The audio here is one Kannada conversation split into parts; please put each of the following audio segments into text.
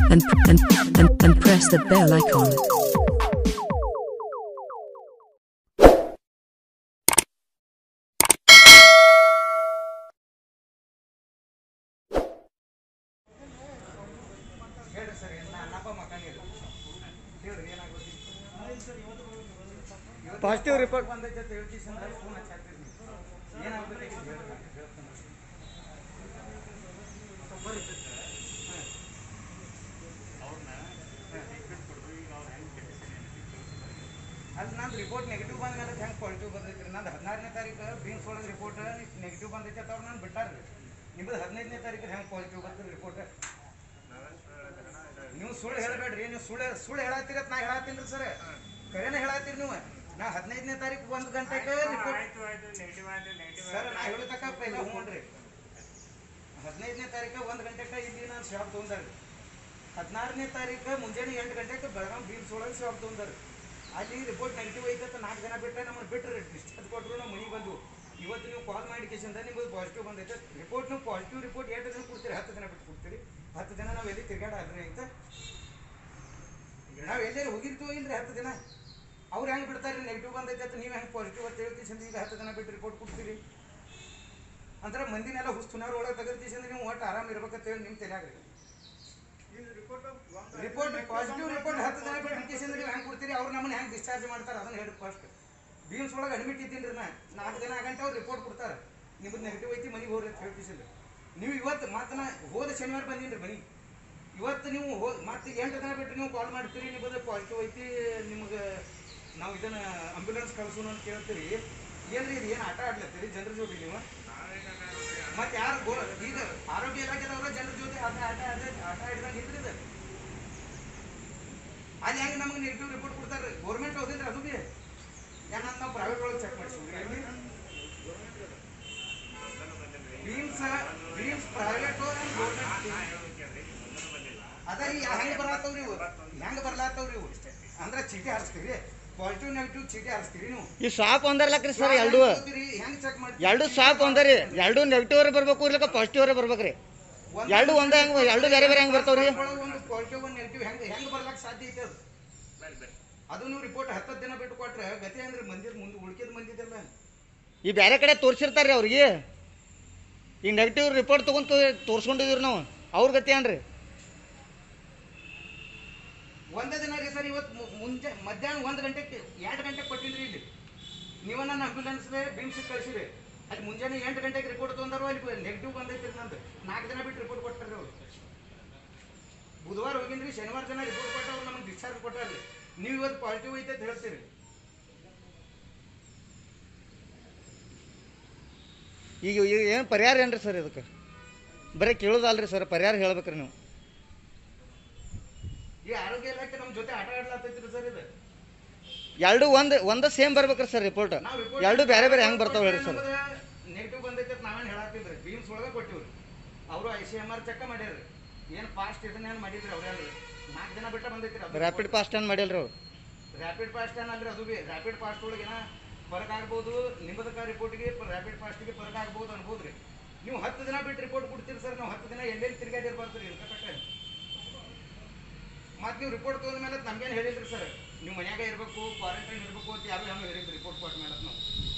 and, and, and, and press the bell icon. ಹೇಳ್ರಿ ಸರ್ ಏನು ಅನ್ನಪ್ಪ ಮಕ್ಕಳಿರು ಹೇಳ್ರಿ ಏನಾಗುತ್ತೆ Positive report. ಬಂದೈತೆ ಅಂತ ಹೇಳ್ತೀವಿ ಸರ್ ಫೋನ್ ಹಚ್ಚಾಕ್ತೀರಿ ನೀವು ಏನಾಗ್ಬೇಕು ಹೇಳ್ರಿ ಹೇಳ್ತೀನಿ ಬರ್ರಿ ಸರ್ ಅದು ನಂದು ರಿಪೋರ್ಟ್ ನೆಗೆಟಿವ್ ಬಂದ ಮೇಲೆ ಹೆಂಗೆ ಪಾಸಿಟಿವ್ ಬಂದೈತಿ ರೀ ನಂದು ಹದಿನಾರನೇ ತಾರೀಕು ಬೀನ್ಸ್ ಒಳಗೆ ರಿಪೋರ್ಟ್ ನೆಗೆಟಿವ್ ಬಂದೈತೆ ಅಂತ ಅವ್ರು ನಾನು ಬಿಟ್ಟಾರ್ರಿ ನಿಮ್ಮದು ಹದಿನೈದನೇ ತಾರೀಕು ಹೆಂಗೆ ಪಾಸಿಟಿವ್ ಬರ್ತದೆ ರಿಪೋರ್ಟ್ ನೀವು ಸುಳ್ಳು ಹೇಳಬೇಡ್ರಿ ನೀವು ಸುಳ್ಳು ಸುಳ್ಳು ಹೇಳತ್ತೀರಿ ಅಂತ ನಾ ಹೇಳತ್ತೀನಿ ರೀ ಸರ್ ಕರೆನ ಹೇಳತ್ತೀರಿ ನೀವು ನಾ ಹದಿನೈದನೇ ತಾರೀಕು ಒಂದು ಗಂಟೆಗೆ ರಿಪೋರ್ಟ್ ಸರ್ ನಾ ಹೇಳತಕ್ಕ ಪೈಲ ಹ್ಞೂನ್ರಿ ಹದಿನೈದನೇ ತಾರೀಕು ಒಂದು ಗಂಟೆಗೆ ಇಲ್ಲಿ ನಾನು ಶಾಪ್ ತೊಗೊಂಡಾರಿ ಹದಿನಾರನೇ ತಾರೀಕು ಮುಂಜಾನೆ ಎಂಟು ಗಂಟೆಗೆ ಬೆಳಗಾಂ ಬೀಮ್ಸ್ ಒಳಗೆ ಶಾಪ್ ತೊಗೊಂಡಾರಿ ಅಲ್ಲಿ ರಿಪೋರ್ಟ್ ನೆಗೆಟಿವ್ ಐತೆ ಅಂತ ನಾಲ್ಕು ಜನ ಬಿಟ್ಟರೆ ನಮ್ಮನ್ನು ಬಿಟ್ಟರೆ ಡಿಸ್ಚಾರ್ಜ್ ಕೊಟ್ಟರು ನಮ್ಮ ಮನೆಗೆ ಬಂದು ಇವತ್ತು ನೀವು ಕಾಲ್ ಮಾಡಿ ಕೇಸಿಂದ ನಿಮ್ಮದು ಪಾಸಿಟಿವ್ ಬಂದೈತೆ ರಿಪೋರ್ಟ್ ನೀವು ಪಾಸಿಟಿವ್ ರಿಪೋರ್ಟ್ ಎಷ್ಟು ದಿನ ಕೊಡ್ತೀರಿ ಹತ್ತು ದಿನ ಬಿಟ್ಟು ಕೊಡ್ತೀರಿ ಹತ್ತು ದಿನ ನಾವು ಎಲ್ಲಿ ತಿರ್ಗಾಡಾದ್ರಿ ಐತೆ ನಾವು ಎಲ್ಲರೂ ಹೋಗಿರ್ತೀವೋ ಇಲ್ರಿ ಹತ್ತು ದಿನ ಅವ್ರು ಹೆಂಗೆ ಬಿಡ್ತಾರೆ ನೆಗೆಟಿವ್ ಬಂದೈತೆ ಅಂತ ನೀವು ಹೆಂಗೆ ಪಾಸಿಟಿವ್ ಅಂತ ಹೇಳ್ತೀಸಂದ್ರೆ ಈಗ ಹತ್ತು ದಿನ ಬಿಟ್ಟು ರಿಪೋರ್ಟ್ ಕೊಡ್ತೀರಿ ಅಂದ್ರೆ ಮಂದಿನೆಲ್ಲ ಹುಸ್ತುನಾರ ಒಳಗೆ ತೆಗೆದ್ತೀಸಂದ್ರೆ ನೀವು ಒಟ್ಟು ಆರಾಮ್ ಇರ್ಬೇಕಂತ ಹೇಳಿ ನಿಮ್ಮ ತಲೆಯಾಗ್ರಿ ರಿಪೋರ್ಟ್ ಪಾಸಿಟಿವ್ ರಿಪೋರ್ಟ್ ಹತ್ತು ದಿನ ಬಿಟ್ಟು ಕೇಸಿಂದ ನೀವು ಹೆಂಗೆ ಕೊಡ್ತೀರಿ ಅವ್ರು ನಮ್ಮನ್ನ ಹೆಂಗೆ ಡಿಸ್ಚಾರ್ಜ್ ಮಾಡ್ತಾರೆ ಅದನ್ನ ಹೇಳಿ ಫಸ್ಟ್ ಬೀಮ್ಸ್ ಒಳಗೆ ಅಡ್ಮಿಟ್ ಇದ್ದೀನಿ ರೀ ನಾ ನಾಲ್ಕು ದಿನ ಆಗಂಟ ಅವ್ರು ರಿಪೋರ್ಟ್ ಕೊಡ್ತಾರೆ ನಿಮ್ಮದು ನೆಗೆಟಿವ್ ಐತಿ ಮನೆಗೆ ಹೋಗ್ರಿ ಅಂತ ಹೇಳ್ತೀಸಿಲ್ಲ ನೀವು ಇವತ್ತು ಮತ್ತೆ ನಾ ಹೋದ ಶನಿವಾರ ಬಂದೀನಿ ರೀ ಮನೆಗೆ ಇವತ್ತು ನೀವು ಹೋ ಮತ್ತೆ ಎಂಟು ದಿನ ಬಿಟ್ಟು ನೀವು ಕಾಲ್ ಮಾಡ್ತೀರಿ ನಿಮ್ಮದು ಪಾಸಿಟಿವ್ ಐತಿ ನಿಮ್ಗೆ ನಾವು ಇದನ್ನ ಆಂಬ್ಯುಲೆನ್ಸ್ ಕಳ್ಸೋಣ ಅಂತ ಕೇಳ್ತೀರಿ ಏನ್ರಿ ಇದು ಏನು ಆಟ ಆಡ್ಲತ್ತೀರಿ ಜನರ ಜೋಡಿ ನೀವು ಮತ್ತೆ ಯಾರು ಗೋ ಈಗ ಆರೋಗ್ಯ ಇಲಾಖೆದವ್ರ ಜನರ ಜೊತೆ ಆಟ ಆಟ ಆಟ ಆಟ ಆಡಿದಂಗೆ ಇದ್ರಿ ಇದು ಅಲ್ಲಿ ಹೆಂಗೆ ನಮಗೆ ನೆಗೆಟಿವ್ ರಿಪೋರ್ಟ್ ಕೊಡ್ತಾರೆ ಗೌರ್ಮೆಂಟ್ ಹೋಗಿದ್ರೆ ಅದು ಬಿ ಯಾಕಂದ್ರೆ ನಾವು ಪ್ರೈವೇಟ್ ಒಳಗೆ ಚೆಕ್ ಮಾಡಿಸ್ತೀವಿ ಬೀಮ್ಸ್ ಬೀಮ್ಸ್ ಪ್ರೈವೇಟ್ ಗೌರ್ಮೆಂಟ್ ಅದ ರೀ ಹೆಂಗೆ ಬರತ್ತವ್ರಿ ಇವು ಹೆಂಗೆ ಬರ್ಲಾತ್ತವ್ರಿ ಇವು ಅಂದ್ರೆ ಚೀಟಿ ಹಾರಿಸ್ತೀರಿ ಪಾಸಿಟಿವ್ ನೆಗೆಟಿವ್ ಚೀಟಿ ಹಾರಿಸ್ತೀರಿ ನೀವು ಈ ಶಾಪ್ ಒಂದರ್ಲಕ್ರಿ ಸರ್ ಎರಡು ಹೆಂಗೆ ಚೆಕ್ ಮಾಡ್ತೀರಿ ಎರಡು ಶಾಪ್ ಒಂದರಿ ಎರಡು ನೆಗೆಟಿವ್ ಬರ್ಬೇಕು ಇರ್ಲಕ್ಕ ಪಾಸಿಟಿವ್ ಬರ್ಬೇಕ್ರಿ ಎರಡು ಒಂದೇ ಹೆಂಗ್ ಎರಡು ಬೇರೆ ಬೇರೆ ಹೆಂಗ್ ಬರ್ತಾವ್ರಿ ಒಂದು ಪಾಸಿಟಿವ್ ಒಂದು ನೆಗೆಟಿವ್ ಹೆಂಗೆ ಹೆಂಗೆ ಬರ್ಲಕ್ಕೆ ಸಾಧ್ಯ ಐತೆ ಅದು ಅದು ನೀವು ರಿಪೋರ್ಟ್ ಹತ್ತತ್ತು ದಿನ ಬಿಟ್ಟು ಕೊಟ್ರೆ ಗತಿ ಅಂದ್ರೆ ಮಂದಿರ ಮುಂದೆ ಉಳ್ಕಿದ ಮಂದಿದೆಲ್ಲ ಈ ಬೇರೆ ಕಡೆ ತೋರ್ಸಿರ್ತಾರ್ರಿ ಅವ್ರಿಗೆ ಈ ನೆಗೆಟಿವ್ ರಿಪೋರ್ಟ್ ತಗೊಂಡು ತೋರ್ಸ್ಕೊಂಡಿದ್ದೀವಿ ನಾವು ಅವ್ರ ಗತಿ ಏನ್ರಿ ಒಂದೇ ದಿನ ರೀ ಸರ್ ಇವತ್ತು ಮು- ಮುಂಜಾ ಮಧ್ಯಾಹ್ನ ಒಂದು ಗಂಟೆಗೆ ಎರಡು ಗಂಟೆಗೆ ಕೊಟ್ಟಿದ್ರಿ ಇಲ್ಲಿ ನೀವು ನನ್ನ ಆಂಬ್ಯುಲೆನ್ಸ್ ಬಿಮ್ಸಿಗೆ ಕಳಿಸಿರಿ ಅಲ್ಲಿ ಮುಂಜಾನೆ ಎಂಟು ಗಂಟೆಗೆ ರಿಪೋರ್ಟ್ ತೊಗೊಂಡಾರು ಅಲ್ಲಿ ನೆಗೆಟಿವ್ ಬಂದೈತಿ ನಂದು ನಾಲ್ಕು ದಿನ ಬಿಟ್ಟು ರಿಪೋರ್ಟ್ ಕೊಟ್ಟಾರೆ ಅವ್ರು ಬುಧವಾರ ಹೋಗಿನ್ರಿ ಶನಿವಾರ ದಿನ ರಿಪೋರ್ಟ್ ಕೊಟ್ಟವ್ರು ನಮಗೆ ಡಿಸ್ಚಾರ್ಜ್ ಕೊಟ್ಟಾರ್ರಿ ನೀವು ಇವತ್ತು ಪಾಸಿಟಿವ್ ಐತೆ ಅಂತ ಹೇಳ್ತೀರಿ ಈಗ ಈಗ ಏನು ಪರಿಹಾರ ಏನ್ರಿ ಸರ್ ಇದಕ್ಕೆ ಬರೀ ಕೇಳೋದಲ್ರಿ ಸರ್ ಪರಿಹಾರ ಹೇಳ್ಬೇಕ್ರಿ ನೀವು ಈ ಆರೋಗ್ಯ ಇಲಾಖೆ ನಮ್ಮ ಜೊತೆ ಆಟ ಆಡ್ಲಾತೈತ್ರಿ ಸರ್ ಇದು ಎರಡು ಒಂದು ಒಂದ ಸೇಮ್ ಬರ್ಬೇಕ್ರಿ ಸರ್ ರಿಪೋರ್ಟ್ ನಾವು report ಎರಡು ಬೇರೆ ಬೇರೆ ಹೆಂಗ್ ಬರ್ತಾವ ಹೇಳ್ರಿ ಸರ್ ನೆಗೆಟಿವ್ ಬಂದೈತೆ ಅಂತ ನಾವೇನು ಹೇಳತ್ತಿದ್ರಿ ಬೀಮ್ಸ್ ಒಳಗೆ ಕೊಟ್ಟಿವ್ರಿ ಅವರು I C M R check ಮಾಡ್ಯಾರ್ರಿ ಏನು ಫಾಸ್ಟ್ ಇದನ್ನೇನು ಮಾಡಿದ್ರಿ ಅವ್ರೇನ್ರಿ ನಾಲ್ಕು ದಿನ ಬಿಟ್ಟ ಬಂದೈತ್ರಿ ಅದು ರ್ಯಾಪಿಡ್ ಪಾಸ್ಟ್ ಏನು ಮಾಡಿಲ್ರಿ ಅವ್ರು ರ್ಯಾಪಿಡ್ ಫಾಸ್ಟ್ ಏನಲ್ರಿ ಅದು ಬಿ ರ್ಯಾಪಿಡ್ ಫಾಸ್ಟ್ ಒಳಗೆ ಏನ ಫರಕ್ ಆಗ್ಬೋದು ನಿಮ್ಮದಕ್ಕ ರಿಪೋರ್ಟ್ಗೆ ರ್ಯಾಪಿಡ್ ಫಾಸ್ಟ್ಗೆ ಫರಕ್ ಆಗ್ಬೋದು ಅನ್ಬೋದು ರೀ ನೀವು ಹತ್ತು ದಿನ ಬಿಟ್ಟು ರಿಪೋರ್ಟ್ ಕೊಡ್ತೀರಿ ಸರ್ ನಾವು ಹತ್ತು ದಿನ ಎಲ್ಲೆಲ್ಲಿ ತಿರ್ಗಾಡಿರ್ಬಾರ್ದು ರೀ ಇರ್ತಕ್ಕಂಥ ಮತ್ತೆ ನೀವು ರಿಪೋರ್ಟ್ ತೊಗೊಂಡ ಮೇಲೆ ನಮ್ಗೇನು ಹೇಳಿದ್ರಿ ಸರ್ ನೀವು ಮನ್ಯಾಗ ಇರಬೇಕು ಕ್ವಾರಂಟೈನ್ ಇರಬೇಕು ಅಂತ ಯಾರು ಹೆಂಗೆ ಹೇಳಿದ್ರಿ ರಿಪೋರ್ಟ್ ಕೊಟ್ಟ ಮೇಲೆ ನಾವು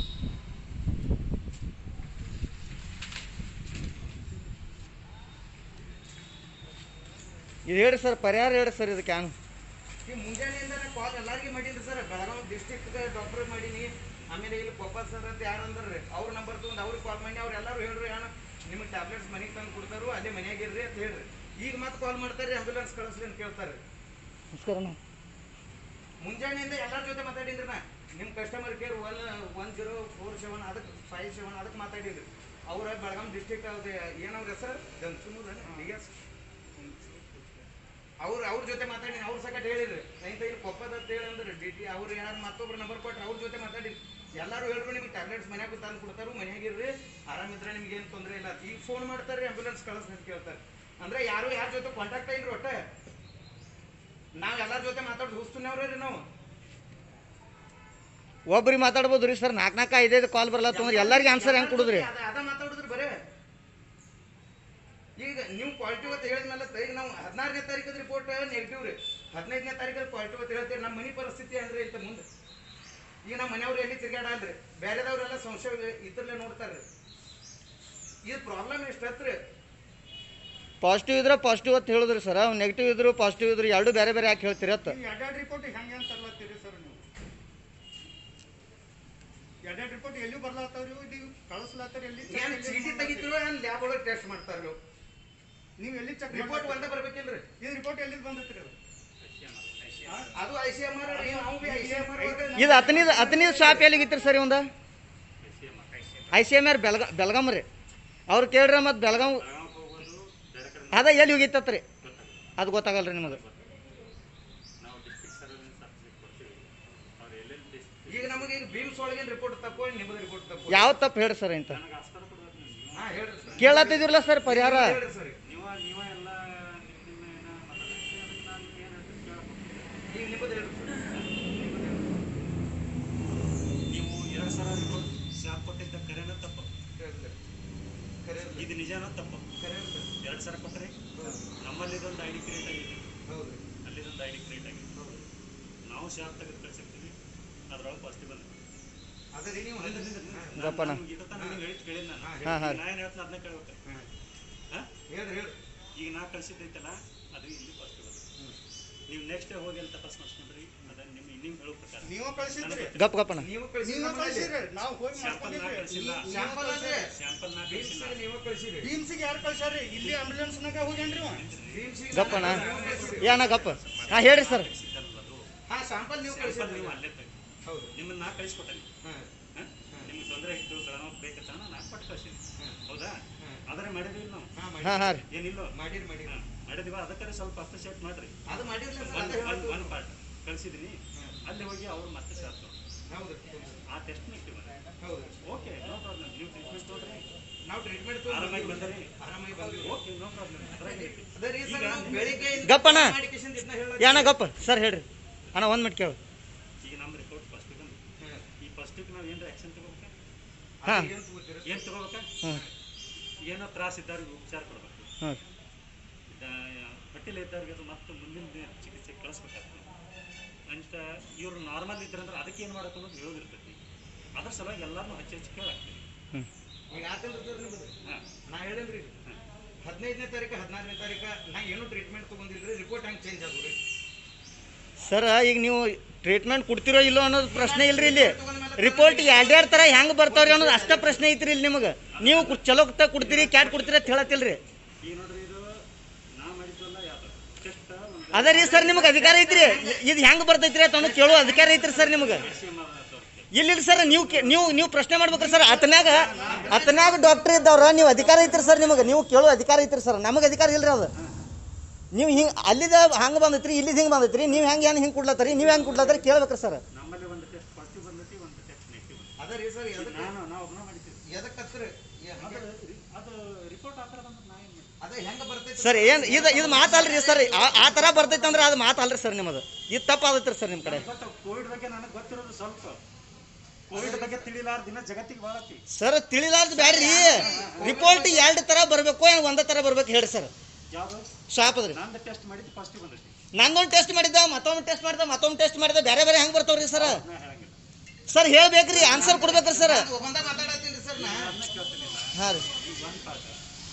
ಇದು ಹೇಳ್ರಿ ಸರ್ ಪರಿಹಾರ ಹೇಳ್ರಿ ಸರ್ ಇದಕ್ಕೆ ಏನು ಈ ಮುಂಜಾನೆಯಿಂದ ನಾ ಕಾಲ್ ಎಲ್ಲಾರ್ಗಿ ಮಾಡೀನಿ ಸರ್ ಬೆಳಗಾವಿ ಡಿಸ್ಟಿಕ್ ಡಾಕ್ಟರ್ ಮಾಡೀನಿ ಆಮೇಲೆ ಇಲ್ಲಿ ಗೋಪಾಲ್ ಸರ್ ಅಂತ ಯಾರು ಅಂದ್ರಿ ಅವ್ರ ನಂಬರ್ ತೊಗೊಂಡು ಅವ್ರಿಗೆ ಕಾಲ್ ಮಾಡಿ ಅವ್ರು ಎಲ್ಲರೂ ಹೇಳ್ರಿ ಅಣ್ಣ ನಿಮಗೆ ಟ್ಯಾಬ್ಲೆಟ್ಸ್ ಮನೆಗೆ ತಂದು ಕೊಡ್ತಾರು ಅಲ್ಲೇ ಮನ್ಯಾಗ ಇರ್ರಿ ಅಂತ ಹೇಳ್ರಿ ಈಗ ಮತ್ತೆ ಕಾಲ್ ಮಾಡ್ತಾರೆ ಆಂಬ್ಯುಲೆನ್ಸ್ ಕಳಿಸ್ರಿ ಅಂತ ಕೇಳ್ತಾರೆ ನಮಸ್ಕಾರ ಅಣ್ಣ. ಮುಂಜಾನೆಯಿಂದ ಎಲ್ಲರ ಜೊತೆ ಮಾತಾಡಿದ್ರಿ ನಾ ನಿಮ್ಮ customer care one one zero four seven ಅದಕ್ಕೆ ಫೈವ್ ಸೆವೆನ್ ಅದಕ್ಕೆ ಮಾತಾಡಿದ್ರಿ ಅವ್ರ ಬೆಳಗಾಂ ಡಿಸ್ಟಿಕ್ ಅವ್ರ ಏನವ್ರ ಹೆಸರು ಧನ್ಸುಮೂರ್ ಡಿ ಎಸ್ ಅವ್ರು ಅವ್ರ ಜೊತೆ ಮಾತಾಡಿ ಅವ್ರ ಸಕಟ್ ಹೇಳಿರಿ ರೈತ ಇಲ್ಲಿ ಕೊಪ್ಪದ ಅಂತ ಹೇಳಿ ಅಂದ್ರೆ ಡಿ ಟಿ ಅವ್ರು ಯಾರು ಮತ್ತೊಬ್ರು ನಂಬರ್ ಕೊಟ್ರೆ ಅವ್ರ ಜೊತೆ ಮಾತಾಡಿ ಎಲ್ಲರೂ ಹೇಳ್ರು ನಿಮ್ಗೆ ಟ್ಯಾಬ್ಲೆಟ್ಸ್ ಮನ್ಯಾಗ ತಂದು ಕೊಡ್ತಾರು ಮನ್ಯಾಗಿರ್ರಿ ಆರಾಮಿದ್ರೆ ನಿಮ್ಗೆ ಏನು ತೊಂದರೆ ಇಲ್ಲ ಈಗ ಫೋನ್ ಮಾಡ್ತಾರೆ ಆಂಬ್ಯುಲೆನ್ಸ್ ಕಳಿಸ್ರಿ ಅಂತ ಕೇಳ್ತಾರೆ ಅಂದ್ರೆ ಯಾರು ಯಾರ ಜೊತೆ ಕಾಂಟ್ಯಾಕ್ಟ್ ಇಲ್ರಿ ಒಟ್ಟೆ ನಾವ್ ಎಲ್ಲಾರ ಜೊತೆ ಮಾತಾಡೋದು ಹುಸ್ತುನವ್ರಿ ನಾವು ಒಬ್ರಿಗೆ ಮಾತಾಡ್ಬೋದು ರೀ ಸರ್ ನಾಲ್ಕು ನಾಲ್ಕು ಐದೈದು ಕಾಲ್ ಬರಲ್ಲ ಅಂದ್ರೆ ಎಲ್ಲರಿಗೆ ಆನ್ಸರ್ ಹೆಂಗೆ ಕೊಡುದ್ರಿ ಅದ ಅದ ಮಾತಾಡುದ್ರಿ ಬರೇ ಈಗ ಈಗ ನೀವು ಪಾಸಿಟಿವ್ ಅಂತ ಹೇಳಿದ್ಮೇಲೆ ಈಗ ನಾವು ಹದಿನಾರನೇ ತಾರೀಕದ ರಿಪೋರ್ಟ್ ನೆಗೆಟಿವ್ ರೀ ಹದಿನೈದನೇ ತಾರೀಕಲ್ಲಿ ಪಾಸಿಟಿವ್ ಅಂತ ಹೇಳ್ತೀವಿ ನಮ್ಮ ಮನೆ ಪರಿಸ್ಥಿತಿ ಅಂದ್ರೆ ಇಂತ ಮುಂದೆ ಈಗ ನಮ್ಮ ಮನೆಯವ್ರು ಎಲ್ಲಿ ತಿರ್ಗಾಡಲ್ರಿ ಬೇರೆದವ್ರೆಲ್ಲ ಸಂಶಯ ಇದ್ರಲ್ಲೇ ನೋಡ್ತಾರೆ ಇದು ಪ್ರಾಬ್ಲಮ್ ಎಷ್ಟು ಹತ್ರ ಪಾಸಿಟಿವ್ ಇದ್ರೆ ಪಾಸಿಟಿವ್ ಅಂತ ಹೇಳಿದ್ರಿ ಸರ್ ಅವ್ನು ನೆಗೆಟಿವ್ ಇದ್ರು ಪಾಸಿಟಿವ್ ಇದ್ರು ಎರಡು ಬೇರೆ ಬೇರೆ ಯಾಕೆ ಹೇಳ್ತೀರಿ ಅತ್ತ ಎರಡೆರಡು ರಿಪೋರ್ಟ್ ಹೆಂಗೆ ಅಂತ ತರ್ಲತ್ತೀರಿ ಸರ್ ನೀವು ಎರಡೆರಡು ರಿಪೋರ್ಟ್ ಎಲ್ಲಿ ಬರ್ಲಾತಾವ್ರಿ ನೀವು ಕಳಿಸ್ಲಾತಾರ ಎಲ್ಲಿ check ಏನ್ ಎಲ್ಲಿ ಚೀಟಿ ಮಾಡ್ಲಾತ್ತೀರಿ? ತೆಗಿತಿರೋ ಏನ್ ಲ್ಯಾಬ್ ಒಳಗೆ ಟೆಸ್ಟ್ ಮಾಡ್ತಾರ ನೀವು ನೀವು ಎಲ್ಲಿ ಚೆಕ್ ರಿಪೋರ್ಟ್ ಒಂದೇ ಬರ್ಬೇಕಿಲ್ರಿ ಇದು ರಿಪೋರ್ಟ್ ಎಲ್ಲಿ ಬಂದೈತ್ರಿ ಅದು ಅದು ಐ ಸಿ ಎಂ ಆರ್ ನಾವು B I C M R ಇದು ಅತನಿದ ಅತನಿದ ಶಾಪ್ ಎಲ್ಲಿಗಿತ್ರಿ ಸರ್ ಇವಂದ ಐ ಸಿ ಎಮ್ ಆರ್ ಬೆಳಗ ಬೆಳಗಾಂ ರೀ ಅವ್ರು ಕೇಳ್ರಿ ಮತ್ತು ಬೆಳಗಾಂ ಅದ ಎಲ್ಲಿ ಹೋಗಿತ್ತತ್ರಿ ಅದು ಗೊತ್ತಾಗಲ್ಲ ರೀ ನಿಮಗೆ ಈಗ ನಮಗೆ ಈಗ ಭೀಮ್ಸ್ ಒಳಗಿನ ರಿಪೋರ್ಟ್ ತಪ್ಪು ನಿಮ್ಮದು ರಿಪೋರ್ಟ್ ತಪ್ಪು ಯಾವ ತಪ್ಪು ಹೇಳ್ರಿ ಸರ್ ಇಂತ ಹಾ ಹೇಳ್ರಿ ಸರ್ ಕೇಳತ್ತಿದ್ರಲ್ಲ ಸರ್ ಪರಿಹಾರ ಹೇಳ್ರಿ ಸರ್ ಈಗ ನಿಮ್ಮದು ಹೇಳ್ರಿ ಸರ್ ನೀವು ಎರಡು ಸಲ ರಿಪೋರ್ಟ್ ಶಾಪ್ ಕೊಟ್ಟಿದ್ದ ಕರೆನ ತಪ್ಪು ಹೇಳ್ರಿ ಸರ್. ಖರೆ ಇರ್ಲಿ. ಇದು ನಿಜಾನ ತಪ್ಪು ಖರೆ ಇರ್ಲಿ ಸರ್. ಎರಡು ಸಲ ಕೊಟ್ಟರೆ ಹೌದು. ನಮ್ಮಲ್ಲಿ ಇದೊಂದು ಐ ಡಿ ಕ್ರಿಯೇಟ್ ಆಗಿದೆ ಹೌದು. ಅಲ್ಲಿದೊಂದು ಐ ಡಿ ಕ್ರಿಯೇಟ್ ಆಗಿದೆ ನಾವು ಶಾಪ್ ತೆಗೆದು ಕಳ್ಸಿರ್ತೀವಿ ಅದ್ರೊಳಗೆ ಪಾಸಿಟಿವ್ ಬಂದ ಅದೇ ರೀ ನೀವು ಅಂದ್ರೆ- ಹಾ. ಗಪ್ಪನ. ಇದತ್ತ ನನಗೆ ಹೇಳಿ ಕೇಳಿದ್ ನಾನು ಹಾ, ಹಾ. ನಾ ಏನು ಹೇಳ್ತೀನಿ ಅದನ್ನ ಕೇಳ್ಬೇಕು ಹಾ. ಹಾ ಹೇಳ್ರಿ ಹೇಳ್ರಿ ಈಗ ನಾ ಕಳ್ಸಿದ್ದೈತಲ್ಲ ಅದು ಇಲ್ಲಿ ಪಾಸಿಟಿವ್ ಬಂದ ನೀವು ನೆಕ್ಸ್ಟ್ ಡೇ ಹೋಗಿ ಅಲ್ಲಿ ತಪಾಸ್ ಮಾಡಿಸ್ಕೊಂಡ್ರಿ ಅದನ್ನ ನಿಮ್ಮ ನಿಮ್ಮ ಹೇಳೋ ಪ್ರಕಾರ ನೀವು ಕಳಿಸಿದ್ರಿ ಗಪ್ ಗಪ್ಪನ ನೀವು ಕಳಿಸಿ ನೀವು ಕಳಿಸಿರಿ ನಾವು ಹೋಗಿ ಸ್ಯಾಂಪಲ್ ನಾ ಕಳಿಸಿಲ್ಲ ಶಾಂಪಲ್ ಅಂದ್ರೆ ಸ್ಯಾಂಪಲ್ ನಾ ಕಳಿಸಿಲ್ಲ ಭೀಮ್ಸ್ಗೆ ನೀವು ಕಳಿಸಿರಿ ಟೀಮ್ಸಿಗೆ ಯಾರು ಕಳ್ಸ್ಯಾರಿ ಇಲ್ಲಿ ಆಂಬುಲೆನ್ಸ್ನಾಗ ಹೋಗ್ಯಾನ್ರಿ ಅವ ಭೀಮ್ಸ್ಗೆ ಗಪ್ಪನ ನೀವು ಕಳಿಸಿರಿ. ಏ ಅಣ್ಣ ಗಪ್ಪ ಹಾಂ ಹೇಳ್ರಿ ಸರ್ ಕಳಿಸಿದ್ದಲ್ಲ ಅದು ಹಾ ಶಾಂಪಲ್ ನೀವು ಸ್ಯಾಂಪಲ್ ಕಳಿಸಿರಿ ನೀವು ಅಲ್ಲೇ ತೆಗಿ ಹೌದು ನಿಮ್ಮನ್ನ ನಾ ಕಳಿಸ್ಕೊಟ್ಟೆ ಹಾ ಹಾ? ನಿಮ್ಗೆ ತೊಂದರೆ ಇತ್ತು ಬೆಳಗಾವ್ ಬೇಕಂತ ನಾನು ಕೊಟ್ಟು ಕಳ್ಸೀನಿ ಹೌದಾ ಆದರೆ ಮಾಡಿದ್ವಿ ನಾವು ಹಾ ಮಾಡಿ ಹಾಂ ಹಾಂ ರೀ ಏನಿಲ್ಲೋ ಮಾಡಿರಿ ಮಾಡಿರಿ ಹಾ, ಮಾಡಿದೀವ ಅದಕ್ಕೆ ಸ್ವಲ್ಪ ಅಪ್ರಿಷಿಯೇಟ್ ಮಾಡ್ರಿ ಅದು ಮಾಡಿರ್ಲಿ ಸರ್ ಒಂದು ಅದೇ ಒಂದು ಹೇಳ್ತು. ಒಂದು ಪಾರ್ಟ್ ಕಳಿಸಿದ್ದೀನಿ ಅಲ್ಲಿ ಹೋಗಿ ಅವ್ರು ಮತ್ತೆ ಶಾಪ್ ಹೌದು ಆ ಟೆಸ್ಟ್ ನೆಗೆಟಿವ್ ಹೌದು ಓಕೆ ನೋ ಪ್ರಾಬ್ಲಮ್ ನೀವು ಟ್ರೀಟ್ಮೆಂಟ್ ತೊಗೊಳ್ರಿ ನಾವು ಟ್ರೀಟ್ಮೆಂಟ್ ಆರಾಮಾಗಿ ಬಂದರಿ ಆರಾಮಾಗಿ ಬಂದ್ವಿ ಓಕೆ ನೋ ಪ್ರಾಬ್ಲಮ್ ಅದ್ರಾಗೈತಿ ಅದೇ ರೀ ಸರ್ ನಾವು ಬೆಳಿಗ್ಗೆ ಗಪ್ಪನ. ಮಾಡಿಕೇಶನ್ ಇದನ್ನ ಹೇಳೋದು. ಏ ಅಣ್ಣ ಗಪ್ಪ ಸರ್ ಹೇಳ್ರಿ ಅಣ್ಣ ಒಂದು ಮಿನಿಟ್ ಕೇಳು ಈಗ ನಮ್ಮ ರಿಪೋರ್ಟ್ ಫಸ್ಟಿಗೆ ಬಂದು ಹಾ. ಈ ಫಸ್ಟಿಗೆ ನಾವು ಏನಾರ ಆ್ಯಕ್ಷನ್ ತಗೋಬೇಕಾ ಹಾ. ಅದು ಏನ್ ತಗೋತೀರಿ? ಏನು ತಗೋಬೇಕಾ ಹ್ಞೂ ಏನೋ ತ್ರಾಸ ಇದ್ದವ್ರಿಗೆ ಉಪಚಾರ ಕೊಡ್ಬೇಕು ಹ್ಞೂ ಹೊಟ್ಟೆಲಿ ಇದ್ದವ್ರಿಗೆ ಅದು ಮತ್ತೆ ಮುಂದಿನ ದಿನ ಚಿಕಿತ್ಸೆ ಕಳಿಸ್ಬೇಕಾಗ್ತದೆ ಅಂತ ಇವ್ರು ನಾರ್ಮಲ್ ಇದ್ರಂದ್ರೆ ಅದಕ್ಕೆ ಏನು ಮಾಡಬೇಕು ಅನ್ನೋದು ಹೇಳೋದಿರ್ತೈತಿ ಅದ್ರ ಸಲುವಾಗಿ ಎಲ್ಲರನ್ನೂ ಹಚ್ಚಿ ಹಚ್ಚಿ ಕೇಳಾಕ್ತೀವಿ ಹ್ಞೂ ಈಗ ಆತಲ್ರಿ ಸರ್ ನಿಮ್ದು ಹಾಂ ನಾ ಹೇಳಿಲ್ರಿ ಹದಿನೈದನೇ ತಾರೀಕು ಹದಿನಾರನೇ ತಾರೀಕು ನಾ ಏನು ಟ್ರೀಟ್ಮೆಂಟ್ ತಗೊಂಡಿಲ್ರಿ ರಿಪೋರ್ಟ್ ಹಂಗೆ ಚೇಂಜ್ ಆಗೋರಿ ಸರ್ ಈಗ ನೀವು ಟ್ರೀಟ್ಮೆಂಟ್ ಕೊಡ್ತಿರೋ ಇಲ್ಲೋ ಅನ್ನೋದು ಪ್ರಶ್ನೆ ಇಲ್ರಿ ಇಲ್ಲಿ ರಿಪೋರ್ಟ್ ಎರಡೆರಡು ಥರ ಹೆಂಗೆ ಬರ್ತಾವ್ರಿ ಅನ್ನೋದು ಅಷ್ಟೇ ಪ್ರಶ್ನೆ ಐತ್ರಿ ಇಲ್ಲಿ ನಿಮಗೆ ನೀವು ಕು- ಚಲೋ ತ ಕೊಡ್ತೀರಿ ಕ್ಯಾಟ್ ಕೊಡ್ತೀರಿ ಅಂತ ಹೇಳತ್ತಿಲ್ರಿ ಈಗ ನೋಡ್ರಿ ಇದು ನಾ ಮಾಡಿದ್ವಲ್ಲ ಯಾವ್ದು ಟೆಸ್ಟ್ ಒಂದು ಅದೇ ರೀ ಸರ್ ನಿಮಗೆ ಅಧಿಕಾರ ಐತ್ರಿ ಇ- ಇದು ಹೆಂಗೆ ಬರ್ತೈತ್ರಿ ಅಂತ ಅನ್ನೋ ಕೇಳೋ ಅಧಿಕಾರ ಐತ್ರಿ ಸರ್ ನಿಮಗೆ ಇಲ್ಲ ಇಲ್ಲ ಸರ್ ನೀವು ಕೇ- ನೀವು ನೀವು ಪ್ರಶ್ನೆ ಮಾಡ್ಬೇಕ್ರಿ ಸರ್ ಅತನ್ಯಾಗ ಅತನ್ಯಾಗ ಡಾಕ್ಟರ್ ಇದ್ದವ್ರ ನೀವು ಅಧಿಕಾರ ಐತ್ರಿ ಸರ್ ನಿಮಗೆ ನೀವು ಕೇಳೋ ಅಧಿಕಾರ ಐತ್ರಿ ಸರ್ ನಮಗೆ ಅಧಿಕಾರ ಇಲ್ರಿ ಅದು ನೀವು ಹಿಂಗೆ ಅಲ್ಲಿದ ಹಂಗೆ ಬಂದೈತ್ರಿ ಇಲ್ಲಿದ್ ಹಿಂಗೆ ಬಂದೈತ್ರಿ ನೀವು ಹೆಂಗೆ ಏನು ಹಿಂಗೆ ಕೊಡ್ಲತ್ತರಿ ನೀವು ಹೆಂಗೆ ಕೊಡ್ಲತ್ತರಿ ಕೇಳ್ಬೇಕ್ರಿ ಸರ್ ನಮ್ಮಲ್ಲಿ ಒಂದು ಟೆಸ್ಟ್ ಪಾಸಿಟಿವ್ ಬಂದೈತಿ ಒಂದು ಟೆಸ್ಟ್ ನೆಗೆಟಿವ್ ಅದೇ ರೀ ಸರ್ ಎದಕ್ಕೆ ನಾನು ನಾವು ಒಬ್ಬನ ಮಾಡಿದ್ದೀವಿ ಎದಕ್ಕೆ ಹತ್ತಿರ ಅದು ಅದು ರಿಪೋರ್ಟ್ ಆ ಥರ ಬಂದ್ರೆ ನಾ ಏನು ಮಾಡಿ ಅದೇ ಹೆಂಗೆ ಬರ್ತೈತಿ ಸರ್ ಏನು ಇದು ಇದು ಮಾತಲ್ರಿ ಸರ್ ಆ- ಆ ಥರ ಬರ್ತೈತೆ ಅಂದ್ರೆ ಅದು ಮಾತಲ್ರಿ ಸರ್ ನಿಮ್ಮದು ಇದು ತಪ್ಪಾದೈತ್ರಿ ಸರ್ ನಿಮ್ಮ ಕಡೆ ಗೊತ್ತ ಕೋವಿಡ್ ಬಗ್ಗೆ ನನಗೆ ಗೊತ್ತಿರೋದು ಸ್ವಲ್ಪ ಕೋವಿಡ್ ಬಗ್ಗೆ ತಿಳಿಲಾರ ದಿನ ಜಗತ್ತಿಗೆ ಬಾಳತಿ ಸರ್ ತಿಳಿಲಾರ್ದು ಬ್ಯಾಡ್ರಿ ರಿಪೋರ್ಟ್ ಎರಡು ಥರ ಬರಬೇಕು ಏನು ಒಂದೇ ಥರ ಬರ್ಬೇಕು ಹೇಳಿ ಸರ್ ಯಾವುದು ಶಾಪದ್ರಿ ನಂದು ಟೆಸ್ಟ್ ಮಾಡಿದ್ದು ಪಾಸಿಟಿವ್ ಬಂದೈತಿ ನಂದೊಂದು ಟೆಸ್ಟ್ ಮಾಡಿದ್ದ ಮತ್ತೊಂದು ಟೆಸ್ಟ್ ಮಾಡಿದ ಮತ್ತೊಂದು ಟೆಸ್ಟ್ ಮಾಡಿದ ಬೇರೆ ಬೇರೆ ಹೆಂಗೆ ಬರ್ತಾವ್ರಿ ಸರ್ ನಾ ಹೇಳಂಗಿಲ್ಲ ಸರ್ ಹೇಳ್ಬೇಕ್ರಿ ಆನ್ಸರ್ ಕೊಡ್ಬೇಕ್ರಿ ಸರ್ ಒಂದ ಮಾತಾಡತ್ತೀನಿ ಸರ್ ನಾ ಅದನ್ನ ಕೇಳ್ತೀನಿ ನಾನು. ಹಾಂ ರೀ ಈಗ ಒಂದು ಪಾಠ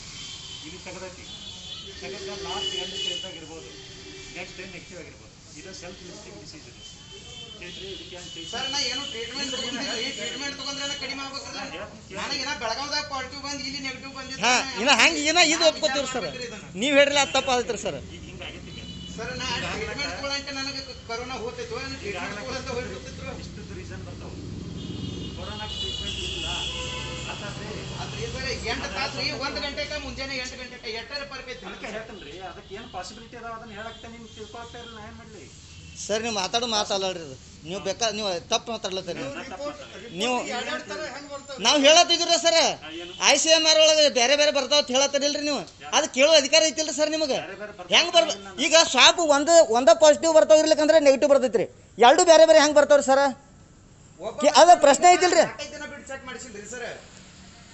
ಇಲ್ಲಿ ತೆಗೆದೈತಿ ತೆಗೆದ ಲಾಸ್ಟ್ ಎಂಡ್ ಸ್ಟೇಜ್ದಾಗ ಇರ್ಬೋದು ನೆಕ್ಸ್ಟ್ ಡೇ ನೆಗೆಟಿವ್ ಆಗಿರ್ಬೋದು ಇದು ಸೆಲ್ಫ್ ಲಿಸ್ಟಿಂಗ್ ಡಿಸೀಸ್ ಇದು ಹೇಳ್ರಿ ಇದಕ್ಕೆ ಏನು treatment? ಸರ್ ನಾ ಏನು ಟ್ರೀಟ್ಮೆಂಟ್ ತಗೊಂಡಿದ್ರಿ ಟ್ರೀಟ್ಮೆಂಟ್ ತಗೊಂಡ್ರೆ ಕಡಿಮೆ ಆಗ್ಬೇಕಲ್ಲ ನನಗೆ ಏನ ಬೆಳಗಾವ್ದಾಗ ಪಾಸಿಟಿವ್ ಬಂದು ಇಲ್ಲಿ ನೆಗೆಟಿವ್ ಬಂದಿದ್ದು ಹಾಂ ಇನ್ನ ಹೆಂಗೆ ಇನ್ನ ಇದು ಒಪ್ಕೋತೀವಿ ಸರ್ ನೀವು ಹೇಳ್ರಿ ಅದು ತಪ್ಪಾದೈತ್ರಿ ಸರ್ ಈಗ ಹಿಂಗೆ ಆಗೈತಿ ಈಗ ಸರ್ ನಾ ಟ್ರೀಟ್ಮೆಂಟ್ ತಗೊಳ್ಳಂತೆ ನನಗೆ ಕರೋನಾ ಹೋಗ್ತೈತು ಟ್ರೀಟ್ಮೆಂಟ್ ತಗೊಳ್ಳಂತ ಹೋಗ್ಬಿಡ್ತಿದ್ರು ಇಷ್ಟದ್ದು ರೀಸನ್ ಬರ್ತಾವೆ ಕೊರೋನಾಕ್ಕೆ ಟ್ರೀಟ್ಮೆಂಟ್ ಇಲ್ಲ ಆತಾದ್ರೆ ಅದ್ರಿ ಸರ್ ಎಂಟು ತಾಸು ರೀ ಒಂದು ಗಂಟೆಗೆ ಮುಂಜಾನೆ ಎಂಟು ಗಂಟೆಗೆ ಎಟ್ಟರ ಪರ್ಕೈತಿ ಅದಕ್ಕೆ ಹೇಳ್ತೇನೆ ರೀ ಅದಕ್ಕೆ ಏನು ಪಾಸಿಬಿಲಿಟಿ ಅದಾವ ಅದನ್ನ ಹೇಳಕ್ಕೆ ನಿಮ್ಗೆ ತಿಳ್ಕೊಳ್ತಾ ಇರಲ್ಲ ನಾ ಏನು ಮಾಡಲಿ ಸರ್ ನೀವು ಮಾತಾಡೋ ಮಾತಲ್ಲಲ್ರಿ ಇದು ನೀವು ಬೇಕಾ ನೀವು ತಪ್ಪು ಮಾತಾಡ್ಲತ್ತೀರಿ ನೀವು ಎರಡೆರಡು ಥರ ಹೆಂಗೆ ಬರ್ತಾವೆ ನಾವು ಹೇಳತ್ತಿದ್ರಿ ಸರ್ ಏನು ಐ ಸಿ ಎಮ್ ಆರ್ ಒಳಗೆ ಬೇರೆ ಬೇರೆ ಬರ್ತಾವ ಅಂತ ಹೇಳತ್ತೀರಿಲ್ರಿ ನೀವು ಅದು ಕೇಳೋ ಅಧಿಕಾರ ಐತಿಲ್ರಿ ಸರ್ ನಿಮಗೆ ಬೇರೆ ಬೇರೆ ಬರ್ತಾವ ಹೆಂಗ್ ಬರ್ಬ ಈಗ ಶಾಪ್ ಒಂದು ಒಂದ ಪಾಸಿಟಿವ್ ಬರ್ತಾವ ಇರ್ಲಿಕ್ಕಂದ್ರೆ ನೆಗೆಟಿವ್ ಬರ್ತೈತ್ರಿ ಎರಡು ಬೇರೆ ಬೇರೆ ಹೆಂಗ್ ಬರ್ತಾವ್ರಿ ಸರ್ ಒಬ್ಬ ಕೇ- ಅದ ಪ್ರಶ್ನೆ ಐತಿಲ್ರಿ? ನಾಲ್ಕೈದು ದಿನ ಬಿಟ್ಟು ಚೆಕ್ ಮಾಡಿಸಿಲ್ರಿ ಸರ್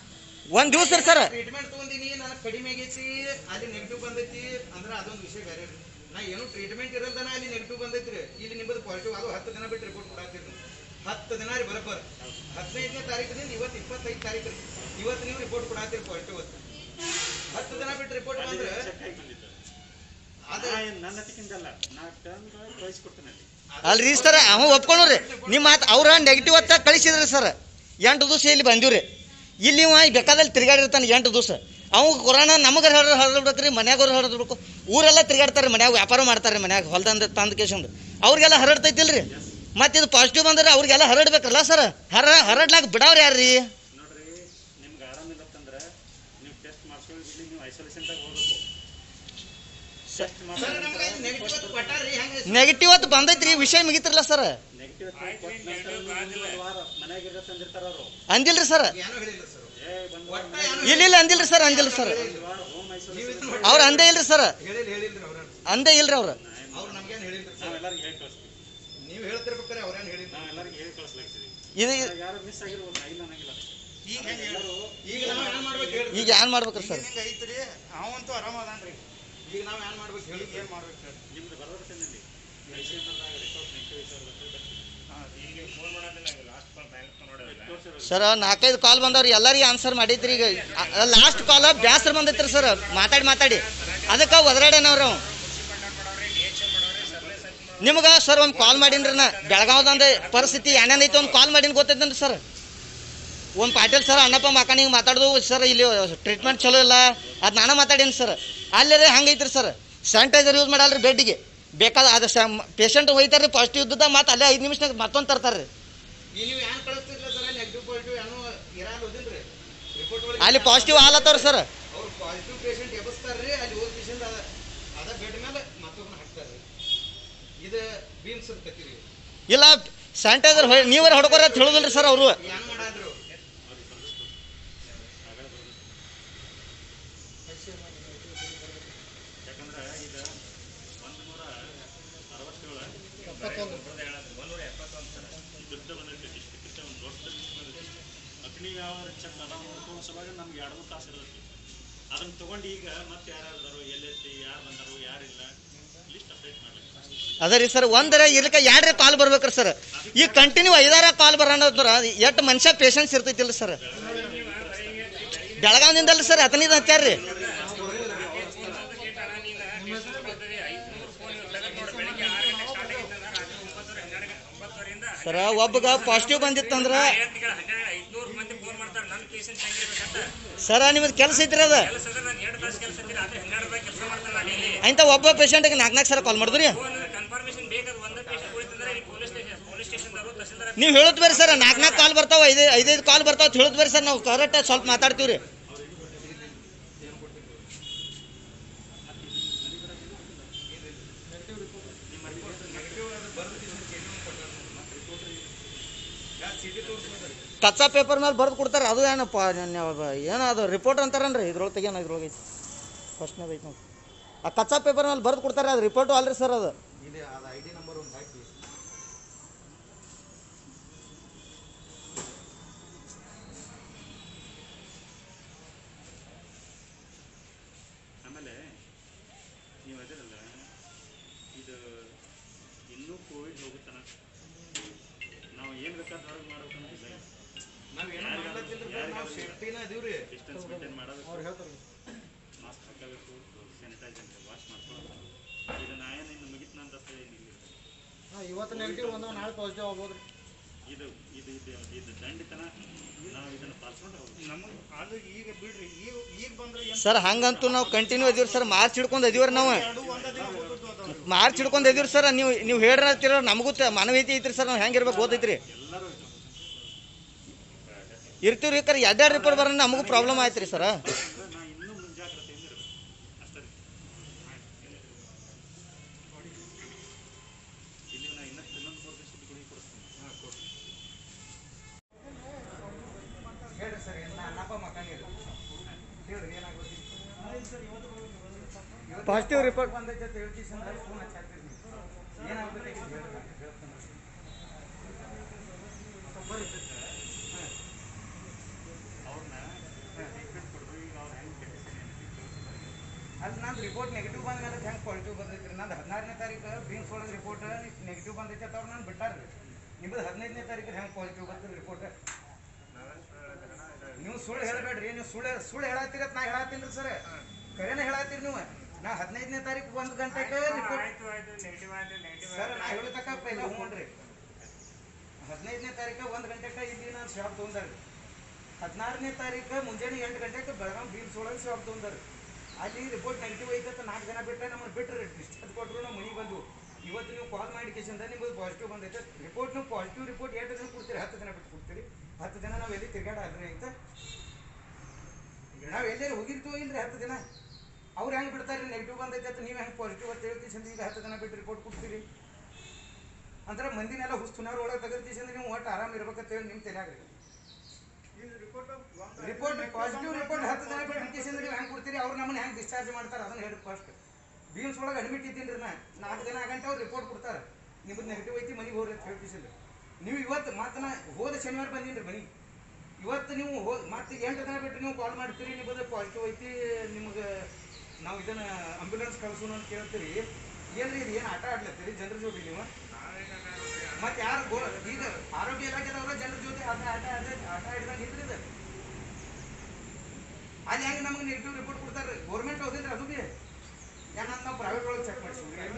ಒಂದ್ ದಿವಸ ರೀ ಸರ್ ಟ್ರೀಟ್ಮೆಂಟ್ ತಗೊಂಡಿನಿ ನನಗೆ ಕಡಿಮೆ ಆಗೈತಿ ಅಲ್ಲಿ ನೆಗೆಟಿವ್ ಬಂದೈತಿ ಅಂದ್ರೆ ಅದೊಂದು ವಿಷಯ ಬೇರೆ ರೀ. ನಾ ಏನು ಟ್ರೀಟ್ಮೆಂಟ್ ಇರಲ್ದನ ಅಲ್ಲಿ ನೆಗೆಟಿವ್ ಬಂದೈತ್ರಿ ಇಲ್ಲಿ ನಿಮ್ಮದು ಪಾಸಿಟಿವ್ ಅದು ಹತ್ತು ದಿನ ಬಿಟ್ಟು ರಿಪೋರ್ಟ್ ಕೊಡಾತಿರಿ ಹತ್ತು ದಿನ ರೀ ಬರಬ್ಬರ್ ಹದಿನೈದನೇ ತಾರೀಕಿನಿಂದ ಇವತ್ತು ಇಪ್ಪತ್ತೈದು ತಾರೀಕು ರೀ ಇವತ್ತು ನೀವು ರಿಪೋರ್ಟ್ ಕೊಡಾತಿರಿ ಪಾಸಿಟಿವ್ ಹತ್ತು ದಿನ ಬಿಟ್ಟು ರಿಪೋರ್ಟ್ ಬಂದ್ರೆ ಚೆಕ್ ಆಗಿ ಬಂದಿತ್ತು ಅದು ನಾ ಏನ್ ನನ್ನ ಹತ್ತಿಕ್ಕಿಂದಲ್ಲ ನಾ ತಂದು ಕಳಿಸ್ಕೊಡ್ತೇನೆ ಅಲ್ಲಿ ಅಲ್ರಿ ಸರ್ ಅವ ಒಪ್ಕೊಂಡ್ರಿ ನಿಮ್ಮ ಮಾತು ಅವ್ರ ನೆಗೆಟಿವ್ ಅಂತ ಕಳಿಸಿದ್ರಿ ಸರ್ ಎಂಟು ದಿವಸ ಇಲ್ಲಿ ಬಂದಿವ್ರಿ ಇಲ್ಲಿ ಇವ ಬೇಕಾದಲ್ಲಿ ತಿರ್ಗಾಡಿರ್ತಾನೆ ಎಂಟು ದಿವಸ ಅವ್ ಕೊರೋನಾ ನಮಗೆ ಹರ ಹರಡ್ಬೇಕ್ರಿ ಮನ್ಯಾಗವ್ರು ಹರಡ್ಬೇಕು ಊರೆಲ್ಲ ತಿರ್ಗಾಡ್ತಾರೆ ಮನ್ಯಾಗ ವ್ಯಾಪಾರ ಮಾಡ್ತಾರೆ ಮನ್ಯಾಗ ಹೊಲ್ದಂದ ತಂದ ಕೇಸಂದು ಅವ್ರಿಗೆಲ್ಲ ಹರಡ್ತೈತಿಲ್ರಿ ಮತ್ತೆ ಇದು ಪಾಸಿಟಿವ್ ಬಂದ್ರೆ ಅವ್ರಿಗೆಲ್ಲ ಹರಡ್ಬೇಕಲ್ಲ ಸರ್ ಹರ ಹರಡ್ಲಾಕ ಬಿಡವ್ರಿ ಯಾರ್ರಿ ನೋಡ್ರಿ ನಿಮ್ಗೆ ಆರಾಮಿಲ್ಲತ್ತಂದ್ರೆ ನೀವು ಟೆಸ್ಟ್ ಮಾಡ್ಸ್ಕೊಳ್ಳಿ ಇಲ್ಲಿ ನೀವು ಐಸೋಲೇಷನ್ದಾಗ ಹೋಗ್ಬೇಕು ಟೆಸ್ಟ್ ಸರ್ ನಮ್ಗೆ ನೆಗೆಟಿವ್ ಅದು ಕೊಟ್ಟಾರ್ರಿ ಹೆಂಗೆ ನೆಗೆಟಿವ್ ಅಂತ ಬಂದೈತ್ರಿ ವಿಷಯ ಮುಗಿತಿರಲ್ಲ ಸರ್ ನೆಗೆಟಿವ್ ವಾರ ಮನ್ಯಾಗ ಇರತ್ತೆ ಅಂದಿರ್ತಾರ ಅವರು ಅಂದಿಲ್ರಿ ಸರ್ ಏನೋ ಹೇಳಿಲ್ಲ ಸರ್ ಏ ಬಂದ್ ಒಟ್ಟ ಏನೋ ಇಲ್ಲ ಇಲ್ಲ ಅಂದಿಲ್ರಿ ಸರ್ ಅಂದಿಲ್ಲ ಸರ್ ವಾರ ಹೋಮ್ ಐಸೋಲೇಷನ್ ಅವ್ರು ಅಂದೇ ಇಲ್ರಿ ಸರ್ ಹೇಳಿಲ್ಲ ಹೇಳಿಲ್ರಿ ಅವ್ರ ಅಂದೇ ಇಲ್ರಿ ಅವ್ರು ಅವ್ರು ನಮ್ಗೇನು ಹೇಳಿಲ್ರಿ ಸರ್ ನಾವೆಲ್ಲರಿಗೆ ಹೇಳಿ ಕಳಿಸ್ತೀವಿ ನೀವು ಹೇಳ್ತಿರ್ಬೇಕಾರೆ ಅವ್ರೇನು ಹೇಳಿಲ್ಲ ನಾವೆಲ್ಲರಿಗೆ ಹೇಳಿ ಕಳಿಸ್ಲಾಗ್ತೀವಿ ಇದು ಯಾರು ಮಿಸ್ ಆಗಿರ್ಬೋದು ನಾ ಇಲ್ಲ ಅನ್ನಂಗಿಲ್ಲ ಈಗ ಹೆಂಗೆ ಈಗ ನಾವು ಏನು ಮಾಡ್ಬೇಕು ಹೇಳ್ರಿ ಈಗ ಏನ್ ಮಾಡ್ಬೇಕ್ರಿ ಸರ್ ಹಿಂಗ ಐತ್ರಿ ಅವಂತೂ ಆರಾಮ ಅದಾನ್ರಿ ಈಗ ನಾವು ಏನು ಮಾಡ್ಬೇಕು ಹೇಳಿ ಏನ್ ಮಾಡ್ಬೇಕು ಹೇಳ್ರಿ ನಿಮ್ದು ಬರೋದಕ್ಕೇನಲ್ಲಿ ಐಸಿಎಮ್ಎಲ್ದಾಗ ರಿಪೋರ್ಟ್ ನೆಗೆಟಿವ್ ಸರ್ ನಾಲ್ಕೈದು ಕಾಲ್ ಬಂದವ್ರಿ ಎಲ್ಲರಿಗೆ ಆನ್ಸರ್ ಮಾಡಿದ್ರಿ ಈಗ ಲಾಸ್ಟ್ ಕಾಲ್ ಬ್ಯಾಸರ ಬಂದೈತ್ರಿ ಸರ್ ಮಾತಾಡಿ ಮಾತಾಡಿ ಅದಕ್ಕೆ ಒದರಾಡೇನವ್ರಿ ಅವ ನಿಮ್ಗೆ ಸರ್ ಒಂದು ಕಾಲ್ ಮಾಡೀನ್ರಿ ನಾ ಬೆಳಗಾವ್ದಂದ ಪರಿಸ್ಥಿತಿ ಏನೇನೈತಿ ಒಂದು ಕಾಲ್ ಮಾಡೀನಿ ಗೊತ್ತೈತೇನ್ರಿ ಸರ್ ಒಂದು ಪಾಟೀಲ್ ಸರ್ ಅಣ್ಣಪ್ಪ ಮಕ್ಕಳ ಹಿಂಗೆ ಮಾತಾಡೋದು ಸರ್ ಇಲ್ಲಿ ಟ್ರೀಟ್ಮೆಂಟ್ ಚಲೋ ಇಲ್ಲ ಅದು ನಾನು ಮಾತಾಡೀನಿ ಸರ್ ಅಲ್ಲೇ ಹಂಗೈತ್ರಿ ಸರ್ ಸ್ಯಾನಿಟೈಸರ್ ಯೂಸ್ ಮಾಡಲ್ರಿ ಬೆಡ್ಡಿಗೆ ಬೇಕಾದ ಅದು ಪೇಷಂಟ್ ಹೋಯ್ತಾರ್ರಿ ಪಾಸಿಟಿವ್ ಇದ್ದದ ಮತ್ತೆ ಅಲ್ಲೇ ಐದು ನಿಮಿಷನಾಗ ಮತ್ತೊಂದು ತರ್ತಾರೆ ರೀ ಈಗ ನೀವು ಏನು ಕಳಿಸ್ತಿರ್ಲ ಸರ್ ನೆಗೆಟಿವ್ ಪಾಸಿಟಿವ್ ಏನೋ ಇರಲ್ಲ ಓದಿಲ್ರಿ ರಿಪೋರ್ಟ್ ಒಳಗೆ ಅಲ್ಲಿ ಪಾಸಿಟಿವ್ ಆಲತ್ತವ್ರಿ ಸರ್ ಅವ್ರು ಪಾಸಿಟಿವ್ ಪೇಷಂಟ್ ಎಬ್ಬಿಸ್ತಾರ್ರಿ ಅಲ್ಲಿ ಹೋದ ಪೇಷಂಟ್ ಅದ ಅದ ಬೆಡ್ ಮೇಲೆ ಮತ್ತೊಬ್ಬನ ಹಾಕ್ತಾರ್ರಿ ಇದು ಬೀಮ್ಸ್ ಇರ್ತೈತಿ ರೀ ಇಲ್ಲ ಸ್ಯಾನಿಟೈಸರ್ ನೀವರ ಹೊಡ್ಕೊರ ಅಂತ ಹೇಳುದಿಲ್ರಿ ಸರ್ ಅವರು ಏನು ಮಾಡಾದ್ರು ಯಾಕಂದ್ರೆ ಈಗ ಒಂದು ನೂರ ಅರವತ್ತೇಳು ಒಂದೂರ ಎಪ್ಪತ್ತೊಂದು ಸರ ಇದ್ರದ್ದು ಬಂದೈತೆ ಡಿಸ್ಟ್ರಿಕ್ಟ್ ಒಂದು ದೊಡ್ಡ ಲಿಸ್ಟ್ ಬಂದೈತಿ ಅಗ್ನಿ ಯಾವ ಚೆಕ್ ಅದ ನೋಡ್ಕೊಳ್ಳೋ ಸಲುವಾಗಿ ನಮ್ಗೆ ಎರಡು ಮೂರು ತಾಸು ಇರ್ತೈತಿ ಅದನ್ನ ತಗೊಂಡು ಈಗ ಮತ್ತೆ ಯಾರ್ಯಾರು ಎಲ್ಲೈತಿ ಯಾರು ಬಂದರು ಯಾರಿಲ್ಲ ಲಿಸ್ಟ್ ಅಪ್ಡೇಟ್ ಮಾಡ್ಲಿಕ್ಕೆ ಅದ ರೀ ಸರ್ ಒಂದರ ಇರ್ಲಿಕ್ಕೆ ಎರಡರ ಕಾಲ್ ಬರ್ಬೇಕ್ರಿ ಸರ್ ಈಗ ಕಂಟಿನ್ಯೂ ಐದಾರ ಕಾಲ್ ಬರೋಣ ಎಷ್ಟು ಮನುಷ್ಯ ಪೇಷನ್ಸ್ ಇರ್ತೈತಿಲ್ಲ ಸರ್ ಬೆಳಗಾವಿನಿಂದಲ್ಲ ಸರ್ ಹತ್ತನೈದು ಹಚ್ಚಾರ್ರಿ ಸರ ಒಬ್ಬಗ ಪಾಸಿಟಿವ್ ಬಂದಿತ್ತಂದ್ರ ಐದ್ನೂರು ಮಂದಿ ಫೋನ್ ಮಾಡ್ತಾರೆ ನನ್ನ ಪೇಷಂಟ್ ಹೆಂಗಿರ್ಬೇಕಂತ ಸರ ನಿಮ್ದು ಕೆಲಸ ಐತ್ರಿ ಅದ ಕೆಲಸ ಅಂದ್ರೆ ನಾನು ಎರಡು ತಾಸು ಕೆಲಸ ಇದ್ರೆ ಆದ್ರೆ ಹನ್ನೆರಡು ರೂಪಾಯಿ ಕೆಲಸ ಮಾಡ್ತಾರೆ ನಾನು ಇಲ್ಲಿ ಅಂತ ಒಬ್ಬ ಪೇಷಂಟ್ಗೆ ನಾಲ್ಕು ನಾಲ್ಕು ಸರ ಕಾಲ್ ಮಾಡಿದ್ರಿ ಫೋನ್ ಕನ್ಫರ್ಮೇಶನ್ ಬೇಕಾದ ಒಂದೇ ಪೇಷಂಟ್ ಉಳಿತಂದ್ರೆ ಈ ಪೊಲೀಸ್ ಸ್ಟೇಷನ್ ಪೊಲೀಸ್ ಸ್ಟೇಷನ್ದವರು ತಹಸೀಲ್ದಾರ್ ನೀವು ಹೇಳುದ್ ಬೇರೆ ಸರ್ ನಾಲ್ಕು ನಾಲ್ಕು ಕಾಲ್ ಬರ್ತಾವ ಐದು ಐದೈದು ಕಾಲ್ ಬರ್ತಾವ ಅಂತ ಹೇಳುದ್ ಬೇರೆ ಸರ್ ನಾವು ಕರೆಕ್ಟ್ ಸ್ವಲ್ಪ ಮಾತಾಡ್ತೀವಿ ರೀ ಕಚ್ಚಾ ಪೇಪರ್ ಮೇಲೆ ಬರೆದು ಕೊಡ್ತಾರೆ ಅದು ಏನಪ್ಪ ಏನೋ ಅದು ರಿಪೋರ್ಟ್ ಅಂತಾರನ್ರಿ ಇದ್ರೊಳಗೆ ತೆಗಿಯೋಣ ಇದ್ರೊಳಗೆ ಐತಿ ಫಸ್ಟ್ನೇದು ಐತಿ ನೋಡಿ ಆ ಕಚ್ಚಾ ಪೇಪರ್ ಮೇಲೆ ಬರೆದು ಕೊಡ್ತಾರೆ ಅದು ರಿಪೋರ್ಟು ಅಲ್ರಿ ಸರ್ ಅದು ಇಲ್ಲಿ ಅದು ಐ ಡಿ ನಂಬರ್ ಒಂದು ಹಾಕಿ ಆಮೇಲೆ ನೀವು ಅದಿರಲ್ಲ ಇದು ಇನ್ನೂ ಕೋವಿಡ್ ಹೋಗುತ್ತಾನ ನಾವು ಏನು ಬೇಕಾದ್ರೆ ಹೊರಗೆ ಮಾಡ್ಬೇಕಂತಿಲ್ಲ ನಾವೇನು ಮಾಡ್ಲತ್ತಿಲ್ರಿ ನಾವು ಸೇಫ್ಟಿನ ಅದೀವ್ರಿ ಡಿಸ್ಟೆನ್ಸ್ ಮೇಂಟೈನ್ ಮಾಡಬೇಕು ಅವ್ರು ಹೇಳ್ತಾರೆ ಮಾಸ್ಕ್ ಹಾಕಬೇಕು ಸ್ಯಾನಿಟೈಸರ್ ವಾಶ್ ಮಾಡ್ಕೊಳ್ಳೋದು ಇದು ನಾ ಏನು ಇನ್ನು ಮುಗಿತ್ನ ಅಂತ ಏನಿಲ್ಲ ಇವತ್ತು ನೆಗೆಟಿವ್ ಒಂದು ನಾಳೆ ಪಾಸಿಟಿವ್ ಆಗ್ಬೋದ್ರಿ ಇದು ಇದು ಇದು ಇದು ದಂಡಿತನ ನಾವು ಇದನ್ನು ಪಾಲ್ಸ್ಕೊಂಡು ಹೋಗ್ಬೇಕು ನಮಗೆ ಅದು ಈಗ ಬಿಡ್ರಿ ಈಗ ಈಗ ಬಂದ್ರೆ ಏನ್ ಸರ್ ಹಂಗಂತೂ ನಾವು ಕಂಟಿನ್ಯೂ ಇದೀವಿ ಸರ್ ಮಾರ್ಚ್ ಹಿಡ್ಕೊಂಡು ಇದೀವ್ರಿ ನಾವು ಎರಡು ಒಂದೇ ದಿನ ಹೋಗೋದು ಅದಾವ್ರಿ ಮಾರ್ಚ್ ಹಿಡ್ಕೊಂಡು ಇದೀವಿ ಸರ್ ನೀವು ನೀವು ಹೇಳ್ರತ್ತಿರೋ ನಮಗೂ ತ- ಮಾನವೀಯತೆ ಐತ್ರಿ ಸರ್ ನಾವು ಹೆಂಗಿರ್ಬೇಕು ಗೊತ್ತೈತ್ರಿ ಎಲ್ಲರೂ ಇದು. ಇರ್ತೀವ್ರಿ ಕರೆ ಎರಡೆರಡು ರಿಪೋರ್ಟ್ ಬರೋಣ ನಮಗೂ ಪ್ರಾಬ್ಲಮ್ ಆಯ್ತು ರೀ ಸರ್ ಅಂದ್ರೆ ನಾ ಇನ್ನೂ ಮುಂಜಾಗ್ರತೆಯಿಂದ ಇರಬೇಕು ಅಷ್ಟೇ ರೀ. ಇಲ್ಲಿ ನಾ ಇನ್ನಷ್ಟು ಇನ್ನೊಂದು ಮೂರು ದಿವಸದ ಗುಳಿಗೆ ಕೊಡಿಸ್ತೀನಿ ಹೇಳ್ರಿ ಸರ್ ಏನು ಅಣ್ಣಪ್ಪ ಮಕ್ಕಳಿಗೆ ಹೇಳ್ರಿ ಏನಾಗುತ್ತೆ ಪಾಸಿಟಿವ್ ರಿಪೋರ್ಟ್ ಬಂದೈತೆ ಅಂತ ಹೇಳ್ತೀವಿ ಸರ್ ಫೋನ್ ಹಚ್ಚಾಕ್ತೀರಿ ನೀವು ಏನಾಗುತ್ತೆ ಹೇಳ್ರಿ ಹೇಳ್ತೀನಿ ಅವ್ರನ್ನ ನಂದು ರಿಪೋರ್ಟ್ ನೆಗೆಟಿವ್ ಬಂದ ಮೇಲೆ ಹೆಂಗೆ ಪಾಸಿಟಿವ್ ಬಂದೈತ್ರಿ ನಂದು ಹದಿನಾರನೇ ತಾರೀಕು ಬೀನ್ಸ್ ಒಳಗೆ ರಿಪೋರ್ಟ್ ನೆಗೆಟಿವ್ ಬಂದೈತೆ ಅಂತ ಅವ್ರು ನಾನು ಬಿಟ್ಟಾರ್ರಿ ನಿಮ್ಮದು ಹದಿನೈದನೇ ತಾರೀಕು ಹೆಂಗೆ ಪಾಸಿಟಿವ್ ಬರ್ತದೆ ರಿಪೋರ್ಟ್ ನೀವು ಸುಳ್ಳು ಹೇಳಬೇಡ್ರಿ ನೀವು ಸುಳ್ಳು ಸುಳ್ಳು ಹೇಳತ್ತೀರ ನಾ ಹೇಳತ್ತೀನಿ ಸರ್ ಕರೆನ ಹೇಳತ್ತೀರಿ ನೀವು ನಾ ಹದಿನೈದನೇ ತಾರೀಕು ಒಂದು ಗಂಟೆಗೆ ರಿಪೋರ್ಟ್ ಆಯ್ತು ಆಯ್ತು ನೆಗೆಟಿವ್ ಆಯ್ತು ನೆಗೆಟಿವ್ ಸರ್ ನಾ ಹೇಳತಕ್ಕ ಪೈಲ ಹ್ಞೂನ್ರಿ ಹದಿನೈದನೇ ತಾರೀಕು ಒಂದು ಗಂಟೆಗೆ ಇಲ್ಲಿ ನಾನು ಶಾಪ್ ತೊಗೊಂಡಾರಿ ಹದಿನಾರನೇ ತಾರೀಕು ಮುಂಜಾನೆ ಎಂಟು ಗಂಟೆಗೆ ಬೆಳಗಾವಿ ಬೀಮ್ಸ್ ಒಳಗೆ ಶಾಪ್ ತೊಗೊಂಡಾರಿ ಅಲ್ಲಿ ರಿಪೋರ್ಟ್ ನೆಗೆಟಿವ್ ಐತೆ ಅಂತ ನಾಲ್ಕು ಜನ ಬಿಟ್ಟರೆ ನಮ್ಮನ್ನು ಬಿಟ್ಟರೆ ಡಿಸ್ಚಾರ್ಜ್ ಕೊಟ್ಟರು ನಮ್ಮ ಮನೆಗೆ ಬಂದು ಇವತ್ತು ನೀವು ಕಾಲ್ ಮಾಡಿ ಕೇಸಿಂದ ನಿಮ್ಮದು ಪಾಸಿಟಿವ್ ಬಂದೈತೆ ರಿಪೋರ್ಟ್ ನೀವು ಪಾಸಿಟಿವ್ ರಿಪೋರ್ಟ್ ಎಷ್ಟು ದಿನ ಕೊಡ್ತೀರಿ ಹತ್ತು ದಿನ ಬಿಟ್ಟು ಕೊಡ್ತೀರಿ ಹತ್ತು ದಿನ ನಾವು ಎಲ್ಲಿ ತಿರ್ಗಾಡ ಆದ್ರೆ ಐತೆ ನಾವು ಎಲ್ಲೆಲ್ಲಿ ಹೋಗಿರ್ತೀವೋ ಇಲ್ರಿ ಹತ್ತು ದಿನ ಅವ್ರು ಹೆಂಗೆ ಬಿಡ್ತಾರೆ ನೆಗೆಟಿವ್ ಬಂದೈತೆ ಅಂತ ನೀವು ಹೆಂಗೆ ಪಾಸಿಟಿವ್ ಅಂತ ಹೇಳ್ತೀವಿ ಈಗ ಹತ್ತು ದಿನ ಬಿಟ್ಟು ರಿಪೋರ್ಟ್ ಕೊಡ್ತೀರಿ ಅಂದ್ರೆ ಮಂದಿನೆಲ್ಲ ಹುಸ್ತುನಾರ ಒಳಗೆ ತೆಗೆದ್ಕೇಸಿಂದ ನೀವು ಒಟ್ಟು ಆರಾಮ್ ಇರ್ಬೇಕಂತ ಹೇಳಿ ನಿಮ್ಮ ತಲೆಯಾಗ್ರಿ ರಿಪೋರ್ಟ್ ಪಾಸಿಟಿವ್ ರಿಪೋರ್ಟ್ ಹತ್ತು ದಿನ ಬಿಟ್ಟು ಕೇಸಿಂದ ನೀವು ಹೆಂಗೆ ಕೊಡ್ತೀರಿ ಅವ್ರು ನಮ್ಮನ್ನ ಹೆಂಗೆ ಡಿಸ್ಚಾರ್ಜ್ ಮಾಡ್ತಾರೆ ಅದನ್ನ ಹೇಳಿ ಫಸ್ಟ್ ಬೀಮ್ಸ್ ಒಳಗೆ ಅಡ್ಮಿಟ್ ಇದ್ದೀನಿ ರೀ ನಾ ನಾಲ್ಕು ದಿನ ಆಗಂಟ ಅವ್ರು ರಿಪೋರ್ಟ್ ಕೊಡ್ತಾರೆ ನಿಮ್ಮದು ನೆಗೆಟಿವ್ ಐತಿ ಮನೆಗೆ ಹೋಗ್ರಿ ಅಂತ ಹೇಳ್ಕೇಸಿಂದ ನೀವು ಇವತ್ತು ಮತ್ತೆ ನಾ ಹೋದ ಶನಿವಾರ ಬಂದೀನಿ ರೀ ಮನೆಗೆ ಇವತ್ತು ನೀವು ಹೋ ಮತ್ತೆ ಎಂಟು ದಿನ ಬಿಟ್ಟು ನೀವು ಕಾಲ್ ಮಾಡ್ತೀರಿ ನಿಮ್ಮದು ಪಾಸಿಟಿವ್ ಐತಿ ನಿಮ್ಗೆ ನಾವು ಇದನ್ನ ಆಂಬ್ಯುಲೆನ್ಸ್ ಕಳ್ಸೋಣ ಅಂತ ಕೇಳ್ತೀರಿ ಏನ್ರಿ ಇದು ಏನು ಆಟ ಆಡ್ಲತ್ತೀರಿ ಜನರ ಜೋಡಿ ನೀವು ಮತ್ತೆ ಯಾರು ಗೋ ಈಗ ಆರೋಗ್ಯ ಇಲಾಖೆದವ್ರ ಜನರ ಜೊತೆ ಆಟ ಆಟ ಆಟ ಆಟ ಆಡಿದಾಗ ಇದ್ರಿ ಇದು ಅಲ್ಲಿ ಹೆಂಗೆ ನಮಗೆ ನೆಗೆಟಿವ್ ರಿಪೋರ್ಟ್ ಕೊಡ್ತಾರೆ ಗೌರ್ಮೆಂಟ್ ಹೋಗಿದ್ರೆ ಅದು ಬಿ ಯಾಕಂದ್ರೆ ನಾವು ಪ್ರೈವೇಟ್ ಒಳಗೆ ಚೆಕ್ ಮಾಡಿಸ್ತೀವಿ ಎಲ್ಲಿ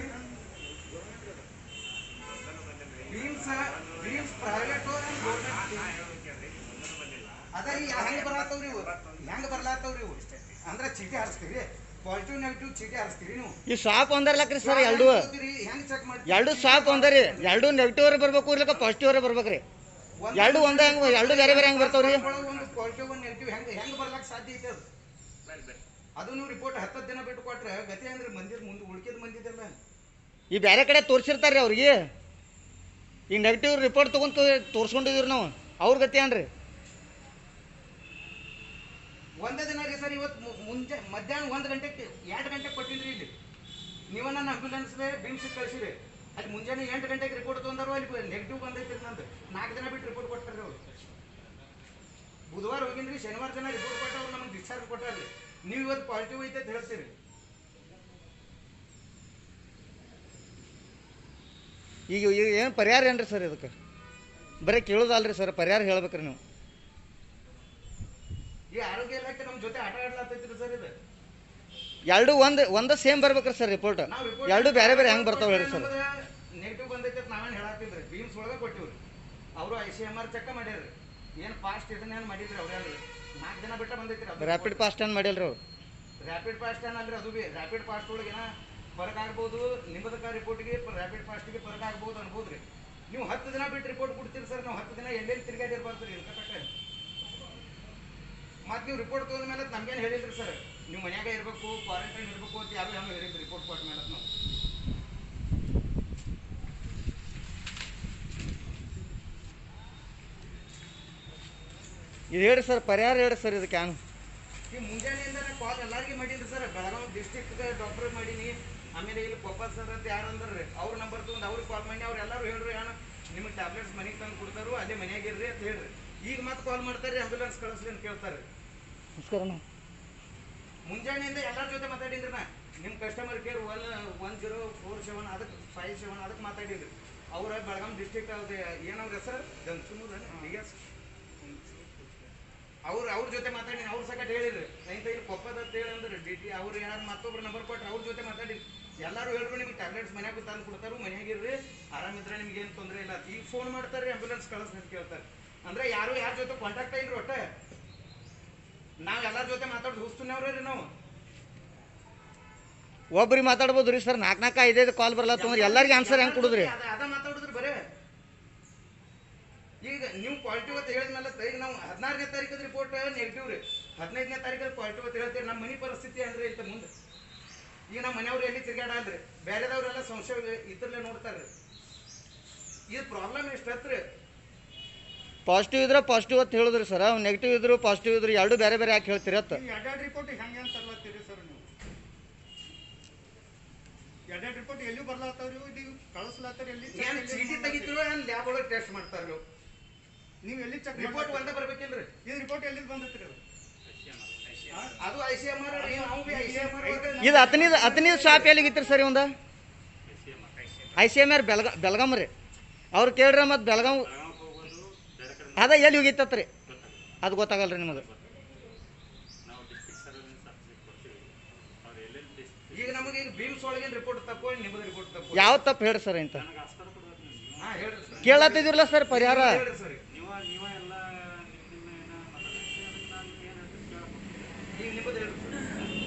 ಬೀಮ್ಸ್ ಬೀಮ್ಸ್ ಪ್ರೈವೇಟ್ ಗೌರ್ಮೆಂಟ್ ಅದ ಈ ಹೆಂಗ್ ಬರತ್ತವ್ರಿ ಇವು ಹೆಂಗ್ ಬರ್ಲಾತ್ತವ್ರಿ ಇವು ಅಂದ್ರೆ ಚೀಟಿ ಹಾರಿಸ್ತೀರಿ ಪಾಸಿಟಿವ್ ನೆಗೆಟಿವ್ ಚೀಟಿ ಹಾರಿಸ್ತೀರಿ ನೀವು ಈ ಶಾಪ್ ಒಂದರ್ಲಕ್ರಿ ಸರ್ ಎರಡು ಹೆಂಗ್ ಚೆಕ್ ಮಾಡ್ತೀರಿ ಎರಡು ಶಾಪ್ ಒಂದರಿ ಎರಡು ನೆಗೆಟಿವ್ ಬರ್ಬೇಕು ಇರ್ಲಕ್ಕ ಪಾಸಿಟಿವ್ ಬರ್ಬೇಕ್ರಿ ಎರಡು ಒಂದ ಹೆಂಗ್ ಎರಡು ಬೇರೆ ಬೇರೆ ಹೆಂಗ್ ಬರ್ತಾವ್ರಿ ಒಂದು ಪಾಸಿಟಿವ್ ಒಂದು ನೆಗೆಟಿವ್ ಹೆಂಗ್ ಹೆಂಗ್ ಬರ್ಲಾಕ ಸಾಧ್ಯ ಐತೆ ಅದು ಅದು ನೀವು ರಿಪೋರ್ಟ್ ಹತ್ತತ್ತು ದಿನ ಬಿಟ್ಟು ಕೊಟ್ರೆ ಗತಿ ಅಂದ್ರೆ ಮಂದಿರ ಮುಂದೆ ಉಳ್ಕಿದ ಮಂದಿದೆಲ್ಲ ಈ ಬೇರೆ ಕಡೆ ತೋರ್ಸಿರ್ತಾರ್ರಿ ಅವ್ರಿಗೆ ಈಗ ನೆಗೆಟಿವ್ ರಿಪೋರ್ಟ್ ತಗೊಂಡ್ ತೋರ್ಸ್ಕೊಂಡಿದೀವಿ ನಾವು ಅವ್ರ ಗತಿ ಏನ್ರಿ ಒಂದೇ ದಿನ ರೀ ಸರ್ ಇವತ್ತು ಮು- ಮುಂಜೆ ಮಧ್ಯಾಹ್ನ ಒಂದು ಗಂಟೆಗೆ ಎರಡು ಗಂಟೆಗೆ ಕೊಟ್ಟಿದ್ರಿ ಇಲ್ಲಿ ನೀವ ನನ್ನ ಆಂಬ್ಯುಲೆನ್ಸ್ ಬಿಮ್ಸ್ ಕಳಿಸಿರಿ ಅಲ್ಲಿ ಮುಂಜಾನೆ ಎಂಟು ಗಂಟೆಗೆ ರಿಪೋರ್ಟ್ ತೊಗೊಂಡಾರು ಅಲ್ಲಿ ನೆಗೆಟಿವ್ ಬಂದೈತಿ ನಂದು ನಾಲ್ಕು ದಿನ ಬಿಟ್ಟು ರಿಪೋರ್ಟ್ ಕೊಟ್ಟಾರೆ ಅವ್ರು ಬುಧವಾರ ಹೋಗಿನ್ರಿ ಶನಿವಾರ ದಿನ ರಿಪೋರ್ಟ್ ಕೊಟ್ಟವ್ರು ನಮಗೆ ಡಿಸ್ಚಾರ್ಜ್ ಕೊಟ್ಟಾರ್ರಿ ನೀವು ಇವತ್ತು ಪಾಸಿಟಿವ್ ಐತೆ ಅಂತ ಹೇಳ್ತೀರಿ ಈಗ ಈಗ ಏನು ಪರಿಹಾರ ಏನ್ರಿ ಸರ್ ಇದಕ್ಕೆ ಬರೀ ಕೇಳೋದಲ್ರಿ ಸರ್ ಪರಿಹಾರ ಹೇಳ್ಬೇಕ್ರಿ ನೀವು ಈ ಆರೋಗ್ಯ ಇಲಾಖೆ ನಮ್ಮ ಜೊತೆ ಆಟ ಆಡ್ಲಾತೈತ್ರಿ ಸರ್ ಇದು ಎರಡು ಒಂದು ಒಂದ ಸೇಮ್ ಬರ್ಬೇಕ್ರಿ ಸರ್ ರಿಪೋರ್ಟ್ ನಾವು report ಎರಡು ಬೇರೆ ಬೇರೆ ಹೆಂಗ್ ಬರ್ತಾವ ಹೇಳಿ ಸರ್ ನೆಗೆಟಿವ್ ಬಂದೈತೆ ಅಂತ ನಾವೇನು ಹೇಳತ್ತಿದ್ರಿ ಬೀಮ್ಸ್ ಒಳಗೆ ಕೊಟ್ಟಿವ್ರಿ ಅವರು I C M R check ಮಾಡ್ಯಾರ್ರಿ ಏನು ಫಾಸ್ಟ್ ಇದನ್ನೇನು ಮಾಡಿದ್ರಿ ಅವ್ರೇನ್ರಿ ನಾಲ್ಕು ದಿನ ಬಿಟ್ಟ ಬಂದೈತ್ರಿ ಅದು ರ್ಯಾಪಿಡ್ ಫಾಸ್ಟ್ ಏನು ಮಾಡಿಲ್ರಿ ಅವ್ರು ರ್ಯಾಪಿಡ್ ಫಾಸ್ಟ್ ಏನಲ್ರಿ ಅದು ಬಿ ರ್ಯಾಪಿಡ್ ಫಾಸ್ಟ್ ಒಳಗೆ ಏನ ಫರಕ್ ಆಗ್ಬೋದು ನಿಮ್ಮದಕ್ಕ ರಿಪೋರ್ಟ್ಗೆ ರ್ಯಾಪಿಡ್ ಫಾಸ್ಟ್ಗೆ ಫರಕ್ ಆಗ್ಬೋದು ಅನ್ಬೋದು ರೀ ನೀವು ಹತ್ತು ದಿನ ಬಿಟ್ಟು ರಿಪೋರ್ಟ್ ಕೊಡ್ತೀರಿ ಸರ್ ನಾವು ಹತ್ತು ದಿನ ಎಲ್ಲೆಲ್ಲಿ ತಿರ್ಗಾಡಿರ್ಬಾರ್ದು ರೀ ಇಲ್ಕಟ್ಟೆ ಮತ್ತೆ ನೀವು ರಿಪೋರ್ಟ್ ತೊಗೊಂಡ ಮೇಲೆ ನಮ್ಗೇನು ಹೇಳಿದ್ರಿ ಸರ್ ನೀವು ಮನ್ಯಾಗ ಇರಬೇಕು ಕ್ವಾರಂಟೈನ್ ಇರಬೇಕು ಅಂತ ಯಾರು ಹೆಂಗೆ ಹೇಳಿದ್ರಿ ರಿಪೋರ್ಟ್ ಕೊಟ್ಟ ಮೇಲೆ ನಾವು ಇದು ಹೇಳ್ರಿ ಸರ್ ಪರಿಹಾರ ಹೇಳ್ರಿ ಸರ್ ಇದಕ್ಕೆ ಹ್ಯಾಂಗ ಈ ಮುಂಜಾನೆಯಿಂದ ನಾ ಕಾಲ್ ಎಲ್ಲಾರ್ಗಿ ಮಾಡೀನಿ ಸರ್ ಬೆಳಗಾವಿ ಡಿಸ್ಟಿಕ್ ಡಾಕ್ಟರ್ ಮಾಡೀನಿ ಆಮೇಲೆ ಇಲ್ಲಿ ಕೊಪ್ಪಲ್ ಸರ್ ಅಂತ ಯಾರು ಅಂದ್ರಿ ಅವ್ರ ನಂಬರ್ ತಗೊಂಡು ಅವ್ರಿಗೆ ಕಾಲ್ ಮಾಡಿ ಅವ್ರು ಎಲ್ಲರೂ ಹೇಳ್ರಿ ಅಣ್ಣ ನಿಮಗೆ ಟ್ಯಾಬ್ಲೆಟ್ಸ್ ಮನೆಗೆ ತಂದು ಕೊಡ್ತಾರು ಅಲ್ಲೇ ಮನ್ಯಾಗ ಇರ್ರಿ ಅಂತ ಹೇಳ್ರಿ ಈಗ ಮತ್ತೆ ಕಾಲ್ ಮಾಡ್ತಾರೆ ಆಂಬ್ಯುಲೆನ್ಸ್ ಕಳಿಸ್ರಿ ಅಂತ ಕೇಳ್ತಾರೆ ನಮಸ್ಕಾರ ಅಣ್ಣ. ಮುಂಜಾನೆಯಿಂದ ಎಲ್ಲರ ಜೊತೆ ಮಾತಾಡಿದ್ರಿ ನಾ ನಿಮ್ಮ customer care one one zero four seven ಅದಕ್ಕೆ ಫೈವ್ ಸೆವೆನ್ ಅದಕ್ಕೆ ಮಾತಾಡಿದ್ರಿ ಅವ್ರ ಬೆಳಗಾಂ ಡಿಸ್ಟಿಕ್ ಅವ್ರ ಏನವ್ರ ಹೆಸರು ಧನ್ಸುಮೂರ್ ಡಿ ಎಸ್ ಅವ್ರು ಅವ್ರ ಜೊತೆ ಮಾತಾಡಿ ಅವ್ರ ಸಕಟ್ ಹೇಳಿರಿ ರೈತ ಇಲ್ಲಿ ಕೊಪ್ಪದ ಅಂತ ಹೇಳಿ ಅಂದ್ರೆ ಡಿ ಟಿ ಅವ್ರು ಏನಾದ್ರು ಮತ್ತೊಬ್ರು ನಂಬರ್ ಕೊಟ್ರೆ ಅವ್ರ ಜೊತೆ ಮಾತಾಡಿ ಎಲ್ಲರೂ ಹೇಳ್ರು ನಿಮ್ಗೆ ಟ್ಯಾಬ್ಲೆಟ್ಸ್ ಮನ್ಯಾಗ ತಂದು ಕೊಡ್ತಾರು ಮನ್ಯಾಗಿರ್ರಿ ಆರಾಮಿದ್ರೆ ನಿಮ್ಗೆ ಏನು ತೊಂದರೆ ಇಲ್ಲ ಈಗ ಫೋನ್ ಮಾಡ್ತಾರೆ ಆಂಬ್ಯುಲೆನ್ಸ್ ಕಳಿಸ್ರಿ ಅಂತ ಕೇಳ್ತಾರೆ ಅಂದ್ರೆ ಯಾರು ಯಾರ ಜೊತೆ ಕಾಂಟ್ಯಾಕ್ಟ್ ಇಲ್ರಿ ಒಟ್ಟೆ ನಾವ್ ಎಲ್ಲಾರ ಜೊತೆ ಮಾತಾಡೋದು ಹುಸ್ತುನವ್ರಿ ನಾವು ಒಬ್ರಿಗೆ ಮಾತಾಡ್ಬೋದು ರೀ ಸರ್ ನಾಲ್ಕು ನಾಲ್ಕು ಐದೈದು ಕಾಲ್ ಬರ್ಲತ್ತಂದ್ರೆ ಎಲ್ಲರಿಗೆ ಆನ್ಸರ್ ಹೆಂಗೆ ಕೊಡುದ್ರಿ ಅದ ಅದ ಮಾತಾಡಿದ್ರಿ ಬರೇ ಈಗ ನೀವು ಪಾಸಿಟಿವ್ ಅಂತ ಹೇಳಿದ್ಮೇಲೆ ಈಗ ನಾವು ಹದಿನಾರನೇ ತಾರೀಕದ ರಿಪೋರ್ಟ್ ನೆಗೆಟಿವ್ ರೀ ಹದಿನೈದನೇ ತಾರೀಕದ ಪಾಸಿಟಿವ್ ಅಂತ ಹೇಳ್ತೀರಿ ನಮ್ಮ ಮನೆ ಪರಿಸ್ಥಿತಿ ಅಂದ್ರೆ ಇಂತ ಮುಂದೆ ಈಗ ನಮ್ಮ ಮನೆಯವ್ರು ಎಲ್ಲಿ ತಿರ್ಗಾಡಲ್ರಿ ಬೇರೆದವ್ರೆಲ್ಲ ಸಂಶಯ ಇದ್ರಲ್ಲೇ ನೋಡ್ತಾರೆ ಇದು ಪ್ರಾಬ್ಲಮ್ ಎಷ್ಟು ಹತ್ರಿ ಪಾಸಿಟಿವ್ ಇದ್ರೆ ಪಾಸಿಟಿವ್ ಅಂತ ಹೇಳಿದ್ರಿ ಸರ್ ನೆಗೆಟಿವ್ ಇದ್ರು ಪಾಸಿಟಿವ್ ಇದ್ರು ಎರಡು ಬೇರೆ ಬೇರೆ ಯಾಕೆ ಹೇಳ್ತೀರಿ ಅತ್ತ ಈ ಎರಡೆರಡು ರಿಪೋರ್ಟ್ ಹೆಂಗೆ ಅಂತ ತರ್ಲತ್ತೀರಿ ಸರ್ ನೀವು ಎರಡೆರಡು ರಿಪೋರ್ಟ್ ಎಲ್ಲಿ ಬರ್ಲಾತಾವ್ರಿ ಇದು ಕಳಿಸ್ಲಾತಾರ ಎಲ್ಲಿ check ಏನ್ ಎಲ್ಲಿ ಚೀಟಿ ಮಾಡ್ಲಾತ್ತಾರ? ತೆಗಿತಿರೋ ಏನ್ ಲ್ಯಾಬ್ ಒಳಗೆ ಟೆಸ್ಟ್ ಮಾಡ್ತಾರ ನೀವು ನೀವು ಎಲ್ಲಿ ಚೆಕ್ ರಿಪೋರ್ಟ್ ಒಂದೇ ಬರ್ಬೇಕಿಲ್ರಿ ಇದು ರಿಪೋರ್ಟ್ ಎಲ್ಲಿ ಬಂದೈತ್ರಿ ಅದು ಅದು ಐ ಸಿ ಎಂ ಆರ್ ನಾವು B I C M R ಇದು ಹತ್ತನೇದು ಹತ್ತನೇದು ಶಾಪ್ ಎಲ್ಲಿಗಿತ್ತು ಸರ್ ಒಂದು ಐ ಸಿ ಎಮ್ ಆರ್ ಬೆಳಗ ಬೆಳಗಾಂ ರೀ ಅವ್ರು ಕೇಳ್ರಿ ಮತ್ತು ಬೆಳಗಾಂ ಅದ ಎಲ್ಲಿ ಹೋಗಿತ್ತತ್ ರೀ ಅದು ಗೊತ್ತಾಗಲ್ಲ ರೀ ನಿಮಗೆ ನಾವು ಡಿಸ್ಟ್ರಿಕ್ಟ್ ಸರ್ವೆಲೆನ್ಸ್ ಆಫೀಸಿಗೆ ಕೊಡ್ತೀವಿ ಅವ್ರು ಎಲ್ಲೆಲ್ಲಿ ಡಿಸ್ಟ್ರಿಕ್ಟ್ ಈಗ ನಮಗೆ ಈಗ ಭೀಮ್ಸ್ ಒಳಗಿನ ರಿಪೋರ್ಟ್ ತಕ್ಕೊಂಡು ನಿಮ್ಮದು ರಿಪೋರ್ಟ್ ತಕ್ಕೊಂಡು ಯಾವ ತಪ್ಪು ಹೇಳ್ರಿ ಸರ್ ಇಂಥ ನನಗೆ ಆಸ್ಪತ್ರೆ ಕೊಡೋದು ನೀವು ಹಾ ಹೇಳ್ರಿ ಸರ್ ಕೇಳತ್ತಿದಿರಲ್ಲ ಸರ್ ಪರಿಹಾರ ಹೇಳ್ರಿ ಸರ್ ನೀವ ನೀವ ಎಲ್ಲ ನಿಮ್ಮ ಏನ ಮಾತಾಡ್ತೀರಿ ಅದಕ್ಕೆ ನಾನು ಏನು ಹೇಳ್ತೀನಿ ಕೇಳಕ್ಕೆ ಈಗ ನಿಮ್ಮದು ಹೇಳ್ರಿ ಸರ್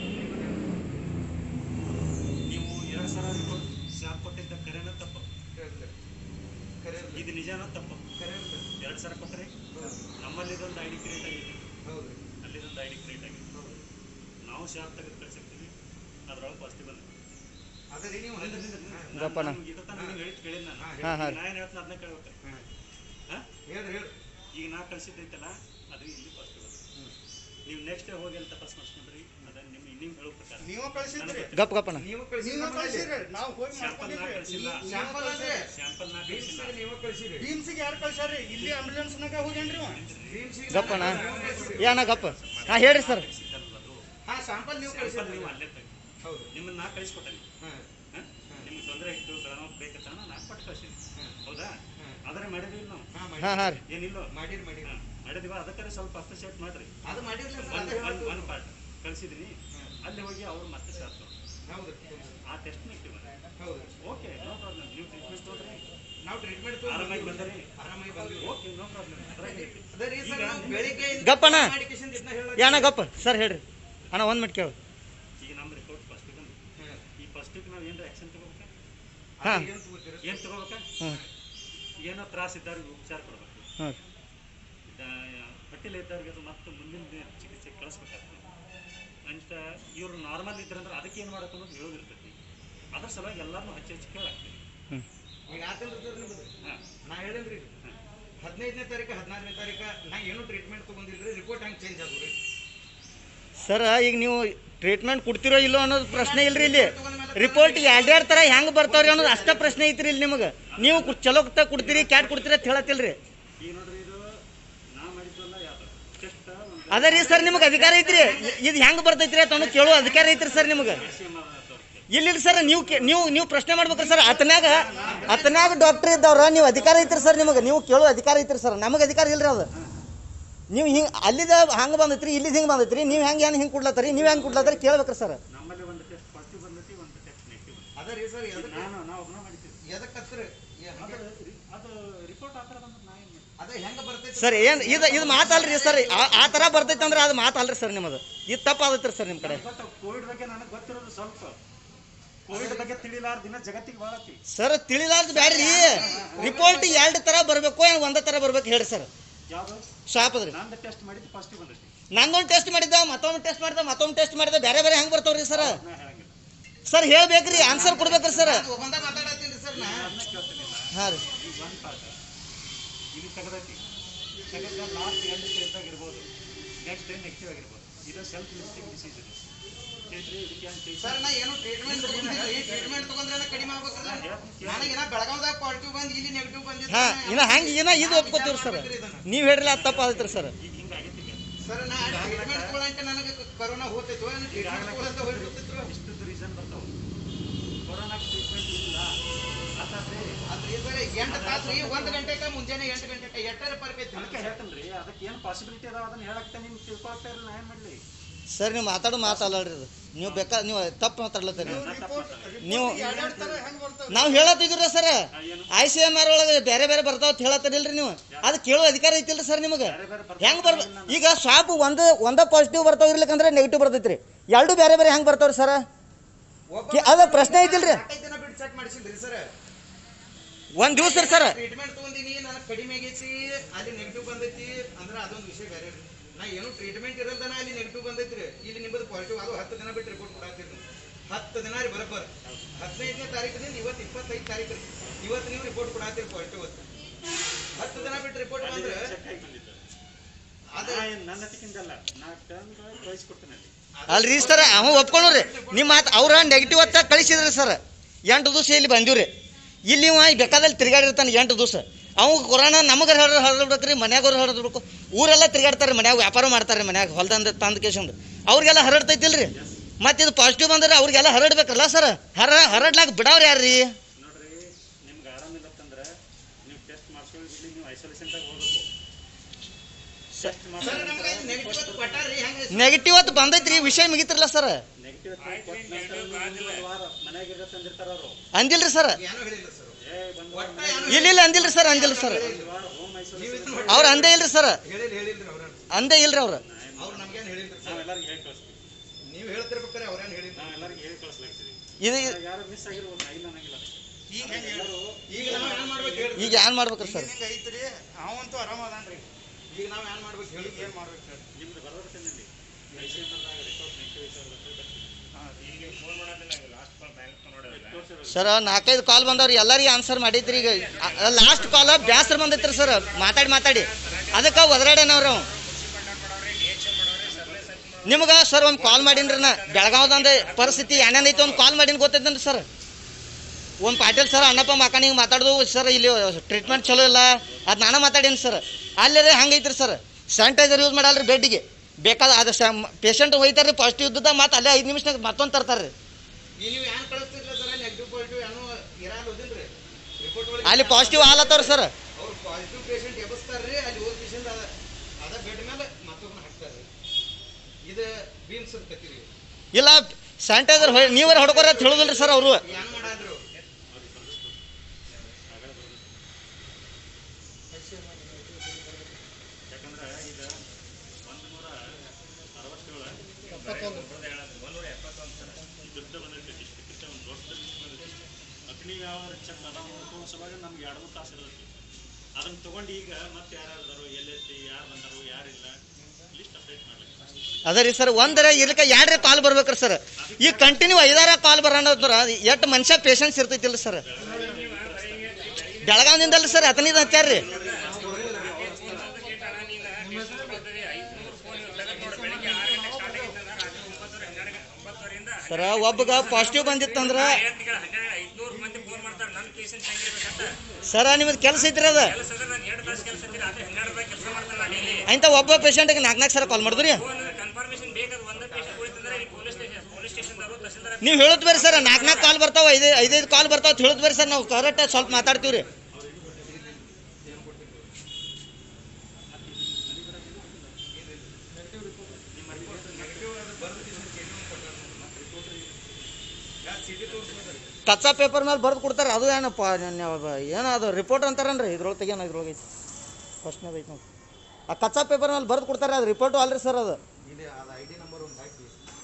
ನೀವು ಎರಡು ಸಲ ರಿಪೋರ್ಟ್ ಸ್ಯಾಪ್ ಕೊಟ್ಟಿದ್ದ ಕರೆನ ತಪ್ಪು ಹೇಳ್ರಿ ಸರ್ ಖರೆ ಇರ್ಲಿ. ಇದು ನಿಜಾನ ತಪ್ಪು ಖರೆ ಇರ್ಲಿ ಸರ್. ಎರಡು ಸಲ ಕೊಟ್ಟರೆ ಹೌದು. ನಮ್ಮಲ್ಲಿ ಇದೊಂದು ಐ ಡಿ ಕ್ರಿಯೇಟ್ ಆಗಿದೆ ಹೌದ್ರಿ ಅಲ್ಲಿದೊಂದು ಐ ಡಿ ಕ್ರಿಯೇಟ್ ಆಗಿದೆ ನಾವು ಶಾಪ್ ತೆಗೆದು ಕಳ್ಸಿರ್ತೀವಿ ಅದ್ರೊಳಗೆ ಪಾಸಿಟಿವ್ ಬಂದ ಅದೇ ರೀ ನೀವು ಗಪ್ಪನ. ಇದು ತಾನೇ ನಿಮ್ಗೆ ಹೇಳಿದ್ ಕೇಳಿದ್ ನಾನು ಹಾ, ಹಾ. ನಾ ಏನು ಹೇಳ್ತೀನಿ ಅದನ್ನ ಕೇಳ್ಬೇಕು ಹಾ. ಹಾ ಹೇಳ್ರಿ ಹೇಳ್ರಿ ಈಗ ನಾ ಕಳ್ಸಿದ್ದೈತಲ್ಲ ಅದು ಇಲ್ಲಿ ಪಾಸಿಟಿವ್ ನೀವು ನೆಕ್ಸ್ಟ್ ಡೇ ಹೋಗಿ ಅಲ್ಲಿ ತಪಾಸ್ ಮಾಡಿಸ್ಕೊಂಡ್ರಿ ಅದನ್ನ ನಿಮ್ಮ ನಿಮ್ಮ ಹೇಳೋ ಪ್ರಕಾರ ನೀವ ಕಳಿಸಿದ್ರಿ ಗಪ್ ಗಪ್ಪನ ನೀವು ಕಳಿಸಿ ನೀವ ಕಳಿಸಿರಿ ನಾವು ಹೋಗಿ ಸ್ಯಾಂಪಲ್ ನಾ ಕಳಿಸಿಲ್ಲ ಸ್ಯಾಂಪಲ್ ಅಂದ್ರೆ ಸ್ಯಾಂಪಲ್ ನಾ ಕಳಿಸಿಲ್ಲ ಭೀಮ್ಸಿಗೆ ನೀವು ಕಳಿಸಿರಿ ಭೀಮ್ಸಿಗೆ ಯಾರು ಕಳ್ಸಾರಿ ಇಲ್ಲಿ ಆಂಬುಲೆನ್ಸ್ನಾಗ ಹೋಗ್ಯಾನ್ರಿ ಅವ ಭೀಮ್ಸಿಗೆ ಗಪ್ಪನ ಏನ ಗಪ್ಪ ಹಾಂ ಹೇಳ್ರಿ ಸರ್ ಕಳಿಸಿದ್ದಲ್ಲ ಅದು ಹಾ ಸ್ಯಾಂಪಲ್ ನೀವು ಸ್ಯಾಂಪಲ್ ಕಳಿಸಿರಿ ನೀವು ಅಲ್ಲೇ ತೆಗಿ ಹೌದು ನಿಮ್ಮನ್ನ ನಾ ಕಳಿಸ್ಕೊಟ್ಟೆ ಹಾ ನಿಮ್ಗೆ ತೊಂದರೆ ಇತ್ತು ಬೆಳಗಾವ್ ಬೇಕಂತ ನಾ ಕೊಟ್ಟು ಕಳಿಸಿನಿ ಹೌದಾ ಆದರೆ ಮಾಡಿದ್ವಿ ನಾವು ಹಾ ಮಾಡಿ ಹಾಂ ಹಾಂ ರೀ ಏನಿಲ್ಲೋ ಮಾಡಿರಿ ಮಾಡಿರಿ ಹಾ, ಮಾಡಿದೀವ ಅದಕ್ಕೆ ಸ್ವಲ್ಪ ಅಪ್ರಿಷಿಯೇಟ್ ಮಾಡ್ರಿ ಅದು ಮಾಡಿರ್ಲಿ ಸರ್ ಒಂದು ಅದೇ ಒಂದು ಹೇಳ್ತು ಒಂದು ಪಾರ್ಟ್ ಕಳಿಸಿದೀನಿ ಅಲ್ಲಿ ಹೋಗಿ ಅವ್ರು ಮತ್ತೆ ಶಾಪ್ ಹೌದು ಆ ಟೆಸ್ಟ್ ನೆಗೆಟಿವ್ ಹೌದು ಓಕೆ ನೋ ಪ್ರಾಬ್ಲಮ್ ನೀವು ಟ್ರೀಟ್ಮೆಂಟ್ ತೊಗೊಂಡ್ರಿ ನಾವು ಟ್ರೀಟ್ಮೆಂಟ್ ಆರಾಮಾಗಿ ಬಂದರಿ ಆರಾಮಾಗಿ ಬಂದ್ವಿ ಓಕೆ ನೋ ಪ್ರಾಬ್ಲಮ್ ಅದ್ರಾಗ ಅದೇ ರೀ ಸರ್ ನಾವು ಬೆಳಿಗ್ಗೆ ಗಪ್ಪನ. ಮಾಡಿಕೇಶನ್ ಇದನ್ನ ಹೇಳೋದು. ಏನ ಗಪ್ಪ ಸರ್ ಹೇಳ್ರಿ ಅಣ್ಣ ಒಂದು ಮಿನಿಟ್ ಕೇಳು ಈಗ ನಮ್ಮ ರಿಪೋರ್ಟ್ ಫಸ್ಟಿಗೆ ಬಂದು ಹಾ. ಈ ಫಸ್ಟಿಗೆ ನಾವು ಏನು ಆ್ಯಕ್ಷನ್ ತಗೋಬೇಕಾ ಹಾಂ ಅದು ಏನ್ ತಗೋತೀರಿ? ಏನು ತಗೋಬೇಕಾ ಹ್ಞೂ ಏನೋ ತ್ರಾಸ ಇದ್ದವ್ರಿಗೆ ಉಪಚಾರ ಕೊಡ್ಬೇಕು ಹ್ಞೂ ಹೊಟ್ಟೆಲಿ ಇದ್ದವ್ರಿಗೆ ಅದು ಮತ್ತೆ ಮುಂದಿನ ದಿನ ಚಿಕಿತ್ಸೆ ಕಳಿಸ್ಬೇಕಾಗ್ತದೆ ಅಂತ ಇವ್ರು ನಾರ್ಮಲ್ ಇದ್ರಂದ್ರೆ ಅದಕ್ಕೆ ಏನು ಮಾಡಬೇಕು ಅನ್ನೋದು ಹೇಳೋದಿರ್ತೈತಿ ಅದ್ರ ಸಲುವಾಗಿ ಎಲ್ಲರನ್ನೂ ಹಚ್ಚಿ ಹಚ್ಚಿ ಕೇಳಾಗ್ತದೆ ಹ್ಞೂ ಈಗ ಆತಲ್ರಿ ಸರ್ ನಿಮ್ದು ಹಾಂ ನಾ ಹೇಳಿಲ್ರಿ ಹದಿನೈದನೇ ತಾರೀಕು ಹದಿನಾರನೇ ತಾರೀಕು ನಾ ಏನು ಟ್ರೀಟ್ಮೆಂಟ್ ತಗೊಂಡಿಲ್ರಿ ರಿಪೋರ್ಟ್ ಹಂಗೆ ಚೇಂಜ್ ಆಗೋರಿ ಸರ್ ಈಗ ನೀವು ಟ್ರೀಟ್ಮೆಂಟ್ ಕೊಡ್ತಿರೋ ಇಲ್ಲೋ ಅನ್ನೋದು ಪ್ರಶ್ನೆ ಇಲ್ರಿ ಇಲ್ಲಿ ರಿಪೋರ್ಟ್ ಎರಡೆರಡು ಥರ ಹೆಂಗೆ ಬರ್ತಾವ್ರಿ ಅನ್ನೋದು ಅಷ್ಟೇ ಪ್ರಶ್ನೆ ಐತ್ರಿ ಇಲ್ಲಿ ನಿಮಗೆ ನೀವು ಕು- ಚಲೋ ತ ಕೊಡ್ತೀರಿ ಕ್ಯಾಟ್ ಕೊಡ್ತೀರಿ ಅಂತ ಹೇಳತ್ತಿಲ್ರಿ ಈಗ ನೋಡ್ರಿ ಇದು ನಾ ಮಾಡಿದ್ವಲ್ಲ ಯಾವ್ದು ಟೆಸ್ಟ್ ಒಂದು ಅದೇ ರೀ ಸರ್ ನಿಮಗೆ ಅಧಿಕಾರ ಐತ್ರಿ ಇ- ಇದು ಹೆಂಗೆ ಬರ್ತೈತ್ರಿ ಅಂತ ಅನ್ನೋದು ಕೇಳೋ ಅಧಿಕಾರ ಐತ್ರಿ ಸರ್ ನಿಮಗೆ ಇಲ್ಲ ಇಲ್ಲ ಸರ್ ನೀವು ಕೇ- ನೀವು ನೀವು ಪ್ರಶ್ನೆ ಮಾಡ್ಬೇಕ್ರಿ ಸರ್ ಅತನ್ಯಾಗ ಅತನ್ಯಾಗ ಡಾಕ್ಟರ್ ಇದ್ದವ್ರ ನೀವು ಅಧಿಕಾರ ಐತ್ರಿ ಸರ್ ನಿಮಗೆ ನೀವು ಕೇಳೋ ಅಧಿಕಾರ ಐತ್ರಿ ಸರ್ ನಮಗೆ ಅಧಿಕಾರ ಇಲ್ರಿ ಅದು ನೀವು ಹಿಂಗೆ ಅಲ್ಲಿದ ಹಂಗೆ ಬಂದೈತ್ರಿ ಇಲ್ಲಿದ್ ಹಿಂಗೆ ಬಂದೈತ್ರಿ ನೀವು ಹೆಂಗೆ ಏನು ಹಿಂಗೆ ಕೊಡ್ಲತ್ತರಿ ನೀವು ಹೆಂಗೆ ಕೊಡ್ಲತ್ತರಿ ಕೇಳ್ಬೇಕ್ರಿ ಸರ್ ನಮ್ಮಲ್ಲಿ ಒಂದು ಟೆಸ್ಟ್ ಪಾಸಿಟಿವ್ ಬಂದೈತಿ ಒಂದು ಟೆಸ್ಟ್ ನೆಗೆಟಿವ್ ಅದೇ ರೀ ಸರ್ ಎದಕ್ಕೆ ನಾನು ನಾವು ಒಬ್ಬನ ಮಾಡಿದ್ದೀವಿ ಎದಕ್ಕೆ ಹತ್ತಿರ ಅದು ಅದು ರಿಪೋರ್ಟ್ ಆ ಥರ ಬಂದ್ರೆ ನಾ ಏನು ಮಾಡಿ ಅದೇ ಹೆಂಗೆ ಬರ್ತೈತಿ ಸರ್ ಏನು ಇದು ಇದು ಮಾತಲ್ರಿ ಸರ್ ಆ- ಆ ಥರ ಬರ್ತೈತೆ ಅಂದ್ರೆ ಅದು ಮಾತಲ್ರಿ ಸರ್ ನಿಮ್ಮದು ಇದು ತಪ್ಪಾದೈತ್ರಿ ಸರ್ ನಿಮ್ಮ ಕಡೆ ಗೊತ್ತು ಕೋವಿಡ್ ಬಗ್ಗೆ ನನಗೆ ಗೊತ್ತಿರೋದು ಸ್ವಲ್ಪ ಕೋವಿಡ್ ಬಗ್ಗೆ ತಿಳಿಲಾರ ದಿನ ಜಗತ್ತಿಗೆ ಬಾಳತಿ ಸರ್ ತಿಳಿಲಾರ್ದು ಬ್ಯಾಡ್ರಿ ರಿಪೋರ್ಟ್ ಎರಡು ಥರ ಬರಬೇಕು ಏನು ಒಂದೇ ಥರ ಬರ್ಬೇಕು ಹೇಳಿ ಸರ್ ಯಾವುದು ಶಾಪದ್ರಿ ನಂದು ಟೆಸ್ಟ್ ಮಾಡಿದ್ದು ಪಾಸಿಟಿವ್ ಬಂದೈತಿ ನಂದೊಂದು ಟೆಸ್ಟ್ ಮಾಡಿದ್ದ ಮತ್ತೊಂದು ಟೆಸ್ಟ್ ಮಾಡಿದ ಮತ್ತೊಂದು ಟೆಸ್ಟ್ ಮಾಡಿದ ಬೇರೆ ಬೇರೆ ಹೆಂಗೆ ಬರ್ತಾವ್ರಿ ಸರ್ ನಾ ಹೇಳಂಗಿಲ್ಲ ಸರ್ ಹೇಳ್ಬೇಕ್ರಿ ಆನ್ಸರ್ ಕೊಡ್ಬೇಕ್ರಿ ಸರ್ ಒಂದ ಮಾತಾಡತ್ತೀನಿ ಸರ್ ನಾ ಅದನ್ನ ಕೇಳ್ತೀನಿ ನಾನು. ಹಾಂ ರೀ ಈಗ ಒಂದು ಪಾರ್ಟ್ ಇಲ್ಲಿ ತೆಗೆದೈತಿ ತೆಗೆದ ಲಾಸ್ಟ್ ಎಂಡ್ ಸ್ಟೇಜ್ದಾಗ ಇರ್ಬೋದು ನೆಕ್ಸ್ಟ್ ಡೇ ನೆಗೆಟಿವ್ ಆಗಿರ್ಬೋದು ಇದು ಸೆಲ್ಫ್ ಲಿಮಿಟಿಂಗ್ ಡಿಸೀಸ್ ಇದು ಹೇಳ್ರಿ ಇದಕ್ಕೆ ಏನು treatment? ಸರ್ ನಾ ಏನು ಟ್ರೀಟ್ಮೆಂಟ್ ತಗೊಂಡಿದ್ರಿ ಟ್ರೀಟ್ಮೆಂಟ್ ತಗೊಂಡ್ರೆ ಕಡಿಮೆ ಆಗ್ಬೇಕಲ್ಲ ನನಗೇನ ಬೆಳಗಾವ್ದಾಗ ಪಾಸಿಟಿವ್ ಬಂದು ಇಲ್ಲಿ ನೆಗೆಟಿವ್ ಬಂದಿದ್ದು ಹಾಂ ಇನ್ನ ಹಂಗೆ ಇನ್ನ ಇದು ಒಪ್ಕೋತೀವಿ ಸರ್ ನೀವು ಹೇಳ್ರಿ ಅದು ತಪ್ಪಾದೈತ್ರಿ ಸರ್ ಈಗ ಹಿಂಗೆ ಆಗೈತಿ ಈಗ ಸರ್ ನಾ ಟ್ರೀಟ್ಮೆಂಟ್ ತಗೊಳಂತ ನನಗೆ ಕರೋನಾ ಹೋಗ್ತೈತೋ ಏನು ಟ್ರೀಟ್ಮೆಂಟ್ ತಗೊಳಂತ ಹೋಗ್ಬಿಡ್ತಿದ್ರು ಇಷ್ಟದ್ದು ರೀಸನ್ ಬರ್ತಾವೆ ಕೊರೋನಾಕ್ಕೆ ಟ್ರೀಟ್ಮೆಂಟ್ ಇಲ್ಲ ಆತಾದ್ರೆ ಅದ್ರಿ ಸರ್ ಎಂಟು ತಾಸು ರೀ ಒಂದು ಗಂಟೆಗೆ ಮುಂಜಾನೆ ಎಂಟು ಗಂಟೆಗೆ ಎಟ್ಟರೆ ಬರ್ಕೈತಿ ಅದಕ್ಕೆ ಹೇಳ್ತೇನೆ ರೀ ಅದಕ್ಕೆ ಏನು ಪಾಸಿಬಿಲಿಟಿ ಅದಾವ ಅದನ್ನ ಹೇಳಕ್ಕೆ ನಿಮ್ಗೆ ತಿಳ್ಕೊಳ್ತಾ ಇಲ್ಲ ನಾ ಏನು ಮಾಡಲಿ ಸರ್ ನೀವು ಮಾತಾಡೋ ಮಾತಲ್ಲರಿ ಇದು ನೀವು ಬೇಕಾ ನೀವು ತಪ್ಪು ಮಾತಾಡ್ಲತ್ತೀರಿ ನೀವು ಎರಡೆರಡು ತರ ಹೆಂಗ್ ಬರ್ತಾವ ನಾವು ಹೇಳತ್ತಿದ್ರಿ ಸರ್ ಏನು ಐ ಸಿ ಎಮ್ ಆರ್ ಒಳಗೆ ಬೇರೆ ಬೇರೆ ಬರ್ತಾವ ಅಂತ ಹೇಳತ್ತೀರಿಲ್ರಿ ನೀವು ಅದು ಕೇಳೋ ಅಧಿಕಾರ ಐತಿಲ್ರಿ ಸರ್ ನಿಮಗೆ ಬೇರೆ ಬೇರೆ ಬರ್ತಾವ ಹೆಂಗ್ ಬರ್ಬ ಈಗ ಶಾಪ್ ಒಂದು ಒಂದ ಪಾಸಿಟಿವ್ ಬರ್ತಾವ ಇರ್ಲಿಕ್ಕಂದ್ರೆ ನೆಗೆಟಿವ್ ಬರ್ತೈತ್ರಿ ಎರಡು ಬೇರೆ ಬೇರೆ ಹೆಂಗ್ ಬರ್ತಾವ್ರಿ ಸರ್ ಕೇ- ಅದ ಪ್ರಶ್ನೆ ಐತಿಲ್ರಿ ನಾಲ್ಕೈದು ದಿನ ಬಿಟ್ಟು ಚೆಕ್ ಮಾಡಿಸಿಲ್ರಿ ಸರ್ ಒಂದ್ ದಿವಸ ರೀ ಸರ್ ಟ್ರೀಟ್ಮೆಂಟ್ ತಗೊಂಡಿನಿ ನನಗೆ ಕಡಿಮೆ ಆಗೈತಿ ಅಲ್ಲಿ ನೆಗೆಟಿವ್ ಬಂದೈತಿ ಅಂದ್ರೆ ಅದೊಂದು ವಿಷಯ ಬೇರೆ ರೀ ನಾ ಏನು ಟ್ರೀಟ್ಮೆಂಟ್ ಇರಲ್ದನ ಅಲ್ಲಿ ನೆಗೆಟಿವ್ ಬಂದೈತ್ರಿ ಇಲ್ಲಿ ನಿಮ್ಮದು ಪಾಸಿಟಿವ್ ಅದು ಹತ್ತು ದಿನ ಬಿಟ್ಟು ರಿಪೋರ್ಟ್ ಕೊಡಾತೀರಿ ನೀವು ಹತ್ತು ದಿನ ರೀ ಬರೋಬ್ಬರ ಹದಿನೈದನೇ ತಾರೀಕಿನಿಂದ ಇವತ್ತು ಇಪ್ಪತ್ತೈದು ತಾರೀಕು ರೀ ಇವತ್ತು ನೀವು ರಿಪೋರ್ಟ್ ಕೊಡಾತೀರಿ ಪಾಸಿಟಿವ್ ಹತ್ತು ದಿನ ಬಿಟ್ಟು ರಿಪೋರ್ಟ್ ಬಂದ್ರೆ ಚೆಕ್ ಆಗಿ ಬಂದಿದ್ದು ಅದು ನಾ ಏನ್ ನನ್ನ ಹತ್ತಿಕ್ಕಿಂದಲ್ಲ ನಾ ತಂದು ಕಳಿಸ್ಕೊಡ್ತೇನೆ ಅಲ್ಲಿ ಅಲ್ರಿ ಸರ್ ಅವ ಒಪ್ಕೊಂಡ್ರಿ ನಿಮ್ಮ ಮಾತು ಅವ್ರ ನೆಗೆಟಿವ್ ಅಂತ ಕಳಿಸಿದ್ರಿ ಸರ್ ಎಂಟು ದಿವಸ ಇಲ್ಲಿ ಬಂದಿವ್ರಿ ಇಲ್ಲಿ ಇವ ಬೇಕಾದಲ್ಲಿ ತಿರ್ಗಾಡಿರ್ತಾನೆ ಎಂಟು ದಿವಸ ಅವ್ ಕೊರೋನಾ ನಮಗೆ ಹರಡ್ಬೇಕ್ರಿ ಮನ್ಯಾಗ ಹರಡ್ಬೇಕು ಊರೆಲ್ಲ ತಿರ್ಗಾಡ್ತಾರೆ ಮನ್ಯಾಗ ವ್ಯಾಪಾರ ಮಾಡ್ತಾರೆ ಮನ್ಯಾಗ ಹೊಲ್ದಂದ ತಂದ ಕೇಸಂದು ಅವ್ರಿಗೆಲ್ಲ ಹರಡ್ತೈತಿಲ್ರಿ ಮತ್ತೆ ಇದು ಪಾಸಿಟಿವ್ ಬಂದ್ರೆ ಅವ್ರಿಗೆಲ್ಲ ಹರಡ್ಬೇಕಲ್ಲ ಸರ್ ಹರ ಹರಡ್ಲಾಕ ಬಿಡವ್ರು ಯಾರ್ರಿ ನೋಡ್ರಿ ನಿಮ್ಗೆ ಆರಾಮಿಲ್ಲತ್ತಂದ್ರೆ ನೀವು ಟೆಸ್ಟ್ ಮಾಡ್ಸ್ಕೊಳ್ಳಿ ಇಲ್ಲಿ ನೀವು ಐಸೋಲೇಷನ್ದಾಗ ಹೋಗ್ಬೇಕು ಟೆಸ್ಟ್ ಸರ್ ನಮ್ಗೆ ನೆಗೆಟಿವ್ ಕೊಟ್ಟಾರ್ರಿ ಹೆಂಗೆ ನೆಗೆಟಿವ್ ಅಂತ ಬಂದೈತ್ರಿ ವಿಷಯ ಮುಗಿತಿರಲ್ಲ ಸರ್ ನೆಗೆಟಿವ್ ವಾರ ಮನ್ಯಾಗ ಇರತ್ತೆ ಅಂದಿರ್ತಾರ ಅವರು ಅಂದಿಲ್ರಿ ಸರ್ ಏನೋ ಹೇಳಿಲ್ಲ ಸರ್ ಏ ಬಂದು ಒಟ್ಟ ಏನೋ ಇಲ್ಲ ಇಲ್ಲ ಅಂದಿಲ್ರಿ ಸರ್ ಅಂದಿಲ್ಲ ಸರ್ ವಾರ ಹೋಮ್ ಐಸೋಲೇಷನ್ ಅವ್ರು ಅಂದೇ ಇಲ್ರಿ ಸರ್ ಹೇಳಿಲ್ಲ ಹೇಳಿಲ್ರಿ ಅವ್ರ ಅಂದೇ ಇಲ್ರಿ ಅವ್ರು ಅವ್ರು ನಮ್ಗೇನು ಹೇಳಿಲ್ರಿ ಸರ್ ನಾವೆಲ್ಲರಿಗೆ ಹೇಳಿ ಕಳಿಸ್ತೀವಿ ನೀವು ಹೇಳ್ತಿರ್ಬೇಕಾರೆ ಅವ್ರೇನು ಹೇಳಿಲ್ಲ ನಾವೆಲ್ಲರಿಗೆ ಹೇಳಿ ಕಳಿಸ್ಲಾಗ್ತೀವಿ ಇದು ಯಾರು ಮಿಸ್ ಆಗಿರ್ಬೋದು ಇಲ್ಲ ಅನ್ನಂಗಿಲ್ಲ ಈಗ ಹೆಂಗೆ ಈಗ ನಾವು ಏನು ಮಾಡ್ಬೇಕು ಹೇಳ್ರಿ ಈಗ ಏನ್ ಮಾಡ್ಬೇಕ್ರಿ ಸರ್ ಹಿಂಗೆ ಐತ್ರಿ ಅವಂತೂ ಆರಾಮ ಅದಾನ್ರಿ ಈಗ ನಾವು ಏನು ಮಾಡ್ಬೇಕು ಹೇಳಿ ಏನು ಮಾಡ್ಬೇಕು ಹೇಳಿ ನಿಮ್ದು ಬರೋದಕ್ಕೇನಲ್ಲಿ ಐಸೋಲೇಷನ್ದಾಗ ರಿಪೋರ್ಟ್ ನೆಗೆಟಿವ್ ಈಗ ಫೋನ್ ಮಾಡೋದಿಲ್ಲ ಲಾಸ್ಟ್ ಕಾಲ್ ಬ್ಯಾಂಕ್ ನೋಡೋದಿಲ್ಲ ಸರ್ ನಾಲ್ಕೈದು ಕಾಲ್ ಬಂದವ್ರಿ ಎಲ್ಲರಿಗೆ ಆನ್ಸರ್ ಮಾಡಿದ್ರಿ ಈಗ ಲಾಸ್ಟ್ ಕಾಲ್ ಬ್ಯಾಸರ ಬಂದೈತ್ರಿ ಸರ್ ಮಾತಾಡಿ ಮಾತಾಡಿ ಅದಕ್ಕೆ ಒದರಾಡೇನವ್ರಿ ಅವ್ ನಿಮ್ಗೆ ಸರ್ ಒಂದು ಕಾಲ್ ಮಾಡೀನ್ರಿ ನಾ ಬೆಳಗಾವ್ದಂದ ಪರಿಸ್ಥಿತಿ ಏನೇನೈತಿ ಒಂದು ಕಾಲ್ ಮಾಡೀನಿ ಗೊತ್ತೈತೇನ್ರಿ ಸರ್ ಒಂದು ಪಾಟೀಲ್ ಸರ್ ಅಣ್ಣಪ್ಪ ಮಕ್ಕಳ ಹಿಂಗೆ ಮಾತಾಡೋದು ಸರ್ ಇಲ್ಲಿ ಟ್ರೀಟ್ಮೆಂಟ್ ಚಲೋ ಇಲ್ಲ ಅದು ನಾನು ಮಾತಾಡೀನಿ ಸರ್ ಅಲ್ಲೇ ಹಂಗೈತ್ರಿ ಸರ್ ಸ್ಯಾನಿಟೈಸರ್ ಯೂಸ್ ಮಾಡಲ್ರಿ ಬೆಡ್ಡಿಗೆ ಬೇಕಾದ ಅದು ಪೇಷಂಟ್ ಹೋಯ್ತಾರ್ರಿ ಪಾಸಿಟಿವ್ ಇದ್ದದ ಮತ್ತೆ ಅಲ್ಲೇ ಐದು ನಿಮಿಷನಾಗ ಮತ್ತೊಂದು ತರ್ತಾರೆ ರೀ ಈಗ ನೀವು ಏನು ಕಳಿಸ್ತಿರ್ಲ ಸರ್ ನೆಗೆಟಿವ್ ಪಾಸಿಟಿವ್ ಏನೋ ಇರಲ್ಲ ಓದಿಲ್ರಿ ರಿಪೋರ್ಟ್ ಒಳಗೆ ಅಲ್ಲಿ ಪಾಸಿಟಿವ್ ಆಲತ್ತವ್ರಿ ಸರ್ ಅವ್ರು ಪಾಸಿಟಿವ್ ಪೇಷಂಟ್ ಎಬ್ಬಿಸ್ತಾರ್ರಿ ಅಲ್ಲಿ ಹೋದ ಪೇಷಂಟ್ ಅದ ಅದ ಬೆಡ್ ಮೇಲೆ ಮತ್ತೊಬ್ಬನ ಹಾಕ್ತಾರ್ರಿ ಇದು ಬೀಮ್ಸ್ ಇರ್ತೈತಿ ರೀ ಇಲ್ಲ ಸ್ಯಾನಿಟೈಸರ್ ನೀವರ ಹೊಡ್ಕೊರ ಅಂತ ಹೇಳುದಿಲ್ರಿ ಸರ್ ಅವರು ಏನು ಮಾಡಾದ್ರು ಯಾಕಂದ್ರೆ ಈಗ ಒಂದು ನೂರ ಅರವತ್ತೇಳು ಒಂದೂರ ಎಪ್ಪತ್ತೊಂದು ಸರ್ ದುಡ್ಡು ಬಂದೈತೆ ಡಿಸ್ಟ್ರಿಕ್ಟ್ ಒಂದು ದೊಡ್ಡ ಲಿಸ್ಟ್ ಬಂದೈತೆ ಅಗ್ನಿ ಯಾವ ಚೆಕ್ ಅದ ನೋಡ್ಕೊಳ್ಳೋ ಸಲುವಾಗಿ ನಮ್ಗೆ ಎರಡು ಮೂರು ತಾಸು ಇರ್ತೈತಿ ಅದನ್ನ ತಗೊಂಡು ಈಗ ಮತ್ತೆ ಯಾರ್ಯಾರು ಎಲ್ಲೈತಿ ಯಾರು ಬಂದರು ಯಾರಿಲ್ಲ ಲಿಸ್ಟ್ ಅಪ್ಡೇಟ್ ಮಾಡ್ಲಿಕ್ಕೆ ಅದ ರೀ ಸರ್ ಒಂದರ ಇರ್ಲಿಕ್ಕೆ ಎರಡರ ಕಾಲ್ ಬರ್ಬೇಕ್ರಿ ಸರ್ ಈಗ ಕಂಟಿನ್ಯೂ ಐದಾರ ಕಾಲ್ ಬರೋಣ ಎಷ್ಟು ಮನುಷ್ಯ ಪೇಷನ್ಸ್ ಇರ್ತೈತಿಲ್ಲ ಸರ್ ಬೆಳಗಾವಿನಿಂದಲ್ಲ ಸರ್ ಹತ್ತನೈದು ಹಚ್ಚಾರ್ರಿ ಸರ ಒಬ್ಬಗ ಪಾಸಿಟಿವ್ ಬಂದಿತ್ತಂದ್ರ ಐದ್ನೂರು ಮಂದಿ ಫೋನ್ ಮಾಡ್ತಾರೆ ನನ್ನ ಪೇಷಂಟ್ ಹೆಂಗಿರ್ಬೇಕಂತ ಸರ ನಿಮ್ದು ಕೆಲಸ ಐತ್ರಿ ಅದ ಕೆಲಸ ಅಂದ್ರೆ ನಾನು ಎರಡು ತಾಸು ಕೆಲಸ ಇದ್ದಿಲ್ಲ ಆದ್ರೆ ಹನ್ನೆರಡು ರೂಪಾಯಿ ಕೆಲಸ ಮಾಡ್ತಾರೆ ನಾನು ಡೈಲಿ ಅಂತ ಒಬ್ಬ ಪೇಷಂಟ್ಗೆ ನಾಲ್ಕು ನಾಲ್ಕು ಸರ ಕಾಲ್ ಮಾಡಿದ್ರಿ ಫೋನ್ ಕನ್ಫರ್ಮೇಶನ್ ಬೇಕಾದ ಒಂದೇ ಪೇಷಂಟ್ ಉಳಿತಂದ್ರೆ ಈ ಪೊಲೀಸ್ ಸ್ಟೇಷನ್ ಪೊಲೀಸ್ ಸ್ಟೇಷನ್ದವರು ತಹಸೀಲ್ದಾರ್ ನೀವು ಹೇಳುದ್ ಬೇರೆ ಸರ್ ನಾಲ್ಕು ನಾಲ್ಕು ಕಾಲ್ ಬರ್ತಾವ ಐದು ಐದೈದು ಕಾಲ್ ಬರ್ತಾವ ಅಂತ ಹೇಳುದ್ ಬೇರೆ ಸರ್ ನಾವು ಕರೆಕ್ಟ್ ಸ್ವಲ್ಪ ಮಾತಾಡ್ತೀವಿ ರೀ ಕಚ್ಚಾ ಪೇಪರ್ ಮೇಲೆ ಬರ್ದು ಕೊಡ್ತಾರೆ ಅದು ಏನಪ್ಪ ಏನೋ ಅದು ರಿಪೋರ್ಟ್ ಅಂತಾರನ್ರಿ ಇದ್ರೊಳಗೆ ತೆಗಿಯೋಣ ಇದ್ರೊಳಗೆ ಐತಿ ಫಸ್ಟ್ನೇದು ಐತಿ ನೋಡಿ ಆ ಕಚ್ಚಾ ಪೇಪರ್ ಮೇಲೆ ಬರ್ದು ಕೊಡ್ತಾರೆ ಅದು ರಿಪೋರ್ಟು ಅಲ್ರಿ ಸರ್ ಅದು ಇಲ್ಲಿ ಅದು ಐ ಡಿ ನಂಬರ್ ಒಂದು ಹಾಕಿ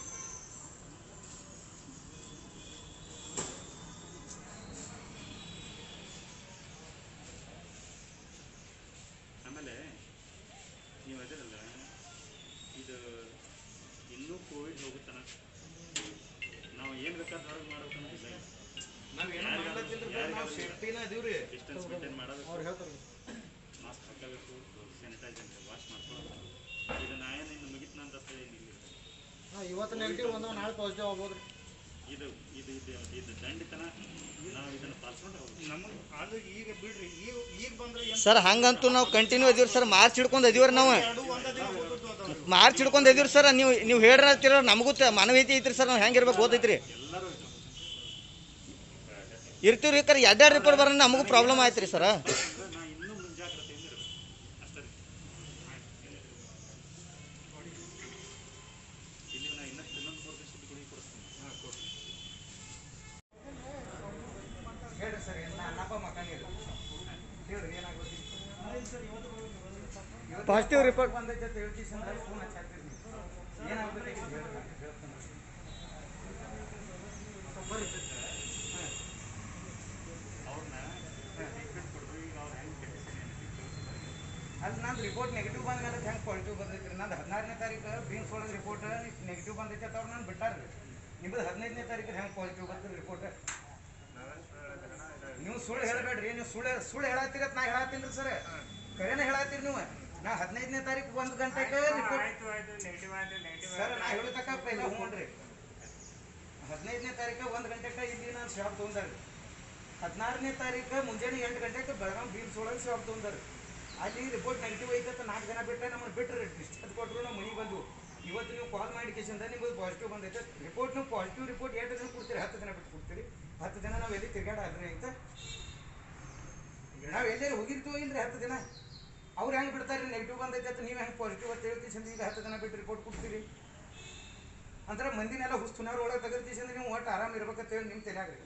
ಆಮೇಲೆ ನೀವು ಅದಿರಲ್ಲ ಇದು ಇನ್ನೂ ಕೋವಿಡ್ ಹೋಗುತ್ತಾನ ನಾವು ಏನು ಬೇಕಾದ್ರೆ ಹೊರಗೆ ಮಾಡ್ಬೇಕನ್ನೋದಿಲ್ಲ ನಾವ್ ಏನೋ ಮಾಡ್ಲತ್ತಿಲ್ರಿ ನಾವು ಸೇಫ್ಟಿನ ಅದೀವ್ರಿ ಡಿಸ್ಟೆನ್ಸ್ ಮೇಂಟೈನ್ ಮಾಡಬೇಕು ಅವ್ರು ಹೇಳ್ತಾರೆ ಮಾಸ್ಕ್ ಹಾಕಬೇಕು ಸ್ಯಾನಿಟೈಸರ್ ವಾಶ್ ಮಾಡ್ಕೊಳ್ಳೋದು ಇದು ನಾ ಏನು ಇನ್ನು ಮುಗಿತ್ನ ಅಂತ ಏನಿಲ್ಲ ಇವತ್ತು ನೆಗೆಟಿವ್ ಬಂದವ ನಾಳೆ ಪಾಸಿಟಿವ್ ಆಗ್ಬೋದು ಇದು ಇದು ಇದು ಇದು ದಂಡಿತನ ನಾವು ಇದನ್ನು ಪಾಲ್ಸ್ಕೊಂಡು ಹೋಗ್ಬೇಕು ನಮಗೆ ಅದು ಈಗ ಬಿಡ್ರಿ ಈಗ ಈಗ ಬಂದ್ರೆ ಏನು ಸರ್ ಹಂಗಂತೂ ನಾವು ಕಂಟಿನ್ಯೂ ಇದೀವಿ ಸರ್ ಮಾರ್ಚ್ ಹಿಡ್ಕೊಂಡು ಇದೀವ್ರಿ ನಾವು ಎರಡು ಒಂದೇ ದಿನ ಹೋಗೋದು ಅದಾವ್ರಿ ಮಾರ್ಚ್ ಹಿಡ್ಕೊಂಡು ಇದೀವಿ ಸರ್ ನೀವು ನೀವು ಹೇಳ್ರತ್ತಿರ ನಮಗೂ ತ- ಮಾನವೀಯತೆ ಐತ್ರಿ ಸರ್ ನಾವು ಹೆಂಗಿರ್ಬೇಕು ಗೊತ್ತೈತ್ರಿ ಎಲ್ಲರೂ ಇದು. ಇರ್ತೀವ್ರಿ ಕರೆ ಎರಡೆರಡು ರಿಪೋರ್ಟ್ ಬರೋಣ ನಮಗೂ ಪ್ರಾಬ್ಲಮ್ ಆಯ್ತು ರೀ ಸರ್ ಅಂದ್ರೆ ನಾ ಇನ್ನೂ ಮುಂಜಾಗ್ರತೆಯಿಂದ ಇರಬೇಕು ಅಷ್ಟೇ ರೀ. ಇಲ್ಲಿ ನಾ ಇನ್ನಷ್ಟು ಇನ್ನೊಂದು ಮೂರು ದಿವಸದ ಗುಳಿಗೆ ಕೊಡ್ತೀನಿ ಹೇಳ್ರಿ ಸರ್ ನಾ ಅಣ್ಣಪ್ಪ ಮಕ್ಕಳಿಗೆ ಹೇಳ್ರಿ ಏನಾಗ್ಬೇಕು Positive report. ಬಂದೈತೆ ಅಂತ ಹೇಳ್ತೀವಿ ಸರ್ ಫೋನ್ ಹಚ್ಚಾಕ್ತೀರಿ ನೀವು ಏನಾಗ್ಬೇಕು ಹೇಳ್ರಿ ಹೇಳ್ತೀನಿ ಬರ್ರಿ ಸರ್ ಅವ್ರನ್ನ ಟ್ರೀಟ್ಮೆಂಟ್ ಕೊಡ್ರಿ ಈಗ ಅವ್ರು ಹೆಂಗೆ ಕೆಟ್ಟಿಸ್ತೀನಿ ಅದು ನಂದು ರಿಪೋರ್ಟ್ ನೆಗೆಟಿವ್ ಬಂದ ಮೇಲೆ ಹೆಂಗೆ ಪಾಸಿಟಿವ್ ಬಂದೈತಿ ರೀ ನಂದು ಹದಿನಾರನೇ ತಾರೀಕು ಬೀನ್ಸ್ ಒಳಗೆ ರಿಪೋರ್ಟ್ ನೆಗೆಟಿವ್ ಬಂದೈತೆ ಅಂತ ಅವ್ರು ನಾನು ಬಿಟ್ಟಾರ್ರಿ ನಿಮ್ಮದು ಹದಿನೈದನೇ ತಾರೀಕು ಹೆಂಗೆ ಪಾಸಿಟಿವ್ ಬರ್ತದೆ ರಿಪೋರ್ಟ್ ನೀವು ಸುಳ್ಳು ಹೇಳಬೇಡ್ರಿ ನೀವು ಸುಳ್ಳು ಸುಳ್ಳು ಹೇಳತ್ತೀರಿ ಅಂತ ನಾ ಹೇಳತ್ತೀನಿ ರೀ ಸರ್ ಕರೆನ ಹೇಳತ್ತೀರಿ ನೀವು ನಾ ಹದಿನೈದನೇ ತಾರೀಕು ಒಂದು ಗಂಟೆಗೆ ರಿಪೋರ್ಟ್ ಆಯ್ತು ಆಯ್ತು ನೆಗೆಟಿವ್ ಆಯ್ತು ನೆಗೆಟಿವ್ ಸರ್ ನಾ ಹೇಳೋ ತಕ್ಕ ಪೈಲ ಹ್ಞೂನ್ರಿ ಹದಿನೈದನೇ ತಾರೀಕು ಒಂದು ಗಂಟೆಗೆ ಇಲ್ಲಿ ನಾನು ಶಾಪ್ ತೊಗೊಂಡಾರಿ ಹದಿನಾರನೇ ತಾರೀಕು ಮುಂಜಾನೆ ಎಂಟು ಗಂಟೆಗೆ ಬೆಳಗಾವಿ ಬೀಮ್ಸ್ ಒಳಗೆ ಶಾಪ್ ತೊಗೊಂಡಾರಿ ಅಲ್ಲಿ ರಿಪೋರ್ಟ್ ನೆಗೆಟಿವ್ ಐತೆ ಅಂತ ನಾಲ್ಕು ಜನ ಬಿಟ್ಟರೆ ನಮ್ಮನ್ನು ಬಿಟ್ಟರೆ ಡಿಸ್ಚಾರ್ಜ್ ಕೊಟ್ಟರು ನಮ್ಮ ಮನೆಗೆ ಬಂದು ಇವತ್ತು ನೀವು ಕಾಲ್ ಮಾಡಿ ಕೇಸಿಂದ ನಿಮ್ಮದು ಪಾಸಿಟಿವ್ ಬಂದೈತೆ ರಿಪೋರ್ಟ್ ನೀವು ಪಾಸಿಟಿವ್ ರಿಪೋರ್ಟ್ ಎಷ್ಟು ದಿನ ಕೊಡ್ತೀರಿ ಹತ್ತು ದಿನ ಬಿಟ್ಟು ಕೊಡ್ತೀರಿ ಹತ್ತು ದಿನ ನಾವು ಎಲ್ಲಿ ತಿರ್ಗಾಡಾದ್ರಿ ಅಂತ ನಾವು ಎಲ್ಲೆಲ್ಲಿ ಹೋಗಿರ್ತೀವೋ ಇಲ್ರಿ ಹತ್ತು ದಿನ ಅವ್ರು ಹೆಂಗೆ ಬಿಡ್ತಾರೆ ನೆಗೆಟಿವ್ ಬಂದೈತೆ ಅಂತ ನೀವು ಹೆಂಗೆ ಪಾಸಿಟಿವ್ ಅಂತ ಹೇಳ್ತೀಸಂದ್ರೆ ಈಗ ಹತ್ತು ದಿನ ಬಿಟ್ಟು ರಿಪೋರ್ಟ್ ಕೊಡ್ತೀರಿ ಅಂದ್ರೆ ಮಂದಿನೆಲ್ಲ ಹುಸ್ತುನಾರ ಒಳಗೆ ತೆಗೆದ್ತೀಸಂದ್ರೆ ನೀವು ಒಟ್ಟು ಆರಾಮ್ ಇರ್ಬೇಕಂತ ಹೇಳಿ ನಿಮ್ಮ ತಲೆಯಾಗ್ರಿ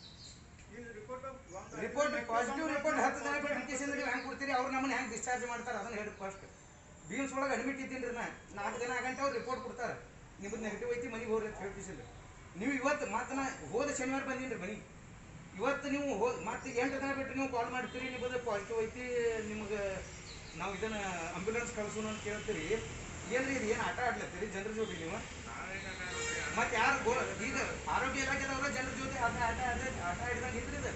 ರಿಪೋರ್ಟ್ ಪಾಸಿಟಿವ್ ರಿಪೋರ್ಟ್ ಹತ್ತು ದಿನ ಬಿಟ್ಟು ಕೇಸಿಂದ ನೀವು ಹೆಂಗೆ ಕೊಡ್ತೀರಿ ಅವ್ರು ನಮ್ಮನ್ನ ಹೆಂಗೆ ಡಿಸ್ಚಾರ್ಜ್ ಮಾಡ್ತಾರೆ ಅದನ್ನ ಹೇಳಿ ಫಸ್ಟ್ ಬೀಮ್ಸ್ ಒಳಗೆ ಅಡ್ಮಿಟ್ ಇದ್ದೀನಿ ರೀ ನಾ ನಾಲ್ಕು ದಿನ ಆಗಂಟ ಅವ್ರು ರಿಪೋರ್ಟ್ ಕೊಡ್ತಾರೆ ನಿಮ್ಮದು ನೆಗೆಟಿವ್ ಐತಿ ಮನೆಗೆ ಹೋಗ್ರಿ ಅಂತ ಹೇಳ್ತೀಸಿಲ್ಲ ನೀವು ಇವತ್ತು ಮತ್ತೆ ನಾ ಹೋದ ಶನಿವಾರ ಬಂದೀನಿ ರೀ ಮನೆಗೆ ಇವತ್ತು ನೀವು ಹೋ ಮತ್ತೆ ಎಂಟು ದಿನ ಬಿಟ್ಟು ನೀವು ಕಾಲ್ ಮಾಡ್ತೀರಿ ನಿಮ್ಮದು ಪಾಸಿಟಿವ್ ಐತಿ ನಿಮಗೆ ನಾವು ಇದನ್ನ ಆಂಬ್ಯುಲೆನ್ಸ್ ಕಳ್ಸೋಣ ಅಂತ ಕೇಳ್ತೀರಿ ಏನ್ರಿ ಇದು ಏನು ಆಟ ಆಡ್ಲತ್ತೀರಿ ಜನರ ಜೋಡಿ ನೀವು ಮತ್ತೆ ಯಾರು ಗೋ ಈಗ ಆರೋಗ್ಯ ಇಲಾಖೆದವ್ರ ಜನರ ಜೊತೆ ಆಟ ಆಟ ಆಟ ಆಟ ಆಡಿದಂಗೆ ಇದ್ರಿ ಇದು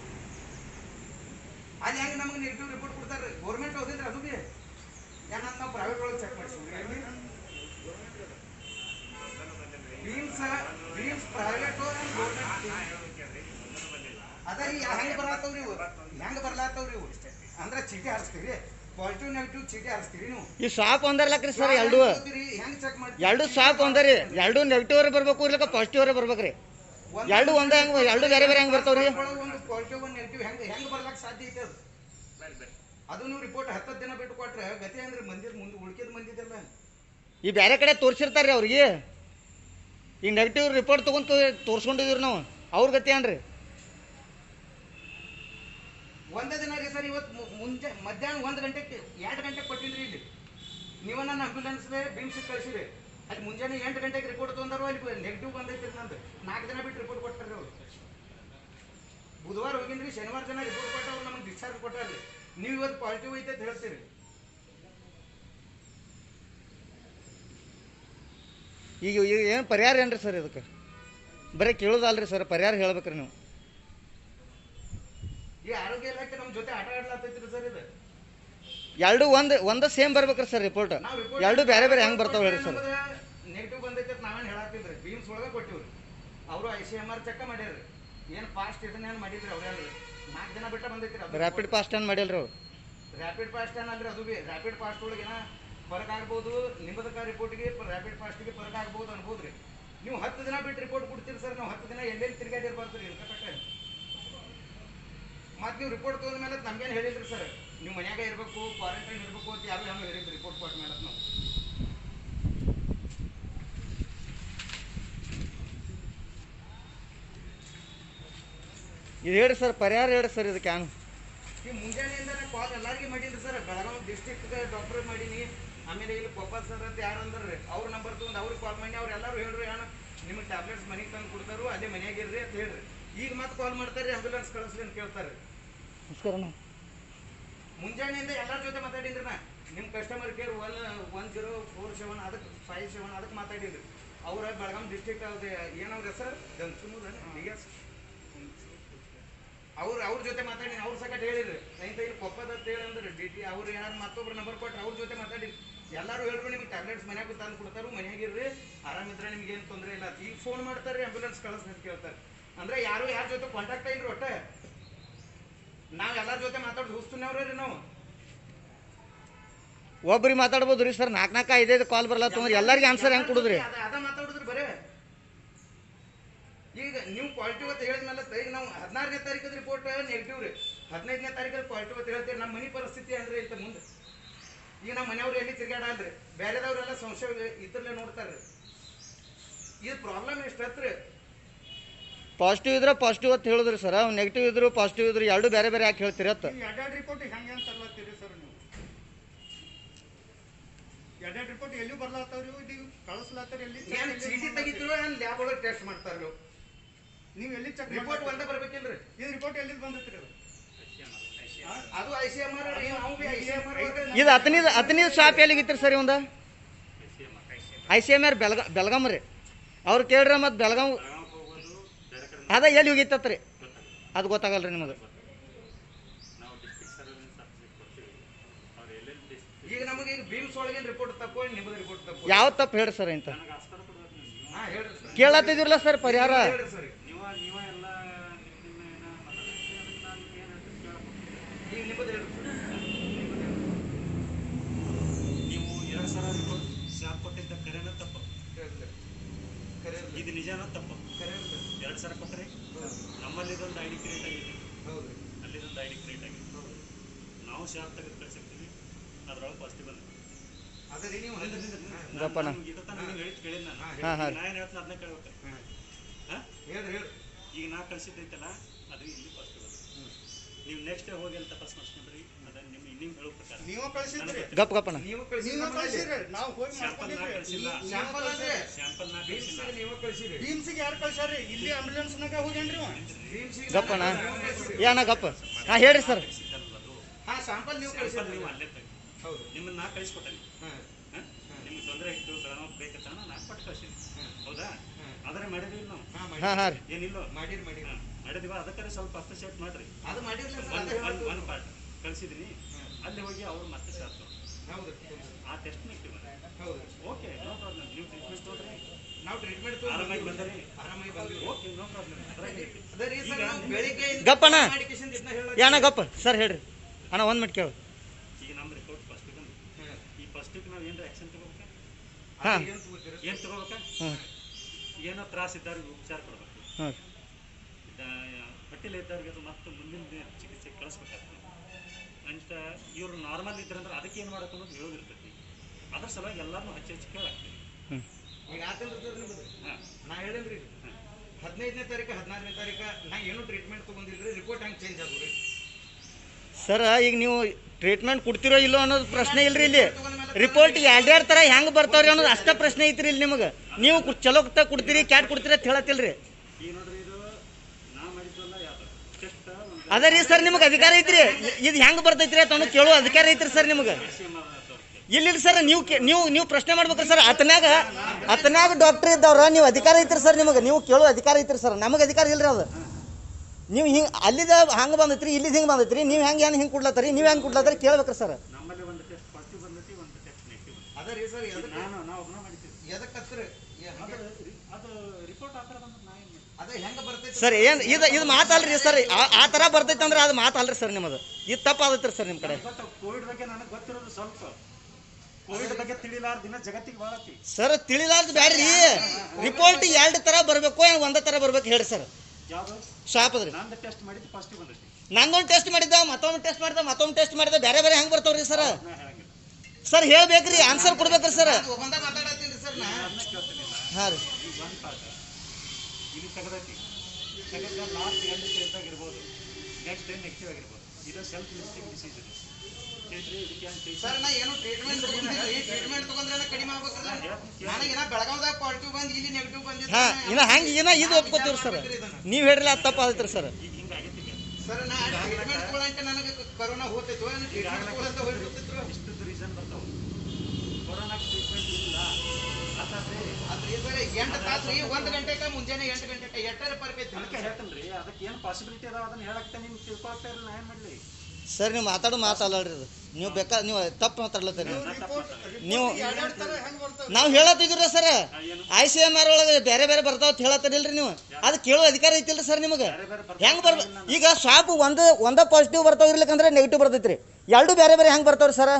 ಅಲ್ಲಿ ಹೆಂಗೆ ನಮಗೆ ನೆಗೆಟಿವ್ ರಿಪೋರ್ಟ್ ಕೊಡ್ತಾರೆ ಗೌರ್ಮೆಂಟ್ ಹೋಗಿದ್ರೆ ಅದು ಬಿ ಏನಂತ ನಾವು ಪ್ರೈವೇಟ್ ಒಳಗೆ ಚೆಕ್ ಮಾಡಿಸ್ತೀವಿ ಎಲ್ಲಿ ಬೀಮ್ಸ್ ಬೀಮ್ಸ್ ಪ್ರೈವೇಟ್ ಗೌರ್ಮೆಂಟ್ ಅದ ಈ ಹೆಂಗೆ ಬರ್ಲಾತ್ತವ್ರಿ ಇವು ಹೆಂಗೆ ಬರ್ಲಾತ್ತವ್ರಿ ಇವು ಅಂದ್ರೆ ಚೀಟಿ ಹಾರಿಸ್ತೀರಿ ಪಾಸಿಟಿವ್ ನೆಗೆಟಿವ್ ಚೀಟಿ ಹಾರಿಸ್ತೀರಿ ನೀವು ಈ ಶಾಪ್ ಒಂದರ್ಲಕ್ರಿ ಸರ್ ಎರಡು ಹೆಂಗ್ ಚೆಕ್ ಮಾಡ್ತೀರಿ ಎರಡು ಶಾಪ್ ಒಂದರಿ ಎರಡು ನೆಗೆಟಿವ್ ಬರ್ಬೇಕು ಇರ್ಲಕ್ಕ ಪಾಸಿಟಿವ್ ಬರ್ಬೇಕ್ರಿ ಎರಡು ಒಂದ ಹೆಂಗ್ ಎರಡು ಬೇರೆ ಬೇರೆ ಹೆಂಗ್ ಬರ್ತಾವ್ರಿ ಒಂದು ಪಾಸಿಟಿವ್ ಒಂದು ನೆಗೆಟಿವ್ ಹೆಂಗ್ ಹೆಂಗ್ ಬರ್ಲಾಕ ಸಾಧ್ಯ ಐತೆ ಅದು ಅದು ನೀವು ರಿಪೋರ್ಟ್ ಹತ್ತತ್ತು ದಿನ ಬಿಟ್ಟು ಕೊಟ್ರೆ ಗತಿ ಅಂದ್ರೆ ಮಂದಿರ ಮುಂದೆ ಉಳ್ಕಿದ ಮಂದಿದೆಲ್ಲ ಈ ಬೇರೆ ಕಡೆ ತೋರ್ಸಿರ್ತಾರ್ರಿ ಅವ್ರಿಗೆ ಈ ನೆಗೆಟಿವ್ ರಿಪೋರ್ಟ್ ತಗೊಂಡ್ ತೋರ್ಸ್ಕೊಂಡಿದೀವಿ ನಾವು ಅವ್ರ ಗತಿ ಏನ್ರಿ ಒಂದೇ ದಿನ ರೀ ಸರ್ ಇವತ್ತು ಮು- ಮುಂಜೆ ಮಧ್ಯಾಹ್ನ ಒಂದು ಗಂಟೆಗೆ ಎರಡು ಗಂಟೆಗೆ ಕೊಟ್ಟಿದ್ರಿ ಇಲ್ಲಿ ನೀವು ನನ್ನ ಆಂಬ್ಯುಲೆನ್ಸ್ ಬಿಮ್ಸ್ ಕಳಿಸಿರಿ ಅಲ್ಲಿ ಮುಂಜಾನೆ ಎಂಟು ಗಂಟೆಗೆ ರಿಪೋರ್ಟ್ ತೊಗೊಂಡಾರು ಅಲ್ಲಿ ನೆಗೆಟಿವ್ ಬಂದೈತಿ ನಂದು ನಾಲ್ಕು ದಿನ ಬಿಟ್ಟು ರಿಪೋರ್ಟ್ ಕೊಟ್ಟಾರೆ ಅವ್ರು ಬುಧವಾರ ಹೋಗಿನ್ರಿ ಶನಿವಾರ ದಿನ ರಿಪೋರ್ಟ್ ಕೊಟ್ಟವ್ರು ನಮಗೆ ಡಿಸ್ಚಾರ್ಜ್ ಕೊಟ್ಟಾರ್ರಿ ನೀವು ಇವತ್ತು ಪಾಸಿಟಿವ್ ಐತೆ ಅಂತ ಹೇಳ್ತೀರಿ ಈಗ ಈಗ ಏನು ಪರಿಹಾರ ಏನ್ರಿ ಸರ್ ಇದಕ್ಕೆ ಬರೀ ಕೇಳೋದಲ್ರಿ ಸರ್ ಪರಿಹಾರ ಹೇಳ್ಬೇಕ್ರಿ ನೀವು ಈ ಆರೋಗ್ಯ ಇಲಾಖೆ ನಮ್ಮ ಜೊತೆ ಆಟ ಆಡ್ಲಾತೈತ್ರಿ ಸರ್ ಇದು ಎರಡು ಒಂದು ಒಂದ ಸೇಮ್ ಬರ್ಬೇಕ್ರಿ ಸರ್ ರಿಪೋರ್ಟ್ ನಾವು report ಎರಡು ಬೇರೆ ಬೇರೆ ಹೆಂಗ್ ಬರ್ತಾವ ಹೇಳಿ ಸರ್ ನೆಗೆಟಿವ್ ಬಂದೈತೆ ಅಂತ ನಾವೇನು ಹೇಳತ್ತಿದ್ರಿ ಬೀಮ್ಸ್ ಒಳಗೆ ಕೊಟ್ಟಿವ್ರಿ ಅವರು I C M R check ಮಾಡ್ಯಾರ್ರಿ ಏನು ಫಾಸ್ಟ್ ಇದನ್ನೇನು ಮಾಡಿದ್ರಿ ಅವ್ರೇನು ನಾಲ್ಕು ದಿನ ಬಿಟ್ಟ ಬಂದೈತ್ರಿ ಅದು ರ್ಯಾಪಿಡ್ ಪಾಸ್ಟ್ ಏನ್ ಮಾಡಿಲ್ರಿ ಅವ್ರು ರ್ಯಾಪಿಡ್ ಫಾಸ್ಟ್ ಏನಲ್ರಿ ಅದು ಬಿ ರ್ಯಾಪಿಡ್ ಫಾಸ್ಟ್ ಒಳಗೆ ಏನ ಫರಕ್ ಆಗ್ಬೋದು ನಿಮ್ಮದಕ್ಕ ರಿಪೋರ್ಟ್ಗೆ ರ್ಯಾಪಿಡ್ ಫಾಸ್ಟ್ಗೆ ಫರಕ್ ಆಗ್ಬೋದು ಅನ್ಬೋದು ರೀ ನೀವು ಹತ್ತು ದಿನ ಬಿಟ್ಟು ರಿಪೋರ್ಟ್ ಕೊಡ್ತೀರಿ ಸರ್ ನಾವು ಹತ್ತು ದಿನ ಎಲ್ಲೆಲ್ಲಿ ತಿರ್ಗಾಡಿರ್ಬಾರ್ದು ರೀ ಇಲ್ಕಟ್ಟೆ ಮತ್ತೆ ನೀವು ರಿಪೋರ್ಟ್ ತೊಗೊಂಡ ಮೇಲೆ ನಮ್ಗೇನು ಹೇಳಿದ್ರಿ ಸರ್ ನೀವು ಮನ್ಯಾಗ ಇರಬೇಕು ಕ್ವಾರಂಟೈನ್ ಇರಬೇಕು ಅಂತ ಯಾರು ಹೆಂಗೆ ಹೇಳಿದ್ರಿ ರಿಪೋರ್ಟ್ ಕೊಟ್ಟ ಮೇಲೆ ನಾವು ಇದು ಹೇಳ್ರಿ ಸರ್ ಪರಿಹಾರ ಹೇಳ್ರಿ ಸರ್ ಇದಕ್ಕೆ ಹ್ಯಾಂಗ ಈ ಮುಂಜಾನೆಯಿಂದ ನಾ ಕಾಲ್ ಎಲ್ಲಾರ್ಗಿ ಮಾಡೀನಿ ಸರ್ ಬೆಳಗಾವಿ ಡಿಸ್ಟ್ರಿಕ್ಟ್ ಡಾಕ್ಟರ್ ಮಾಡೀನಿ ಆಮೇಲೆ ಇಲ್ಲಿ ಕೊಪ್ಪ ಸರ್ ಅಂತ ಯಾರು ಅಂದ್ರಿ ಅವ್ರ ನಂಬರ್ ತಗೊಂಡು ಅವ್ರಿಗೆ ಕಾಲ್ ಮಾಡಿ ಅವ್ರು ಎಲ್ಲರೂ ಹೇಳ್ರಿ ಅಣ್ಣ ನಿಮಗೆ ಟ್ಯಾಬ್ಲೆಟ್ಸ್ ಮನೆಗೆ ತಂದು ಕೊಡ್ತಾರು ಅಲ್ಲೇ ಮನ್ಯಾಗ ಇರ್ರಿ ಅಂತ ಹೇಳ್ರಿ ಈಗ ಮತ್ತೆ ಕಾಲ್ ಮಾಡ್ತಾರೆ ಆಂಬ್ಯುಲೆನ್ಸ್ ಕಳಿಸ್ರಿ ಅಂತ ಕೇಳ್ತಾರೆ ನಮಸ್ಕಾರ ಅಣ್ಣ. ಮುಂಜಾನೆಯಿಂದ ಎಲ್ಲರ ಜೊತೆ ಮಾತಾಡಿದ್ರಿ ನಾ ನಿಮ್ಮ customer care one one zero four seven ಅದಕ್ಕೆ ಫೈವ್ ಸೆವೆನ್ ಅದಕ್ಕೆ ಮಾತಾಡಿದ್ರಿ ಅವ್ರ ಬೆಳಗಾಂ ಡಿಸ್ಟ್ರಿಕ್ಟ್ ಅವ್ರದ್ದು ಏನವ್ರ ಹೆಸರು ಗಂಗಸೂರ್ ಡಿ ಎಸ್ ಅವ್ರು ಅವ್ರ ಜೊತೆ ಮಾತಾಡಿ ಅವ್ರ ಸಕಟ್ ಹೇಳಿರಿ ಇಂಥ ಇಲ್ಲಿ ಕೊಪ್ಪದ ಅಂತ ಹೇಳಿ ಅಂದ್ರೆ ಡಿ ಟಿ ಅವ್ರು ಏನಾದ್ರು ಮತ್ತೊಬ್ರು ನಂಬರ್ ಕೊಟ್ರೆ ಅವ್ರ ಜೊತೆ ಮಾತಾಡಿ ಎಲ್ಲರೂ ಹೇಳ್ರು ನಿಮ್ಗೆ ಟ್ಯಾಬ್ಲೆಟ್ಸ್ ಮನ್ಯಾಗ ತಂದು ಕೊಡ್ತಾರು ಮನ್ಯಾಗಿರ್ರಿ ಆರಾಮಿದ್ರೆ ನಿಮ್ಗೆ ಏನು ತೊಂದರೆ ಇಲ್ಲ ಈಗ ಫೋನ್ ಮಾಡ್ತಾರೆ ಆಂಬ್ಯುಲೆನ್ಸ್ ಕಳಿಸ್ರಿ ಅಂತ ಕೇಳ್ತಾರೆ ಅಂದ್ರೆ ಯಾರು ಯಾರ ಜೊತೆ ಕಾಂಟ್ಯಾಕ್ಟ್ ಇಲ್ರಿ ಒಟ್ಟೆ ನಾವ್ ಎಲ್ಲಾರ ಜೊತೆ ಮಾತಾಡೋದು ಹುಸ್ತುನವ್ರಿ ನಾವು ಒಬ್ರಿಗೆ ಮಾತಾಡ್ಬೋದು ರೀ ಸರ್ ನಾಲ್ಕು ನಾಲ್ಕು ಐದೈದು ಕಾಲ್ ಬರ್ಲತ್ತಂದ್ರೆ ಎಲ್ಲರಿಗೆ ಆನ್ಸರ್ ಹೆಂಗೆ ಕೊಡುದ್ರಿ ಅದ ಅದ ಮಾತಾಡಿದ್ರಿ ಬರೇ ಈಗ ನೀವು ಪಾಸಿಟಿವ್ ಅಂತ ಹೇಳಿದ್ಮೇಲೆ ಈಗ ನಾವು ಹದಿನಾರನೇ ತಾರೀಕದ ರಿಪೋರ್ಟ್ ನೆಗೆಟಿವ್ ರೀ ಹದಿನೈದನೇ ತಾರೀಕಲ್ಲಿ ಪಾಸಿಟಿವ್ ಅಂತ ಹೇಳ್ತೀರಿ ನಮ್ಮ ಮನೆ ಪರಿಸ್ಥಿತಿ ಅಂದ್ರೆ ಇಂತ ಮುಂದೆ ಈಗ ನಮ್ಮ ಮನೆಯವ್ರು ಎಲ್ಲಿ ತಿರ್ಗಾಡಲ್ರಿ ಬೇರೆದವ್ರೆಲ್ಲ ಸಂಶಯ ಇದ್ರಲ್ಲೇ ನೋಡ್ತಾರ್ರಿ ಇದು ಪ್ರಾಬ್ಲಮ್ ಎಷ್ಟು ಹತ್ರಿ ಪಾಸಿಟಿವ್ ಇದ್ರೆ ಪಾಸಿಟಿವ್ ಅಂತ ಹೇಳಿದ್ರಿ ಸರ್ ನೆಗೆಟಿವ್ ಇದ್ರು ಪಾಸಿಟಿವ್ ಇದ್ರು ಎರಡು ಬೇರೆ ಬೇರೆ ಯಾಕೆ ಹೇಳ್ತೀರಿ ಅತ್ತ ಈ ಎರಡೆರಡು ರಿಪೋರ್ಟ್ ಹೆಂಗೆ ಅಂತ ತರ್ಲತ್ತೀರಿ ಸರ್ ನೀವು ಎರಡೆರಡು ರಿಪೋರ್ಟ್ ಎಲ್ಲಿ ಬರ್ಲಾತ್ತವ್ರಿ ಇದು ಕಳಿಸ್ಲಾತ್ತಾರ ಎಲ್ಲಿ check ಏನ್ ಎಲ್ಲಿ ಚೀಟಿ ಮಾಡ್ಲಾತ್ತಾರ? ತೆಗಿತಿರೋ ಏನ್ ಲ್ಯಾಬ್ ಒಳಗೆ ಟೆಸ್ಟ್ ಮಾಡ್ತಾರ ನೀವು ನೀವು ಎಲ್ಲಿ ಚೆಕ್ ರಿಪೋರ್ಟ್ ಒಂದೇ ಬರ್ಬೇಕಿಲ್ರಿ ಇದು ರಿಪೋರ್ಟ್ ಎಲ್ಲಿಂದ ಬಂದೈತ್ರಿ ಅದು ಅದು ಐ ಸಿ ಎಮ್ ಆರ್ ನಾವು B I C M R ಇದು ಹತ್ತನೇದು ಹತ್ತನೇದು ಶಾಪ್ ಎಲ್ಲಿಗಿತ್ರಿ ಸರ್ ಒಂದು ಐ ಸಿ ಎಮ್ ಆರ್ ಬೆಳಗ ಬೆಳಗಾಂ ರೀ ಅವ್ರು ಕೇಳ್ರಿ ಮತ್ತು ಬೆಳಗಾವ್ ಅದ ಎಲ್ಲಿ ಹೋಗಿತ್ತತ್ರಿ ಅದು ಗೊತ್ತಾಗಲ್ಲ ರೀ ನಿಮಗೆ ನಾವು ಡಿಸ್ಟ್ರಿಕ್ಟ್ ಸರ್ವೆಲೆನ್ಸ್ ಆಫೀಸಿಗೆ ಕೊಡ್ತೀವಿ ಅವ್ರು ಎಲ್ಲೆಲ್ಲಿ ಡಿಸ್- ಈಗ ನಮಗೆ ಈಗ ಬೀಮ್ಸ್ ಒಳಗಿನ ರಿಪೋರ್ಟ್ ತಪ್ಪು ನಿಮ್ಮದು ರಿಪೋರ್ಟ್ ತಪ್ಪು ಯಾವ ತಪ್ಪು ಹೇಳ್ರಿ ಸರ್ ಇಂಥ ನನಗೆ ಆಸ್ಪತ್ರೆ ಕೊಡೋದು ನೀವು ಹಾ ಹೇಳ್ರಿ ಸರ್ ಕೇಳತ್ತಿದಿರಲ್ಲ ಸರ್ ಪರಿಹಾರ ಹೇಳ್ರಿ ಸರ್ ನೀವ ನೀವ ಎಲ್ಲ ನಿಮ್ಮ ನಿಮ್ಮ ಏನ ಮಾತಾಡ್ತೀರಿ ಅದಕ್ಕೆ ನಾನು ಏನು ಹೇಳ್ತೀನಿ ಕೇಳಕ್ಕೆ ಈಗ ನಿಮ್ಮದು ಹೇಳ್ರಿ ಸರ್ ನೀವು ಎರಡು ಸಲ ರಿಪೋರ್ಟ್ ಸ್ಲ್ಯಾಬ್ ಕೊಟ್ಟಿದ್ದ ಕರೆನ ತಪ್ಪು ಕರೆ ಇರ್ಲಿ. ಇದು ನಿಜಾನ ತಪ್ಪು ಕರೆ ಇರ್ಲಿ. ಎರಡು ಸಾವಿರ ಕೊಟ್ಟರೆ ಹೌದು. ನಮ್ಮಲ್ಲಿ ಇದೊಂದು ಐ ಡಿ ಕ್ರಿಯೇಟ್ ಆಗಿದೆ ಹೌದ್ರಿ. ಅಲ್ಲಿದೊಂದು ಐ ಡಿ ಕ್ರಿಯೇಟ್ ಆಗಿದೆ ಹೌದು. ನಾವು ಶಾಪ್ ತೆಗೆದು ಕಳ್ಸಿರ್ತೀವಿ ಅದ್ರೊಳಗೆ ಪಾಸಿಟಿವ್ ಬಂದ ಅದೇ ರೀ ನೀವು ಹಾ. ಗಪ್ಪನ. ಇದು ತಾನು ನಿಮ್ಗೆ ಹೇಳಿದ್ ಕೇಳಿದ್ ನಾನು ಹಾ, ಹಾ. ನಾ ಏನು ಹೇಳ್ತೀನಿ ಅದನ್ನ ಕೇಳ್ಬೇಕು ಹಾ. ಹಾ ಹೇಳ್ರಿ ಹೇಳ್ರಿ ಈಗ ನಾ ಕಳ್ಸಿದ್ದೈತಲ್ಲ ಅದು ಇಲ್ಲಿ ಪಾಸಿಟಿವ್ ಬಂದ ನೀವು ನೆಕ್ಸ್ಟ್ ಹೋಗಿ ಅಲ್ಲಿ ತಪಾಸ್ ಮಾಡಿಸ್ಕೊಂಡ್ರಿ ಅದನ್ನ ನಿಮ್ಮ ಇನ್ನಿಂಗ್ ಹೇಳೋ ಪ್ರಕಾರ ನೀವ ಕಳ್ಸಿದ್ರಿ ಗಪ್ ಗಪ್ಪನ ನೀವು ಕಳಿಸಿ ನೀವ ಕಳ್ಸಿರಿ ನಾವು ಹೋಗಿ ಸ್ಯಾಂಪಲ್ ನಾ ಕಳ್ಸಿಲ್ಲ ಮಾಡ್ಕೊಂಡಿದ್ವಿ ಶಾಂಪಲ್ ಅಂದ್ರೆ ಸ್ಯಾಂಪಲ್ ನಾ ಕಳ್ಸಿಲ್ಲ ನೀವು ಕಳಿಸಿರಿ ಭೀಮ್ಸಿಗೆ ಯಾರು ಕಳ್ಸಾರಿ ಇಲ್ಲಿ ಆಂಬುಲೆನ್ಸ್ನಾಗ ಹೋಗ್ಯಾನ್ರಿ ಅವ ಗಪ್ಪನ ಏ ಅಣ್ಣ ಗಪ್ಪ ಹಾ ಹೇಳ್ರಿ ಸರ್ ಕಳ್ಸಿದ್ದಲ್ಲ ಅದು ಹಾ ಶಾಂಪಲ್ ನೀವು ಸ್ಯಾಂಪಲ್ ಕಳಿಸಿರಿ ನೀವು ಅಲ್ಲೇ ತೆಗಿ ಹೌದು ನಿಮ್ಮನ್ನ ನಾ ಕಳಿಸ್ಕೊಟ್ಟೇನೆ ಹಾ ಹಾ? ನಿಮ್ಗೆ ತೊಂದರೆ ಇತ್ತು ಬೆಳಗಾವ್ ಬೇಕಂತ ನಾ ಕೊಟ್ಟು ಕಳ್ಸಿನಿ ಹೌದಾ ಆದರೆ ಮಾಡಿದ್ವಿ ನಾವು ಹಾ ಮಾಡಿ ಹಾ ಹಾ ರೀ ಏನಿಲ್ಲೋ ಮಾಡಿರಿ ಮಾಡಿರಿ ಹಾ, ಮಾಡಿದೀವ ಅದಕ್ಕೆ ಸ್ವಲ್ಪ ಅಪ್ರಿಷಿಯೇಟ್ ಮಾಡ್ರಿ ಅದು ಮಾಡಿರ್ಲಿ ಸರ್ ಒನ್ ಅದೇ ಒನ್ ಹೇಳೋದು. ಒನ್ ಪಾರ್ಟ್ ಕಳ್ಸಿದೀನಿ ಅಲ್ಲಿ ಹೋಗಿ ಅವ್ರು ಮತ್ತೆ ಶಾಪ್ ಹೌದು ಆ ಟೆಸ್ಟ್ ನೆಗೆಟಿವ್ ಹೌದು ಓಕೆ ನೋ ಪ್ರಾಬ್ಲಮ್ ನೀವು ಟ್ರೀಟ್ಮೆಂಟ್ ತೊಗೊಳ್ರಿ ನಾವು ಟ್ರೀಟ್ಮೆಂಟ್ ಆರಾಮಾಗಿ ಬಂದರಿ ಆರಾಮಾಗಿ ಬಂದ್ರಿ ಓಕೆ ನೋ ಪ್ರಾಬ್ಲಮ್ ಅದ್ರಾಗೈತಿ ಅದೇ ರೀ ಸರ್ ನಾವು ಬೆಳಿಗ್ಗೆ ಗಪ್ಪನ. ಮಾಡಿಕೇಶನ್ ಇದನ್ನ ಹೇಳೋದು. ಏ ಅಣ್ಣ ಗಪ್ಪ ಸರ್ ಹೇಳ್ರಿ ಅಣ್ಣ ಒಂದು ಮಿನಿಟ್ ಕೇಳು ಈಗ ನಮ್ಮ ರಿಪೋರ್ಟ್ ಫಸ್ಟಿಗೆ ಬಂದು ಹಾ. ಈ ಫಸ್ಟಿಗೆ ನಾವು ಏನಾರ ಆ್ಯಕ್ಷನ್ ತಗೋಬೇಕಾ ಹಾ. ಅದು ಏನ್ ತಗೋತೀರಿ? ಏನು ತಗೋಬೇಕಾ ಹ್ಞೂ ಏನೋ ತ್ರಾಸ ಇದ್ದವ್ರಿಗೆ ಉಪಚಾರ ಕೊಡ್ಬೇಕು ಹ್ಞೂ ಹೊಟ್ಟೆಲಿ ಇದ್ದವ್ರಿಗೆ ಅದು ಮತ್ತೆ ಮುಂದಿನ ದಿನ ಚಿಕಿತ್ಸೆ ಕಳಿಸ್ಬೇಕಾಗ್ತದೆ ಅಂತ ಇವ್ರು ನಾರ್ಮಲ್ ಇದ್ರಂದ್ರೆ ಅದಕ್ಕೆ ಏನು ಮಾಡಬೇಕು ಅನ್ನೋದು ಹೇಳೋದಿರ್ತೈತಿ ಅದ್ರ ಸಲುವಾಗಿ ಎಲ್ಲರನ್ನೂ ಹಚ್ಚಿ ಹಚ್ಚಿ ಕೇಳಾಕ್ತೀವಿ ಹ್ಞೂ ಈಗ ಆತಂದ್ರೆ ಸರ್ ನಿಮ್ದು ಹಾಂ ನಾ ಹೇಳಿಲ್ರಿ ಹದಿನೈದನೇ ತಾರೀಕು ಹದಿನಾರನೇ ತಾರೀಕು ನಾ ಏನು ಟ್ರೀಟ್ಮೆಂಟ್ ತಗೊಂಡಿಲ್ರಿ ರಿಪೋರ್ಟ್ ಹಂಗೆ ಚೇಂಜ್ ಆಗೋರಿ ಸರ್ ಈಗ ನೀವು ಟ್ರೀಟ್ಮೆಂಟ್ ಕೊಡ್ತಿರೋ ಇಲ್ಲೋ ಅನ್ನೋದು ಪ್ರಶ್ನೆ ಇಲ್ರಿ ಇಲ್ಲಿ ರಿಪೋರ್ಟ್ ಎರಡೆರಡು ಥರ ಹೆಂಗೆ ಬರ್ತಾವ್ರಿ ಅನ್ನೋದು ಅಷ್ಟೇ ಪ್ರಶ್ನೆ ಐತ್ರಿ ಇಲ್ಲಿ ನಿಮಗೆ ನೀವು ಕು- ಚಲೋ ತ ಕೊಡ್ತೀರಿ ಕ್ಯಾಟ್ ಕೊಡ್ತೀರಿ ಅಂತ ಹೇಳತ್ತಿಲ್ರಿ ಈಗ ನೋಡ್ರಿ ಇದು ನಾ ಮಾಡಿದ್ವಲ್ಲ ಯಾವ್ದು ಟೆಸ್ಟ್ ಒಂದು ಅದೇ ರೀ ಸರ್ ನಿಮಗೆ ಅಧಿಕಾರ ಐತ್ರಿ ಇ- ಇದು ಹೆಂಗೆ ಬರ್ತೈತ್ರಿ ಅಂತ ಅನ್ನೋದು ಕೇಳೋ ಅಧಿಕಾರ ಐತ್ರಿ ಸರ್ ನಿಮಗೆ ಇಲ್ಲ ಸರ್ ನೀವು ಕೇ- ನೀವು ನೀವು ಪ್ರಶ್ನೆ ಮಾಡ್ಬೇಕ್ರಿ ಸರ್ ಅತನ್ಯಾಗ ಅತನ್ಯಾಗ ಡಾಕ್ಟರ್ ಇದ್ದವ್ರ ನೀವು ಅಧಿಕಾರ ಐತ್ರಿ ಸರ್ ನಿಮಗೆ ನೀವು ಕೇಳೋ ಅಧಿಕಾರ ಐತ್ರಿ ಸರ್ ನಮಗೆ ಅಧಿಕಾರ ಇಲ್ರಿ ಅದು ನೀವು ಹಿಂಗೆ ಅಲ್ಲಿದ ಹಂಗೆ ಬಂದೈತ್ರಿ ಇಲ್ಲಿದ್ ಹಿಂಗೆ ಬಂದೈತ್ರಿ ನೀವು ಹೆಂಗೆ ಏನು ಹಿಂಗೆ ಕೊಡ್ಲತ್ತರಿ ನೀವು ಹೆಂಗೆ ಕೊಡ್ಲತ್ತರಿ ಕೇಳ್ಬೇಕ್ರಿ ಸರ್ ನಮ್ಮಲ್ಲಿ ಒಂದು ಟೆಸ್ಟ್ ಪಾಸಿಟಿವ್ ಬಂದೈತಿ ಒಂದು ಟೆಸ್ಟ್ ನೆಗೆಟಿವ್ ಅದೇ ರೀ ಸರ್ ಎದಕ್ಕೆ ನಾನು ನಾವು ಒಬ್ಬನ ಮಾಡಿದ್ದೀವಿ ಎದಕ್ಕೆ ಹತ್ತಿರ ಅದು ಅದು ರಿಪೋರ್ಟ್ ಆ ಥರ ಬಂದ್ರೆ ನಾ ಏನು ಮಾಡಿ ಅದೇ ಹೆಂಗೆ ಬರ್ತೈತಿ ಸರ್ ಏನು ಇದು ಇದು ಮಾತಲ್ರಿ ಸರ್ ಆ- ಆ ಥರ ಬರ್ತೈತೆ ಅಂದ್ರೆ ಅದು ಮಾತಲ್ರಿ ಸರ್ ನಿಮ್ಮದು ಇದು ತಪ್ಪಾದೈತ್ರಿ ಸರ್ ನಿಮ್ಮ ಕಡೆ ಗೊತ್ತು ಕೋವಿಡ್ ಬಗ್ಗೆ ನನಗೆ ಗೊತ್ತಿರೋದು ಸ್ವಲ್ಪ ಕೋವಿಡ್ ಬಗ್ಗೆ ತಿಳಿಲಾರ ದಿನ ಜಗತ್ತಿಗೆ ಬಾಳತಿ ಸರ್ ತಿಳಿಲಾರ್ದು ಬ್ಯಾಡ್ರಿ ರಿಪೋರ್ಟ್ ಎರಡು ಥರ ಬರಬೇಕು ಏನು ಒಂದೇ ಥರ ಬರ್ಬೇಕು ಹೇಳಿ ಸರ್ ಯಾವುದು ಶಾಪದ್ರಿ ನಂದು ಟೆಸ್ಟ್ ಮಾಡಿದ್ದು ಪಾಸಿಟಿವ್ ಬಂದೈತಿ ನಂದೊಂದು ಟೆಸ್ಟ್ ಮಾಡಿದ್ದ ಮತ್ತೊಂದು ಟೆಸ್ಟ್ ಮಾಡಿದ ಮತ್ತೊಂದು ಟೆಸ್ಟ್ ಮಾಡಿದ ಬೇರೆ ಬೇರೆ ಹೆಂಗೆ ಬರ್ತಾವ್ರಿ ಸರ್ ನಾ ಹೇಳಂಗಿಲ್ಲ ಸರ್ ಹೇಳ್ಬೇಕ್ರಿ ಆನ್ಸರ್ ಕೊಡ್ಬೇಕ್ರಿ ಸರ್ ಒಂದ ಮಾತಾಡತ್ತೀನಿ ಸರ್ ನಾ ಅದನ್ನ ಕೇಳ್ತೀನಿ ನಾನು. ಹಾಂ ರೀ ಈಗ ಒಂದು ಪಾಠ ಇಲ್ಲಿ ತೆಗೆದೈತಿ ತೆಗೆದ ಲಾಸ್ಟ್ ಎಂಟು ಸ್ಟೇಜ್ದಾಗ ಇರ್ಬೋದು ನೆಕ್ಸ್ಟ್ ಡೇ ನೆಗೆಟಿವ್ ಆಗಿರ್ಬೋದು ಇದು ಸೆಲ್ಫ್ ಲಿಸ್ಟಿಂಗ್ ಡಿಸೀಸ್ ಇದು ಹೇಳ್ರಿ ಇದಕ್ಕೆ ಏನು treatment? ಸರ್ ನಾ ಏನು ಟ್ರೀಟ್ಮೆಂಟ್ ತಗೊಂಡಿದ್ರಿ ಟ್ರೀಟ್ಮೆಂಟ್ ತಗೊಂಡ್ರೆ ಕಡಿಮೆ ಆಗ್ಬೇಕಲ್ಲ ನನಗೆ ಏನ ಬೆಳಗಾವ್ದಾಗ ಪಾಸಿಟಿವ್ ಬಂದು ಇಲ್ಲಿ ನೆಗೆಟಿವ್ ಬಂದಿದ್ದು ಹಾಂ ಇನ್ನ ಹಂಗೆ ಇನ್ನ ಇದು ಒಪ್ಕೋತೀವಿ ಸರ್ ನೀವು ಹೇಳ್ರಿ ಅದು ತಪ್ಪಾದೈತ್ರಿ ಸರ್ ಈಗ ಹಿಂಗೆ ಆಗೈತಿ ಈಗ ಸರ್ ನಾ ಟ್ರೀಟ್ಮೆಂಟ್ ತಗೊಳ್ಳಂತೆ ನನಗೆ ಕೊರೋನಾ ಹೋಗ್ತೈತೋ ಏನು ಟ್ರೀಟ್ಮೆಂಟ್ ತಗೊಳ್ಳಂತ ಹೋಗ್ಬಿಡ್ತಿದ್ರು ಇಷ್ಟದ್ದು ರೀಸನ್ ಬರ್ತಾವೆ ಕೊರೋನಾಕ್ಕೆ ಟ್ರೀಟ್ಮೆಂಟ್ ಇಲ್ಲ ಆತಾದ್ರೆ ಅದ್ರಿ ಸರ್ ಎಂಟು ತಾಸು ರೀ ಒಂದು ಗಂಟೆಗೆ ಮುಂಜಾನೆ ಎಂಟು ಗಂಟೆಗೆ ಎಟ್ಟರ ಬರ್ಕೈತಿ ಅದಕ್ಕೆ ಹೇಳ್ತೇನೆ ರೀ ಅದಕ್ಕೆ ಏನು ಪಾಸಿಬಿಲಿಟಿ ಅದಾವ ಅದನ್ನ ಹೇಳಕ್ಕೆ ನಿಮ್ಗೆ ತಿಳ್ಕೊಳ್ತಾ ಇಲ್ಲ ನಾ ಏನು ಮಾಡಲಿ ಸರ್ ನೀವು ಮಾತಾಡೋ ಮಾತಲ್ಲರಿ ಇದು ನೀವು ಬೇಕಾ ನೀವು ತಪ್ಪು ಮಾತಾಡ್ಲತ್ತೀರಿ ನೀವು ಎರಡೆರಡು ತರ ಹೆಂಗ್ ಬರ್ತಾವ ನಾವು ಹೇಳತ್ತಿದ್ರಿ ಸರ್ ಏನು ಐ ಸಿ ಎಮ್ ಆರ್ ಒಳಗೆ ಬೇರೆ ಬೇರೆ ಬರ್ತಾವ ಅಂತ ಹೇಳತ್ತೀರಿಲ್ರಿ ನೀವು ಅದು ಕೇಳೋ ಅಧಿಕಾರ ಐತಿಲ್ರಿ ಸರ್ ನಿಮಗೆ ಬೇರೆ ಬೇರೆ ಬರ್ತಾವ ಹೆಂಗ್ ಬರ್ಬ ಈಗ ಶಾಪ್ ಒಂದು ಒಂದ ಪಾಸಿಟಿವ್ ಬರ್ತಾವ ಇರ್ಲಿಕ್ಕಂದ್ರೆ ನೆಗೆಟಿವ್ ಬರ್ತೈತ್ರಿ ಎರಡು ಬೇರೆ ಬೇರೆ ಹೆಂಗ್ ಬರ್ತಾವ್ರಿ ಸರ್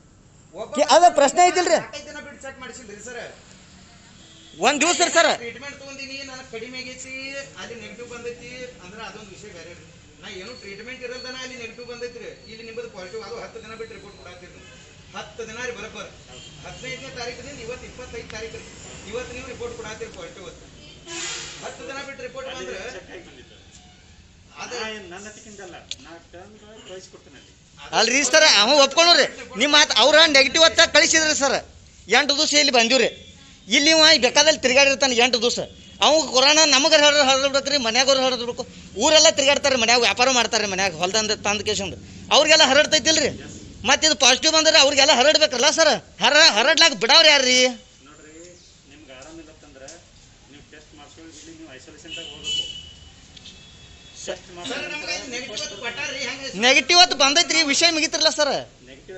ಒಬ್ಬ ಅದ ಪ್ರಶ್ನೆ ಐತಿಲ್ರಿ ನಾಲ್ಕೈದು ದಿನ ಬಿಟ್ಟು ಚೆಕ್ ಮಾಡಿಸಿಲ್ರಿ ಸರ್ ಒಂದ್ ದಿವಸ ರೀ ಸರ್ ಟ್ರೀಟ್ಮೆಂಟ್ ತಗೊಂಡಿನಿ ನನಗೆ ಕಡಿಮೆ ಆಗೈತಿ ಅಲ್ಲಿ ನೆಗೆಟಿವ್ ಬಂದೈತಿ ಅಂದ್ರೆ ಅದೊಂದು ವಿಷಯ ಬೇರೆ ರೀ ನಾ ಏನು ಟ್ರೀಟ್ಮೆಂಟ್ ಇರಲ್ದನ ಅಲ್ಲಿ ನೆಗೆಟಿವ್ ಬಂದೈತ್ರಿ ಇಲ್ಲಿ ನಿಮ್ಮದು ಪಾಸಿಟಿವ್ ಅದು ಹತ್ತು ದಿನ ಬಿಟ್ಟು ರಿಪೋರ್ಟ್ ಕೊಡಾತೀರಿ ನೀವು ಹತ್ತು ದಿನ ರೀ ಬರಬ್ಬರ್ ಹದಿನೈದನೇ ತಾರೀಕಿನಿಂದ ಇವತ್ತು ಇಪ್ಪತ್ತೈದು ತಾರೀಕು ರೀ ಇವತ್ತು ನೀವು ರಿಪೋರ್ಟ್ ಕೊಡಾತೀರಿ ಪಾಸಿಟಿವ್ ಅಂತ ಹತ್ತು ದಿನ ಬಿಟ್ಟು ರಿಪೋರ್ಟ್ ಬಂದ್ರೆ ಚೆಕ್ ಆಗಿ ಬಂದಿತ್ತು ಅದು ನಾ ಏನ್ ನನ್ನ ಹತ್ತಿಕ್ಕಿಂದಲ್ಲ ನಾ ತಂದು ಕಳಿಸ್ಕೊಡ್ತೀನಿ ಅಲ್ಲಿ ಅಲ್ರಿ ಸರ್ ಅವ ಒಪ್ಕೊಂಡ್ರಿ ನಿಮ್ಮ ಮಾತು ಅವ್ರ ನೆಗೆಟಿವ್ ಅಂತ ಕಳಿಸಿದ್ರಿ ಸರ್ ಎಂಟು ದಿವಸ ಇಲ್ಲಿ ಬಂದಿವ್ರಿ ಇಲ್ಲಿ ಇವ ಬೇಕಾದಲ್ಲಿ ತಿರ್ಗಾಡಿರ್ತಾನೆ ಎಂಟು ದಿವಸ ಅವ್ ಕೊರೋನಾ ನಮಗೆ ಹರ ಹರಡ್ಬೇಕ್ರಿ ಮನ್ಯಾಗವ್ರು ಹರಡ್ಬೇಕು ಊರೆಲ್ಲ ತಿರ್ಗಾಡ್ತಾರೆ ಮನ್ಯಾಗ ವ್ಯಾಪಾರ ಮಾಡ್ತಾರೆ ಮನ್ಯಾಗ ಹೊಲ್ದಂದ ತಂದ ಕೇಶಂದು ಅವ್ರಿಗೆಲ್ಲ ಹರಡ್ತೈತಿಲ್ರಿ ಮತ್ತೆ ಇದು ಪಾಸಿಟಿವ್ ಬಂದ್ರೆ ಅವ್ರಿಗೆಲ್ಲ ಹರಡ್ಬೇಕಲ್ಲ ಸರ್ ಹರ ಹರಡ್ಲಾಕ ಬಿಡವ್ರಿ ಯಾರ್ರಿ ನೋಡ್ರಿ ನಿಮ್ಗೆ ಆರಾಮಿಲ್ಲತ್ತಂದ್ರೆ ನೀವು ಟೆಸ್ಟ್ ಮಾಡ್ಸ್ಕೊಂಡು ಇಲ್ಲಿ ನೀವು ಐಸೋಲೇಷನ್ದಾಗ ಹೋಗ್ಬೇಕು ಟೆಸ್ಟ್ ಸರ್ ನಮ್ಗೆ ನೆಗೆಟಿವ್ ಅಂತ ಕೊಟ್ಟಾರ್ರಿ ಹೆಂಗೆ ನೆಗೆಟಿವ್ ಅಂತ ಬಂದೈತ್ರಿ ವಿಷಯ ಮುಗಿತಿರಲ್ಲ ಸರ್ ನೆಗೆಟಿವ್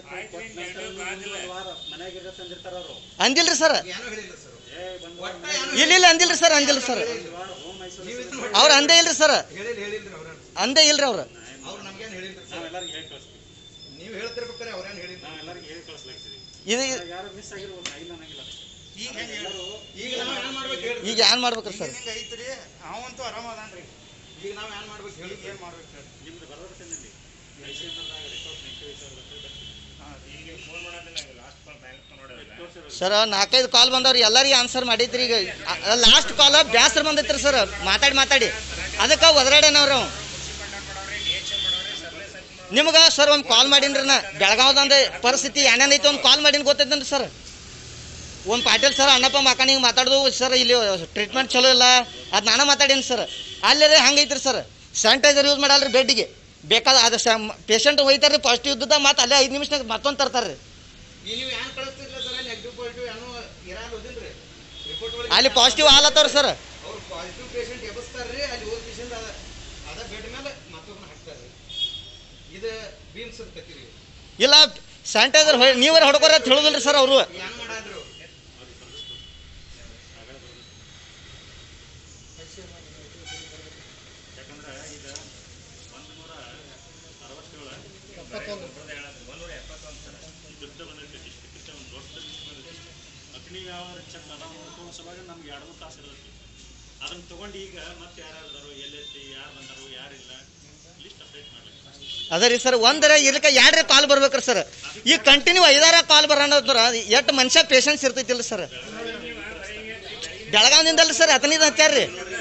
ವಾರ ಮನ್ಯಾಗ ಇರತ್ತಂದಿರ್ತಾರ ಅವರು ಅಂದಿಲ್ರಿ ಸರ್ ಏನೋ ಹೇಳಿಲ್ಲ ಸರ್ ಏ ಬಂದ್ ಒಟ್ಟ ಏನೋ ಇಲ್ಲ ಇಲ್ಲ ಅಂದಿಲ್ರಿ ಸರ್ ಅಂದಿಲ್ಲ ಸರ್ ವಾರ ಹೋಮ್ ಐಸೋಲೇಷನ್ ಅವ್ರು ಅಂದೇ ಇಲ್ರಿ ಸರ್ ಹೇಳಿಲ್ಲ ಹೇಳಿಲ್ರಿ ಅವ್ರ ಅಂದೇ ಇಲ್ರಿ ಅವ್ರು ಅವ್ರು ನಮ್ಗೇನು ಹೇಳಿಲ್ರಿ ಸರ್ ನಾವೆಲ್ಲರಿಗೆ ಹೇಳಿ ಕಳಿಸ್ತೀವಿ ನೀವು ಹೇಳ್ತಿರ್ಬೇಕಾರೆ ಅವ್ರೇನು ಹೇಳಿಲ್ಲ ನಾವೆಲ್ಲರಿಗೆ ಹೇಳಿ ಕಳಿಸ್ಲಾಗ್ತೀವಿ ಇದು ಯಾರು ಮಿಸ್ ಆಗಿರ್ಬೋದು ಆಗಿಲ್ಲ ಅನ್ನಂಗಿಲ್ಲ ಈಗ ಹೆಂಗೆ ಹೇಳು ಈಗ ನಾವ್ ಏನ್ ಮಾಡ್ಬೇಕು ಹೇಳ್ರಿ ಈಗ ಏನ್ ಮಾಡ್ಬೇಕ್ರಿ ಸರ್ ಹಿಂಗೆ ಐತ್ರಿ ಅವಂತೂ ಆರಾಮ ಅದಾನ್ರಿ ಈಗ ನಾವ್ ಏನ್ ಮಾಡ್ಬೇಕು ಹೇಳಿ ಈಗ ಏನ್ ಮಾಡ್ಬೇಕು ಹೇಳಿ ನಿಮ್ದು ಬರೋದಕ್ಕೇನಲ್ಲಿ ಐ ಸಿ ಎಮ್ಎಲ್ದಾಗ ರಿಪೋರ್ಟ್ ನೆಗೆಟಿವ್ ಸಾವಿರ ಈಗ ಫೋನ್ ಮಾಡೋದಿಲ್ಲ ಲಾಸ್ಟ್ ಕಾಲ್ ಬ್ಯಾಂಕ್ ನೋಡೋದಿಲ್ಲ ಸರ್ ನಾಲ್ಕೈದು ಕಾಲ್ ಬಂದವ್ರಿ ಎಲ್ಲರಿಗೆ ಆನ್ಸರ್ ಮಾಡೈತ್ರಿ ಈಗ ಲಾಸ್ಟ್ ಕಾಲ್ ಬ್ಯಾಸರ ಬಂದೈತ್ರಿ ಸರ್ ಮಾತಾಡಿ ಮಾತಾಡಿ ಅದಕ್ಕೆ ಒದರಾಡೇನವ್ರಿ ಅವ ನಿಮ್ಗೆ ಸರ್ ಒಂದು ಕಾಲ್ ಮಾಡೀನ್ರಿ ನಾ ಬೆಳಗಾವ್ದಂದ ಪರಿಸ್ಥಿತಿ ಏನೇನೈತಿ ಒಂದು ಕಾಲ್ ಮಾಡೀನಿ ಗೊತ್ತೈತೇನ್ರಿ ಸರ್ ಒಂದು ಪಾಟೀಲ್ ಸರ್ ಅಣ್ಣಪ್ಪ ಮಕ್ಕಳು ಹಿಂಗೆ ಮಾತಾಡೋದು ಸರ್ ಇಲ್ಲಿ ಟ್ರೀಟ್ಮೆಂಟ್ ಚಲೋ ಇಲ್ಲ ಅದು ನಾನು ಮಾತಾಡೀನಿ ಸರ್ ಅಲ್ಲೇ ಹಂಗೈತ್ರಿ ಸರ್ ಸ್ಯಾನಿಟೈಸರ್ ಯೂಸ್ ಮಾಡಲ್ರಿ ಬೆಡ್ಡಿಗೆ ಬೇಕಾದ ಅದು ಪೇಷಂಟ್ ಹೋಯ್ತಾರ್ರಿ ಪಾಸಿಟಿವ್ ಇದ್ದದ ಮತ್ತೆ ಅಲ್ಲೇ ಐದು ನಿಮಿಷನಾಗ ಮತ್ತೊಂದು ತರ್ತಾರೆ ರೀ ಈಗ ನೀವು ಏನ್ ಕಳಿಸ್ತಿರ್ಲ ಸರ್ ನೆಗೆಟಿವ್ ಪಾಸಿಟಿವ್ ಏನೋ ಇರಲ್ಲ ಓದಿಲ್ರಿ ರಿಪೋರ್ಟ್ ಒಳಗೆ ಅಲ್ಲಿ ಪಾಸಿಟಿವ್ ಆಲತ್ತವ್ರಿ ಸರ್ ಅವ್ರು ಪಾಸಿಟಿವ್ ಪೇಷಂಟ್ ಎಬ್ಬಿಸ್ತಾರ್ರಿ ಅಲ್ಲಿ ಹೋದ ಪೇಷಂಟ್ ಅದ ಅದ ಬೆಡ್ ಮೇಲೆ ಮತ್ತೊಬ್ಬನ ಹಾಕ್ತಾರ್ರಿ ಇದು ಬೀಮ್ಸ್ ಇರ್ತೈತಿ ರೀ ಇಲ್ಲ ಸ್ಯಾನಿಟೈಸರ್ ನೀವರ ಹೊಡ್ಕೊರ ಅಂತ ಹೇಳುದಿಲ್ರಿ ಸರ್ ಅವರು ಹೆಂಗ್ ಮಾಡಾದ್ರು ಯಾಕಂದ್ರೆ ಈಗ ಒಂದು ನೂರ ಅರವತ್ತೇಳು ಎಪ್ಪತ್ತೊಂದು ಒಂದೂರ ಎಪ್ಪತ್ತೊಂದು ಸರ್ ದುಡ್ಡು ಬಂದೈತೆ ಡಿಸ್ಟ್ರಿಕ್ಟ್ ಒಂದು ದೊಡ್ಡ ಲಿಸ್ಟ್ ಬಂದೈತೆ ಅಗ್ನಿ ಯಾವ ಚೆಕ್ ಅದ ನೋಡ್ಕೊಳ್ಳೋ ಸಲುವಾಗಿ ನಮ್ಗೆ ಎರಡು ಮೂರು ತಾಸು ಇರ್ತೈತಿ ಅದನ್ನ ತಗೊಂಡು ಈಗ ಮತ್ತೆ ಯಾರ್ಯಾರು ಎಲ್ಲೈತಿ ಯಾರು ಬಂದರು ಯಾರಿಲ್ಲ ಲಿಸ್ಟ್ ಅಪ್ಡೇಟ್ ಮಾಡ್ಲಿಕ್ಕೆ ಅದ ರೀ ಸರ್ ಒಂದರ ಇರ್ಲಿಕ್ಕೆ ಎರಡರ ಕಾಲ್ ಬರ್ಬೇಕ್ರಿ ಸರ್ ಈಗ ಕಂಟಿನ್ಯೂ ಐದಾರ ಕಾಲ್ ಬರೋಣ ಎಷ್ಟು ಮನುಷ್ಯ ಪೇಷನ್ಸ್ ಇರ್ತೈತಿಲ್ಲ ಸರ್ ಬೆಳಗಾವಿನಿಂದಲ್ಲ ಸರ್ ಹತ್ತನೈದು ಹತ್ಯಾರ್ರಿ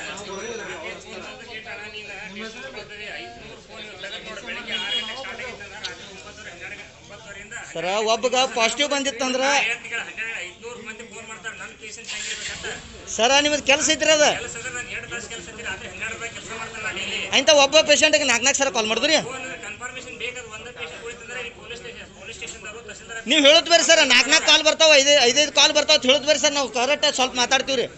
ಸರ ಒಬ್ಬಗ ಪಾಸಿಟಿವ್ ಬಂದಿತ್ತಂದ್ರ ಐದ್ನೂರು ಮಂದಿ ಫೋನ್ ಮಾಡ್ತಾರೆ ನನ್ನ ಪೇಷಂಟ್ ಹೆಂಗಿರ್ಬೇಕಂತ ಸರ ನಿಮ್ದು ಕೆಲಸ ಐತ್ರಿ ಅದ ಕೆಲಸ ಅಂದ್ರೆ ನಾನು ಎರಡು ತಾಸು ಕೆಲಸ ಇದ್ದಿಲ್ಲ ಆದ್ರೆ ಹನ್ನೆರಡು ರೂಪಾಯಿ ಕೆಲಸ ಮಾಡ್ತಾರೆ ನಾನು ಇಲ್ಲಿ ಅಂತ ಒಬ್ಬ ಪೇಷಂಟ್ಗೆ ನಾಲ್ಕು ನಾಲ್ಕು ಸರ ಕಾಲ್ ಮಾಡಿದ್ರಿ ಫೋನ್ ಕನ್ಫರ್ಮೇಶನ್ ಬೇಕಾದ ಒಂದೇ ಪೇಷಂಟ್ ಉಳಿತಂದ್ರೆ ಇಲ್ಲಿ ಪೊಲೀಸ್ ಸ್ಟೇಷನ್ ಪೊಲೀಸ್ ಸ್ಟೇಷನ್ದವರು ತಹಸೀಲ್ದಾರ್ ನೀವು ಹೇಳುದ್ ಬೇರೆ ಸರ್ ನಾಲ್ಕು ನಾಲ್ಕು ಕಾಲ್ ಬರ್ತಾವ ಐದು ಐದೈದು ಕಾಲ್ ಬರ್ತಾವ ಅಂತ ಹೇಳುದ್ ಬೇರೆ ಸರ್ ನಾವು ಕರೆಕ್ಟ್ ಸ್ವಲ್ಪ ಮಾತಾಡ್ತೀವಿ ರೀ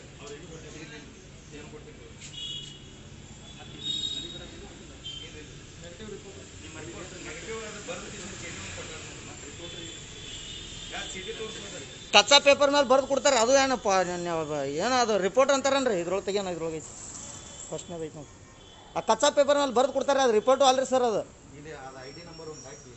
ಕಚ್ಚಾ ಪೇಪರ್ ಮೇಲೆ ಬರ್ದು ಕೊಡ್ತಾರೆ ಅದು ಏನಪ್ಪ ಏನೋ ಅದು ರಿಪೋರ್ಟ್ ಅಂತಾರನ್ರಿ ಇದ್ರೊಳಗೆ ತೆಗಿಯೋಣ ಇದ್ರೊಳಗೆ ಐತಿ ಫಸ್ಟ್ನೇದು ಐತಿ ನೋಡಿ ಆ ಕಚ್ಚಾ ಪೇಪರ್ ಮೇಲೆ ಬರ್ದು ಕೊಡ್ತಾರೆ ಅದು ರಿಪೋರ್ಟು ಅಲ್ರಿ ಸರ್ ಅದು ಇಲ್ಲಿ ಅದು ಐ ಡಿ ನಂಬರ್ ಒಂದು ಹಾಕಿ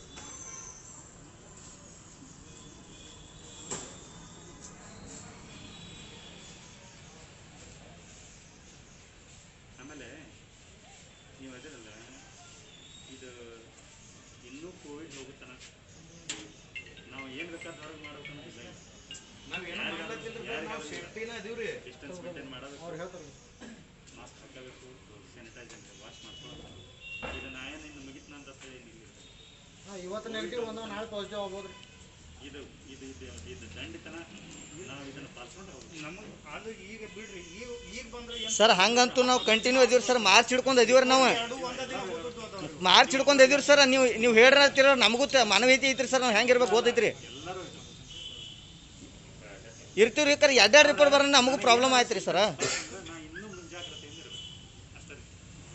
ಆಮೇಲೆ ನೀವು ಅದಿರಲ್ಲ ಇದು ಇನ್ನೂ ಕೋವಿಡ್ ಹೋಗುತ್ತಾನ ನಾವು ಏನು ಬೇಕಾದ್ರೆ ಹೊರಗೆ ಮಾಡ್ಬೇಕು ಅನ್ನೋದಿಲ್ಲ ನಾವ್ ಏನೋ ಮಾಡ್ಲತ್ತಿಲ್ರಿ ನಾವು ಸೇಫ್ಟಿನ ಅದೀವ್ರಿ ಡಿಸ್ಟೆನ್ಸ್ ಮೇಂಟೈನ್ ಮಾಡಬೇಕು ಅವ್ರು ಹೇಳ್ತಾರೆ ಮಾಸ್ಕ್ ಹಾಕಬೇಕು ಸ್ಯಾನಿಟೈಸರ್ ವಾಶ್ ಮಾಡ್ಕೊಂಡು ಇದು ನಾ ಏನು ಇನ್ನು ಮುಗಿತ್ನ ಅಂತ ಏನಿಲ್ಲ ಹಾಂ ಇವತ್ತು ನೆಗೆಟಿವ್ ಬಂದವ ನಾಳೆ ಪಾಸಿಟಿವ್ ಆಗ್ಬೋದು ರೀ ಇದು ಇದು ಇದು ಇದು ದಂಡಿತನ ನಾವು ಇದನ್ನು ಪಾಲ್ಸ್ಕೊಂಡು ಹೋಗ್ಬೇಕು ನಮಗೆ ಅದು ಈಗ ಬಿಡ್ರಿ ಈಗ ಈಗ ಬಂದ್ರೆ ಏನು ಸರ್ ಹಂಗಂತೂ ನಾವು ಕಂಟಿನ್ಯೂ ಇದೀವಿ ಸರ್ ಮಾರ್ಚ್ ಹಿಡ್ಕೊಂಡು ಇದೀವ್ರಿ ನಾವು ಎರಡು ಒಂದೇ ದಿನ ಹೋಗೋದು ಅದಾವ್ರಿ ಮಾರ್ಚ್ ಹಿಡ್ಕೊಂಡು ಇದೀವ್ರಿ ಸರ್ ನೀವು ನೀವು ಹೇಳ್ರತ್ತಿರ ನಮಗೂ ತ- ಮಾನವೀಯತೆ ಐತ್ರಿ ಸರ್ ನಾವು ಹೆಂಗಿರ್ಬೇಕು ಗೊತ್ತೈತ್ರಿ ಎಲ್ಲರೂ ಇದು ಇರ್ತೀವ್ರಿ ಕರೆ ಎರಡೆರಡು ರಿಪೋರ್ಟ್ ಬರೋಣ ನಮಗೂ ಪ್ರಾಬ್ಲಮ್ ಆಯ್ತು ರೀ ಸರ್ ಅಂದ್ರೆ ನಾ ಇನ್ನೂ ಮುಂಜಾಗ್ರತೆಯಿಂದ ಇರಬೇಕು ಅಷ್ಟೇ ರೀ.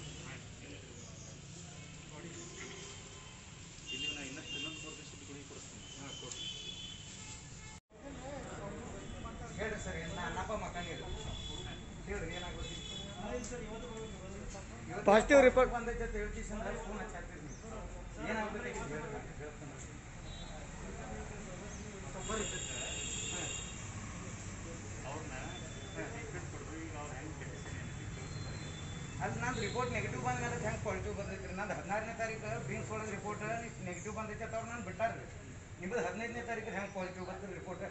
ಇಲ್ಲಿ ನಾ ಇನ್ನಷ್ಟು ಇನ್ನೊಂದು ಮೂರು ದಿವಸ ಗುಳಿಗೆ ಕೊಡಿಸ್ತೀನಿ ಹೇಳ್ರಿ ಸರ್ ನಾ ಅಣ್ಣಪ್ಪ ಮಕ್ಕಳಿಗೆ ಹೇಳ್ರಿ ಏನಾಗ್ಬೇಕು Positive report. ಬಂದೈತೆ ಅಂತ ಹೇಳ್ತೀವಿ ಸರ್ ಫೋನ್ ಹಚ್ಚಾಕ್ತೀವಿ ಏನಾಗ್ಬೇಕು ಹೇಳ್ರಿ ಹೇಳ್ತೀನಿ ಬರ್ರಿ ಸರ್ ಅವ್ರನ್ನ ಟ್ರೀಟ್ಮೆಂಟ್ ಕೊಡ್ರಿ ಈಗ ಅವ್ರು ಹೆಂಗೆ ಕೆಟ್ಟಿಸ್ತೀನಿ ಅಲ್ಲಿ ನಂದು ರಿಪೋರ್ಟ್ ನೆಗೆಟಿವ್ ಬಂದ ಮೇಲೆ ಹೆಂಗೆ ಪಾಸಿಟಿವ್ ಬಂದೈತಿ ರೀ ನಂದು ಹದಿನಾರನೇ ತಾರೀಕು ಬೀನ್ಸ್ ಒಳಗೆ ರಿಪೋರ್ಟ್ ನೆಗೆಟಿವ್ ಬಂದೈತೆ ಅಂತ ಅವ್ರು ನಾನು ಬಿಟ್ಟಾರ್ರಿ ನಿಮ್ಮದು ಹದಿನೈದನೇ ತಾರೀಕು ಹೆಂಗೆ ಪಾಸಿಟಿವ್ ಬರ್ತದೆ ರಿಪೋರ್ಟ್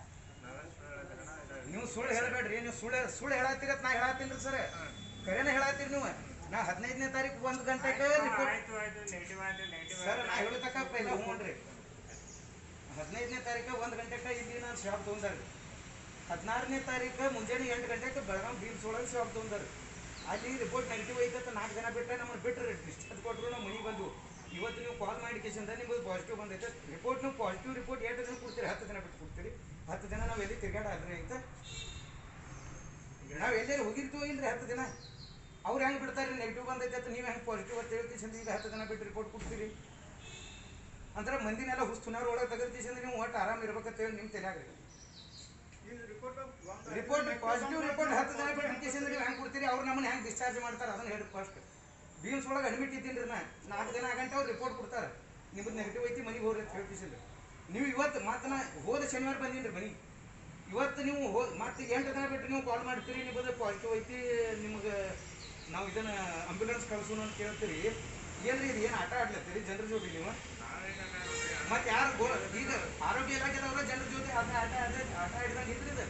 ನೀವು ಸುಳ್ಳು ಹೇಳಬೇಡ್ರಿ ನೀವು ಸುಳ್ಳು ಸುಳ್ಳು ಹೇಳತ್ತೀರಿ ಅಂತ ನಾ ಹೇಳತ್ತೀನಿ ರೀ ಸರ್ ಕರೆನ ಹೇಳತ್ತೀರಿ ನೀವು ನಾ ಹದಿನೈದನೇ ತಾರೀಕು ಒಂದು ಗಂಟೆಗೆ ರಿಪೋರ್ಟ್ ಆಯ್ತು ಆಯ್ತು ನೆಗೆಟಿವ್ ಆಯ್ತು ನೆಗೆಟಿವ್ ಸರ್ ನಾ ಹೇಳೋ ತಕ್ಕ ಪೈಲ ಹ್ಞೂನ್ರಿ ಹದಿನೈದನೇ ತಾರೀಕು ಒಂದು ಗಂಟೆಗೆ ಇಲ್ಲಿ ನಾನು ಶಾಪ್ ತೊಗೊಂಡಾರಿ ಹದಿನಾರನೇ ತಾರೀಕು ಮುಂಜಾನೆ ಎಂಟು ಗಂಟೆಗೆ ಬೆಳಗಾವಿ ಬೀಮ್ಸ್ ಒಳಗೆ ಶಾಪ್ ತೊಗೊಂಡಾರಿ ಅಲ್ಲಿ ರಿಪೋರ್ಟ್ ನೆಗೆಟಿವ್ ಐತೆ ಅಂತ ನಾಲ್ಕು ಜನ ಬಿಟ್ಟರೆ ನಮ್ಮನ್ನು ಬಿಟ್ಟರೆ ಡಿಸ್ಚಾರ್ಜ್ ಕೊಟ್ಟರು ನಮ್ಮ ಮನೆಗೆ ಬಂದು ಇವತ್ತು ನೀವು ಕಾಲ್ ಮಾಡಿ ಕೇಸಿಂದ ನಿಮ್ಮದು ಪಾಸಿಟಿವ್ ಬಂದೈತೆ ರಿಪೋರ್ಟ್ ನೀವು ಪಾಸಿಟಿವ್ ರಿಪೋರ್ಟ್ ಎಷ್ಟು ದಿನ ಕೊಡ್ತೀರಿ ಹತ್ತು ದಿನ ಬಿಟ್ಟು ಕೊಡ್ತೀರಿ ಹತ್ತು ದಿನ ನಾವು ಎಲ್ಲಿ ತಿರ್ಗಾಡಾದ್ರಿ ಅಂತ ನಾವು ಎಲ್ಲೆಲ್ಲಿ ಹೋಗಿರ್ತೀವೋ ಇಲ್ರಿ ಹತ್ತು ದಿನ ಅವ್ರು ಹೆಂಗೆ ಬಿಡ್ತಾರೆ ನೆಗೆಟಿವ್ ಬಂದೈತೆ ಅಂತ ನೀವು ಹೆಂಗೆ ಪಾಸಿಟಿವ್ ಅಂತ ಹೇಳ್ತೀವಿ ಈಗ ಹತ್ತು ದಿನ ಬಿಟ್ಟು ರಿಪೋರ್ಟ್ ಕೊಡ್ತೀರಿ ಅಂದ್ರೆ ಮಂದಿನೆಲ್ಲ ಹುಸ್ ತುನಾರ್ ಒಳಗೆ ತೆಗೆದ್ತೀಸಿ ಅಂದ್ರೆ ನೀವು ಒಟ್ಟು ಆರಾಮ್ ಇರ್ಬೇಕಂತ ಹೇಳಿ ನಿಮ್ಮ ತಲೆಯಾಗ್ರಿ ರಿಪೋರ್ಟ್ ಪಾಸಿಟಿವ್ ರಿಪೋರ್ಟ್ ಹತ್ತು ದಿನ ಬಿಟ್ಟು ಕೇಸ್ ಅಂದ್ರೆ ನೀವು ಹೆಂಗೆ ಕೊಡ್ತೀರಿ ಅವ್ರು ನಮ್ಮನ್ನ ಹೆಂಗೆ ಡಿಸ್ಚಾರ್ಜ್ ಮಾಡ್ತಾರೆ ಅದನ್ನ ಹೇಳಿ ಫಸ್ಟ್ ಬೀಮ್ಸ್ ಒಳಗೆ ಅಡ್ಮಿಟ್ ಇದ್ದೀನಿ ರೀ ನಾ ನಾಲ್ಕು ದಿನ ಆಗಂಟೆ ಅವ್ರು ರಿಪೋರ್ಟ್ ಕೊಡ್ತಾರೆ ನಿಮ್ಮದು ನೆಗೆಟಿವ್ ಐತಿ ಮನೆಗೆ ಹೋಗ್ರಿ ಅಂತ ಹೇಳ್ತೀಸಿಲ್ಲ ನೀವು ಇವತ್ತು ಮತ್ತೆ ನಾ ಹೋದ ಶನಿವಾರ ಬಂದೀನಿ ರೀ ಮನೆಗೆ ಇವತ್ತು ನೀವು ಹೋಗಿ ಮತ್ತೆ ಎಂಟು ದಿನ ಬಿಟ್ಟು ನೀವು ಕಾಲ್ ಮಾಡ್ತೀರಿ ನಿಮ್ಮದು ಪಾಸಿಟಿವ್ ಐತಿ ನಿಮಗೆ ನಾವು ಇದನ್ನ ಆಂಬ್ಯುಲೆನ್ಸ್ ಕಳ್ಸೋಣ ಅಂತ ಕೇಳ್ತೀರಿ ಏನ್ರಿ ಇದು ಏನು ಆಟ ಆಡ್ಲತ್ತೀರಿ ಜನರ ಜೊತೆ ನೀವು ಮತ್ತೆ ಯಾರು ಗೋ ಈಗ ಆರೋಗ್ಯ ಇಲಾಖೆದವ್ರ ಜನರ ಜೊತೆ ಆಟ ಆಟ ಆಟ ಆಟ ಆಡಿದಾಗ ಇದ್ರಿ ಇದು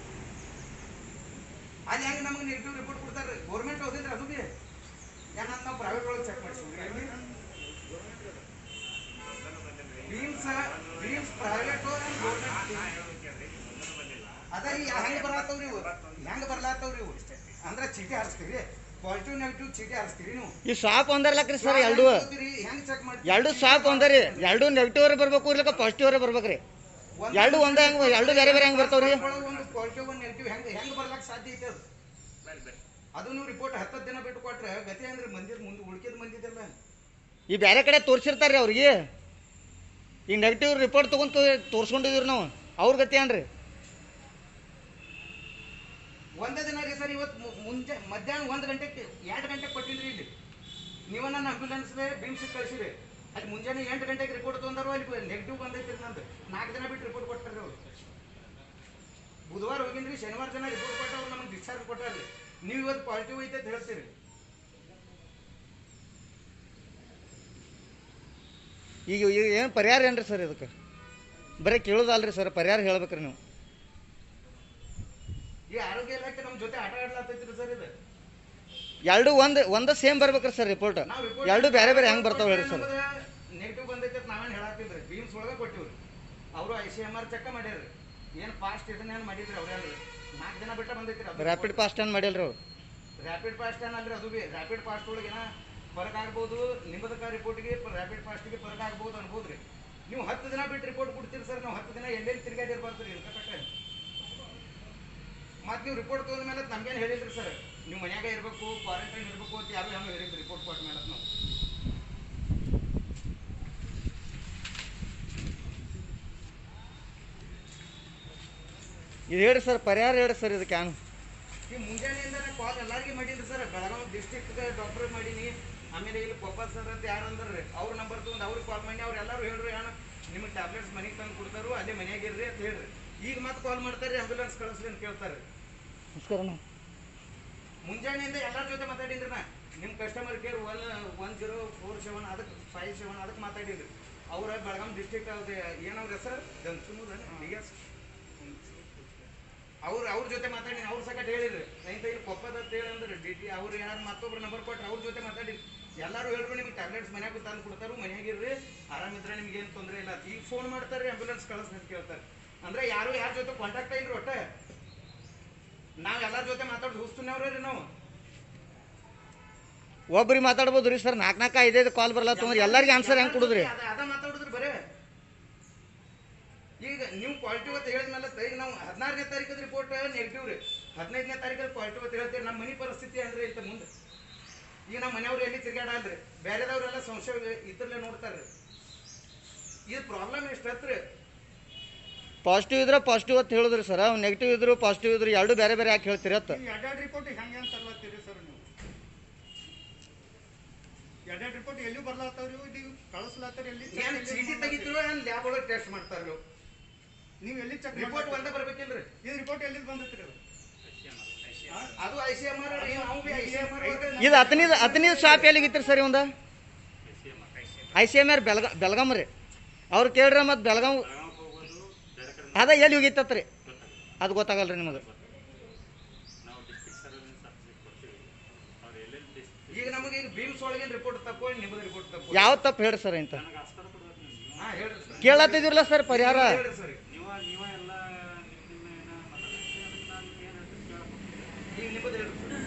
ಅಲ್ಲಿ ಹೆಂಗೆ ನಮಗೆ ನೆಗೆಟಿವ್ ರಿಪೋರ್ಟ್ ಕೊಡ್ತಾರೆ ಗೌರ್ಮೆಂಟ್ ಹೋಗಿದ್ರೆ ಅದು ಬಿ ಏನಂತ ನಾವು ಪ್ರೈವೇಟ್ ಒಳಗೆ ಚೆಕ್ ಮಾಡಿಸ್ತೀವಿ ಎಲ್ಲಿ ಬೀಮ್ಸ್ ಬೀಮ್ಸ್ ಪ್ರೈವೇಟ್ ಗೌರ್ಮೆಂಟ್ ಅದ ಈಗ ಹೆಂಗ್ ಬರ್ಲಾತ್ತವ್ರಿ ಇವು ಹೆಂಗ್ ಬರ್ಲಾತ್ತವ್ರಿ ಇವು ಅಂದ್ರ ಚೀಟಿ ಹಾರಿಸ್ತೀರಿ ಪಾಸಿಟಿವ್ ನೆಗೆಟಿವ್ ಚೀಟಿ ಹಾರಿಸ್ತೀರಿ ನೀವು ಈ ಶಾಪ್ ಒಂದರ್ಲಕ್ರಿ ಸರ್ ಎರಡು ಹೆಂಗ್ ಚೆಕ್ ಮಾಡ್ತೀರಿ ಎರಡು ಶಾಪ್ ಒಂದರಿ ಎರಡು ನೆಗೆಟಿವ್ ಅವ್ರೆ ಬರ್ಬೇಕು ಇರ್ಲಕ್ಕ ಪಾಸಿಟಿವ್ ಅವ್ರೆ ಬರ್ಬೇಕ್ರಿ ಎರಡು ಒಂದ ಹೆಂಗ್ ಎರಡು ಬೇರೆ ಬೇರೆ ಹೆಂಗ್ ಬರ್ತಾವ್ರಿ ಒಂದು ಪಾಸಿಟಿವ್ ಒಂದು ನೆಗೆಟಿವ್ ಹೆಂಗ್ ಹೆಂಗ್ ಬರ್ಲಾಕ್ ಸಾಧ್ಯ ಐತೆ ಅದು ಅದು ನೀವು ರಿಪೋರ್ಟ್ ಹತ್ತತ್ತು ದಿನ ಬಿಟ್ಟು ಕೊಟ್ರೆ ಗತಿ ಅಂದ್ರೆ ಮಂದಿ ಮುಂದೆ ಉಳ್ಕಿದ ಮಂದಿದೆಲ್ಲ ಈ ಬೇರೆ ಕಡೆ ತೋರ್ಸಿರ್ತಾರ್ರಿ ಅವ್ರಿಗೆ ಈ ನೆಗೆಟಿವ್ ರಿಪೋರ್ಟ್ ತಗೊಂಡ್ ತೋರ್ಸ್ಕೊಂಡಿದೀವಿ ನಾವು ಅವ್ರ ಗತಿ ಏನ್ರಿ ಒಂದೇ ದಿನ ರೀ ಸರ್ ಇವತ್ತು ಮು- ಮುಂಜೆ ಮಧ್ಯಾಹ್ನ ಒಂದು ಗಂಟೆಗೆ ಎರಡು ಗಂಟೆಗೆ ಕೊಟ್ಟಿದ್ರಿ ಇಲ್ಲಿ ನೀವ ನನ್ನ ಆಂಬ್ಯುಲೆನ್ಸ್ ಬಿಮ್ಸ್ ಕಳಿಸಿರಿ ಅಲ್ಲಿ ಮುಂಜಾನೆ ಎಂಟು ಗಂಟೆಗೆ ರಿಪೋರ್ಟ್ ತೊಂದರು ಅಲ್ಲಿ ನೆಗೆಟಿವ್ ಬಂದೈತಿ ನಂದು ನಾಲ್ಕು ದಿನ ಬಿಟ್ಟು ರಿಪೋರ್ಟ್ ಕೊಟ್ಟಾರೆ ಅವ್ರು ಬುಧವಾರ ಹೋಗಿನ್ರಿ ಶನಿವಾರ ಜನ ರಿಪೋರ್ಟ್ ಕೊಟ್ಟವ್ರು ನಮಗೆ ಡಿಸ್ಚಾರ್ಜ್ ಕೊಟ್ಟಾರ್ರಿ ನೀವು ಇವತ್ತು ಪಾಸಿಟಿವ್ ಐತೆ ಅಂತ ಹೇಳ್ತೀರಿ ಈಗ ಈಗ ಏನು ಪರಿಹಾರ ಏನ್ರಿ ಸರ್ ಇದಕ್ಕೆ ಬರೀ ಕೇಳೋದಲ್ರಿ ಸರ್ ಪರಿಹಾರ ಹೇಳ್ಬೇಕ್ರಿ ನೀವು ಈ ಆರೋಗ್ಯ ಇಲಾಖೆ ನಮ್ಮ ಜೊತೆ ಆಟ ಆಡ್ಲಾತೈತ್ರಿ ಸರ್ ಇದು ಎರಡು ಒಂದು ಒಂದ ಸೇಮ್ ಬರ್ಬೇಕ್ರಿ ಸರ್ ರಿಪೋರ್ಟ್ ನಾವು report ಎರಡು ಬೇರೆ ಬೇರೆ ಹೆಂಗ್ ಬರ್ತಾವ ಹೇಳ್ರಿ ಸರ್ ನೆಗೆಟಿವ್ ಬಂದೈತೆ ಅಂತ ನಾವೇನು ಹೇಳತ್ತಿಲ್ರಿ ಬೀಮ್ಸ್ ಒಳಗೆ ಕೊಟ್ಟಿವ್ರಿ ಅವರು I C M R check ಮಾಡ್ಯಾರ್ರಿ ಏನು ಫಾಸ್ಟ್ ಇದನ್ನೇನು ಮಾಡಿದ್ರಿ ಅವ್ರೇನ್ರಿ ನಾಲ್ಕು ದಿನ ಬಿಟ್ಟ ಬಂದೈತ್ರಿ ಅದು ರ್ಯಾಪಿಡ್ ಪಾಸ್ಟ್ ಏನ್ ಮಾಡಿಲ್ರಿ ಅವ್ರು ರ್ಯಾಪಿಡ್ ಫಾಸ್ಟ್ ಏನಲ್ರಿ ಅದು ಬಿ ರ್ಯಾಪಿಡ್ ಫಾಸ್ಟ್ ಒಳಗೆ ಏನ ಫರಕ್ ಆಗ್ಬೋದು ನಿಮ್ಮದಕ್ಕ ರಿಪೋರ್ಟ್ಗೆ ರ್ಯಾಪಿಡ್ ಫಾಸ್ಟ್ಗೆ ಫರಕ್ ಆಗ್ಬೋದು ಅನ್ಬೋದು ರೀ ನೀವು ಹತ್ತು ದಿನ ಬಿಟ್ಟು ರಿಪೋರ್ಟ್ ಕೊಡ್ತೀರಿ ಸರ್ ನಾವು ಹತ್ತು ದಿನ ಎಲ್ಲೆಲ್ಲಿ ತಿರ್ಗಾಡಿರ್ಬಾರ್ದು ರೀ ಇಲ್ಕಟ್ಟೆ ಮತ್ತೆ ನೀವು ರಿಪೋರ್ಟ್ ತೊಗೊಂಡ ಮೇಲೆ ನಮ್ಗೇನು ಹೇಳಿಲ್ರಿ ಸರ್ ನೀವು ಮನ್ಯಾಗ ಇರಬೇಕು ಕ್ವಾರಂಟೈನ್ ಇರಬೇಕು ಅಂತ ಯಾರು ಹೆಂಗೆ ಹೇಳಿದ್ರಿ ರಿಪೋರ್ಟ್ ಕೊಟ್ಟ ಮೇಲೆ ನಾವು ಇದು ಹೇಳ್ರಿ ಸರ್ ಪರಿಹಾರ ಹೇಳ್ರಿ ಸರ್ ಇದಕ್ಕೆ ಏನು ಈ ಮುಂಜಾನೆಯಿಂದ ನಾ ಕಾಲ್ ಎಲ್ಲಾರ್ಗಿ ಮಾಡೀನಿ ಸರ್ ಬೆಳಗಾವಿ ಡಿಸ್ಟ್ರಿಕ್ಟ್ ಡಾಕ್ಟರ್ ಮಾಡೀನಿ ಆಮೇಲೆ ಇಲ್ಲಿ ಕೊಪ್ಪ ಸರ್ ಅಂತ ಯಾರು ಅಂದ್ರಿ ಅವ್ರ ನಂಬರ್ ತಗೊಂಡು ಅವ್ರಿಗೆ ಕಾಲ್ ಮಾಡಿ ಅವ್ರು ಎಲ್ಲರೂ ಹೇಳ್ರಿ ಅಣ್ಣ ನಿಮಗೆ ಟ್ಯಾಬ್ಲೆಟ್ಸ್ ಮನೆಗೆ ತಂದು ಕೊಡ್ತಾರು ಅಲ್ಲೇ ಮನ್ಯಾಗ ಇರ್ರಿ ಅಂತ ಹೇಳ್ರಿ ಈಗ ಮತ್ತೆ ಕಾಲ್ ಮಾಡ್ತಾರೆ ಆಂಬ್ಯುಲೆನ್ಸ್ ಕಳಿಸ್ರಿ ಅಂತ ಕೇಳ್ತಾರೆ ನಮಸ್ಕಾರ ಅಣ್ಣ. ಮುಂಜಾನೆಯಿಂದ ಎಲ್ಲರ ಜೊತೆ ಮಾತಾಡಿದ್ರಿ ನಾ ನಿಮ್ಮ customer care one one zero four seven ಅದಕ್ಕೆ ಫೈವ್ ಸೆವೆನ್ ಅದಕ್ಕೆ ಮಾತಾಡಿದ್ರಿ ಅವ್ರ ಬೆಳಗಾಂ ಡಿಸ್ಟ್ರಿಕ್ಟ್ ಅವ್ರ ಏನವ್ರ ಹೆಸರು ಗನ್ಸುನೂರ ಡಿ ಎಸ್ ಅವ್ರು ಅವ್ರ ಜೊತೆ ಮಾತಾಡಿ ಅವ್ರ ಸಕಟ್ ಹೇಳಿರಿ ಇಂಥ ಇಲ್ಲಿ ಕೊಪ್ಪದ ಅಂತ ಹೇಳಿ ಅಂದ್ರೆ ಡಿ ಟಿ ಅವ್ರು ಯಾರು ಮತ್ತೊಬ್ರು ನಂಬರ್ ಕೊಟ್ರೆ ಅವ್ರ ಜೊತೆ ಮಾತಾಡಿ ಎಲ್ಲರೂ ಹೇಳ್ರು ನಿಮ್ಗೆ ಟ್ಯಾಬ್ಲೆಟ್ಸ್ ಮನ್ಯಾಗ ತಂದು ಕೊಡ್ತಾರು ಮನ್ಯಾಗಿರ್ರಿ ಆರಾಮಿದ್ರೆ ನಿಮ್ಗೆ ಏನು ತೊಂದರೆ ಇಲ್ಲ ಈಗ ಫೋನ್ ಮಾಡ್ತಾರೆ ಆಂಬ್ಯುಲೆನ್ಸ್ ಕಳಿಸ್ರಿ ಅಂತ ಕೇಳ್ತಾರೆ ಅಂದ್ರೆ ಯಾರು ಯಾರ ಜೊತೆ ಕಾಂಟ್ಯಾಕ್ಟ್ ಇಲ್ರಿ ಒಟ್ಟೆ ನಾವ್ ಎಲ್ಲಾರ ಜೊತೆ ಮಾತಾಡೋದು ಹುಸ್ತುನವ್ರಿ ನಾವು ಒಬ್ರಿಗೆ ಮಾತಾಡ್ಬೋದು ರೀ ಸರ್ ನಾಲ್ಕು ನಾಲ್ಕು ಐದೈದು ಕಾಲ್ ಬರ್ಲತ್ತಂದ್ರೆ ಎಲ್ಲರಿಗೆ ಆನ್ಸರ್ ಹೆಂಗೆ ಕೊಡುದ್ರಿ ಅದ ಅದ ಮಾತಾಡಿದ್ರಿ ಬರೇ ಈಗ ನೀವು ಪಾಸಿಟಿವ್ ಅಂತ ಹೇಳಿದ್ಮೇಲೆ ಈಗ ನಾವು ಹದಿನಾರನೇ ತಾರೀಕದ ರಿಪೋರ್ಟ್ ನೆಗೆಟಿವ್ ರೀ ಹದಿನೈದನೇ ತಾರೀಕದ ಪಾಸಿಟಿವ್ ಅಂತ ಹೇಳ್ತೀವಿ ನಮ್ಮ ಮನೆ ಪರಿಸ್ಥಿತಿ ಅಂದ್ರೆ ಇಂತ ಮುಂದೆ ಈಗ ನಮ್ಮ ಮನೆಯವ್ರು ಎಲ್ಲಿ ತಿರ್ಗಾಡಲ್ರಿ ಬೇರೆದವ್ರೆಲ್ಲ ಸಂಶಯ ಇದ್ರಲ್ಲೇ ನೋಡ್ತಾರ್ರಿ ಇದು ಪ್ರಾಬ್ಲಮ್ ಎಷ್ಟು ಹತ್ರಿ ಪಾಸಿಟಿವ್ ಇದ್ರೆ ಪಾಸಿಟಿವ್ ಅಂತ ಹೇಳಿದ್ರಿ ಸರ್ ನೆಗೆಟಿವ್ ಇದ್ರು ಪಾಸಿಟಿವ್ ಇದ್ರು ಎರಡು ಬೇರೆ ಬೇರೆ ಯಾಕೆ ಹೇಳ್ತೀರಿ ಅತ್ತ ಈ ಎರಡೆರಡು ರಿಪೋರ್ಟ್ ಹೆಂಗೆ ಅಂತ ತರ್ಲತ್ತೀರಿ ಸರ್ ನೀವು ಎರಡೆರಡು ರಿಪೋರ್ಟ್ ಎಲ್ಲಿ ಬರ್ಲಾತ್ತವ್ರಿ ಇದು ಕಳಿಸ್ಲಾತ್ತಾರ ಎಲ್ಲಿ check ಏನ್ ಎಲ್ಲಿ ಚೀಟಿ ಮಾಡ್ಲಾತ್ತಾರ? ತೆಗಿತಿರೋ ಏನ್ ಲ್ಯಾಬ್ ಒಳಗೆ ಟೆಸ್ಟ್ ಮಾಡ್ತಾರ ನೀವು ನೀವು ಎಲ್ಲಿ ಚೆಕ್ ರಿಪೋರ್ಟ್ ಒಂದೇ ಬರ್ಬೇಕಿಲ್ರಿ ಇದು ರಿಪೋರ್ಟ್ ಎಲ್ಲಿಂದ ಬಂದೈತ್ರಿ ಅದು ಅದು ಐ ಸಿ ಎಮ್ ಆರ್ ನಾವು B I C M R ಇದು ಹತ್ತನೇದು ಹತ್ತನೇದು ಶಾಪ್ ಎಲ್ಲಿಗಿತ್ರಿ ಸರ್ ಒಂದು ಐ ಸಿ ಎಮ್ ಆರ್ ಬೆಳಗ ಬೆಳಗಾಂ ರೀ ಅವ್ರು ಕೇಳ್ರಿ ಮತ್ತು ಬೆಳಗಾಂ ಅದ ಎಲ್ಲಿ ಹೋಗಿತ್ತತ್ರಿ ಅದು ಗೊತ್ತಾಗಲ್ಲ ರೀ ನಿಮಗೆ ನಾವು ಡಿಸ್ಟ್ರಿಕ್ಟ್ ಸರ್ವೆಲೆನ್ಸ್ ಆಫೀಸಿಗೆ ಕೊಡ್ತೀವಿ ಅವ್ರು ಎಲ್ಲೆಲ್ಲಿ ಡಿಸ್ಟ್ರಿಕ್ಟ್ ಈಗ ನಮಗೆ ಈಗ ಬೀಮ್ಸ್ ಒಳಗಿನ ರಿಪೋರ್ಟ್ ತಪ್ಪು ನಿಮ್ಮದು ರಿಪೋರ್ಟ್ ತಪ್ಪು ಯಾವ ತಪ್ಪು ಹೇಳ್ರಿ ಸರ್ ಇಂಥ ನನಗೆ ಆಸ್ಪತ್ರೆ ಕೊಡ್ಬೇಕು ನೀವು ಹಾ ಹೇಳ್ರಿ ಸರ್ ಕೇಳತ್ತಿದಿರಲ್ಲ ಸರ್ ಪರಿಹಾರ ಹೇಳ್ರಿ ಸರ್ ನೀವ ನೀವ ಎಲ್ಲ ನಿಮ್ಮ ಏನ ಮಾತಾಡಕ್ಕೆ ಅದಕ್ಕೆ ನಾನು ಏನು ಹೇಳ್ತೀನಿ ಕೇಳಕ್ಕೆ ಈಗ ನಿಮ್ಮದು ಹೇಳ್ರಿ ಸರ್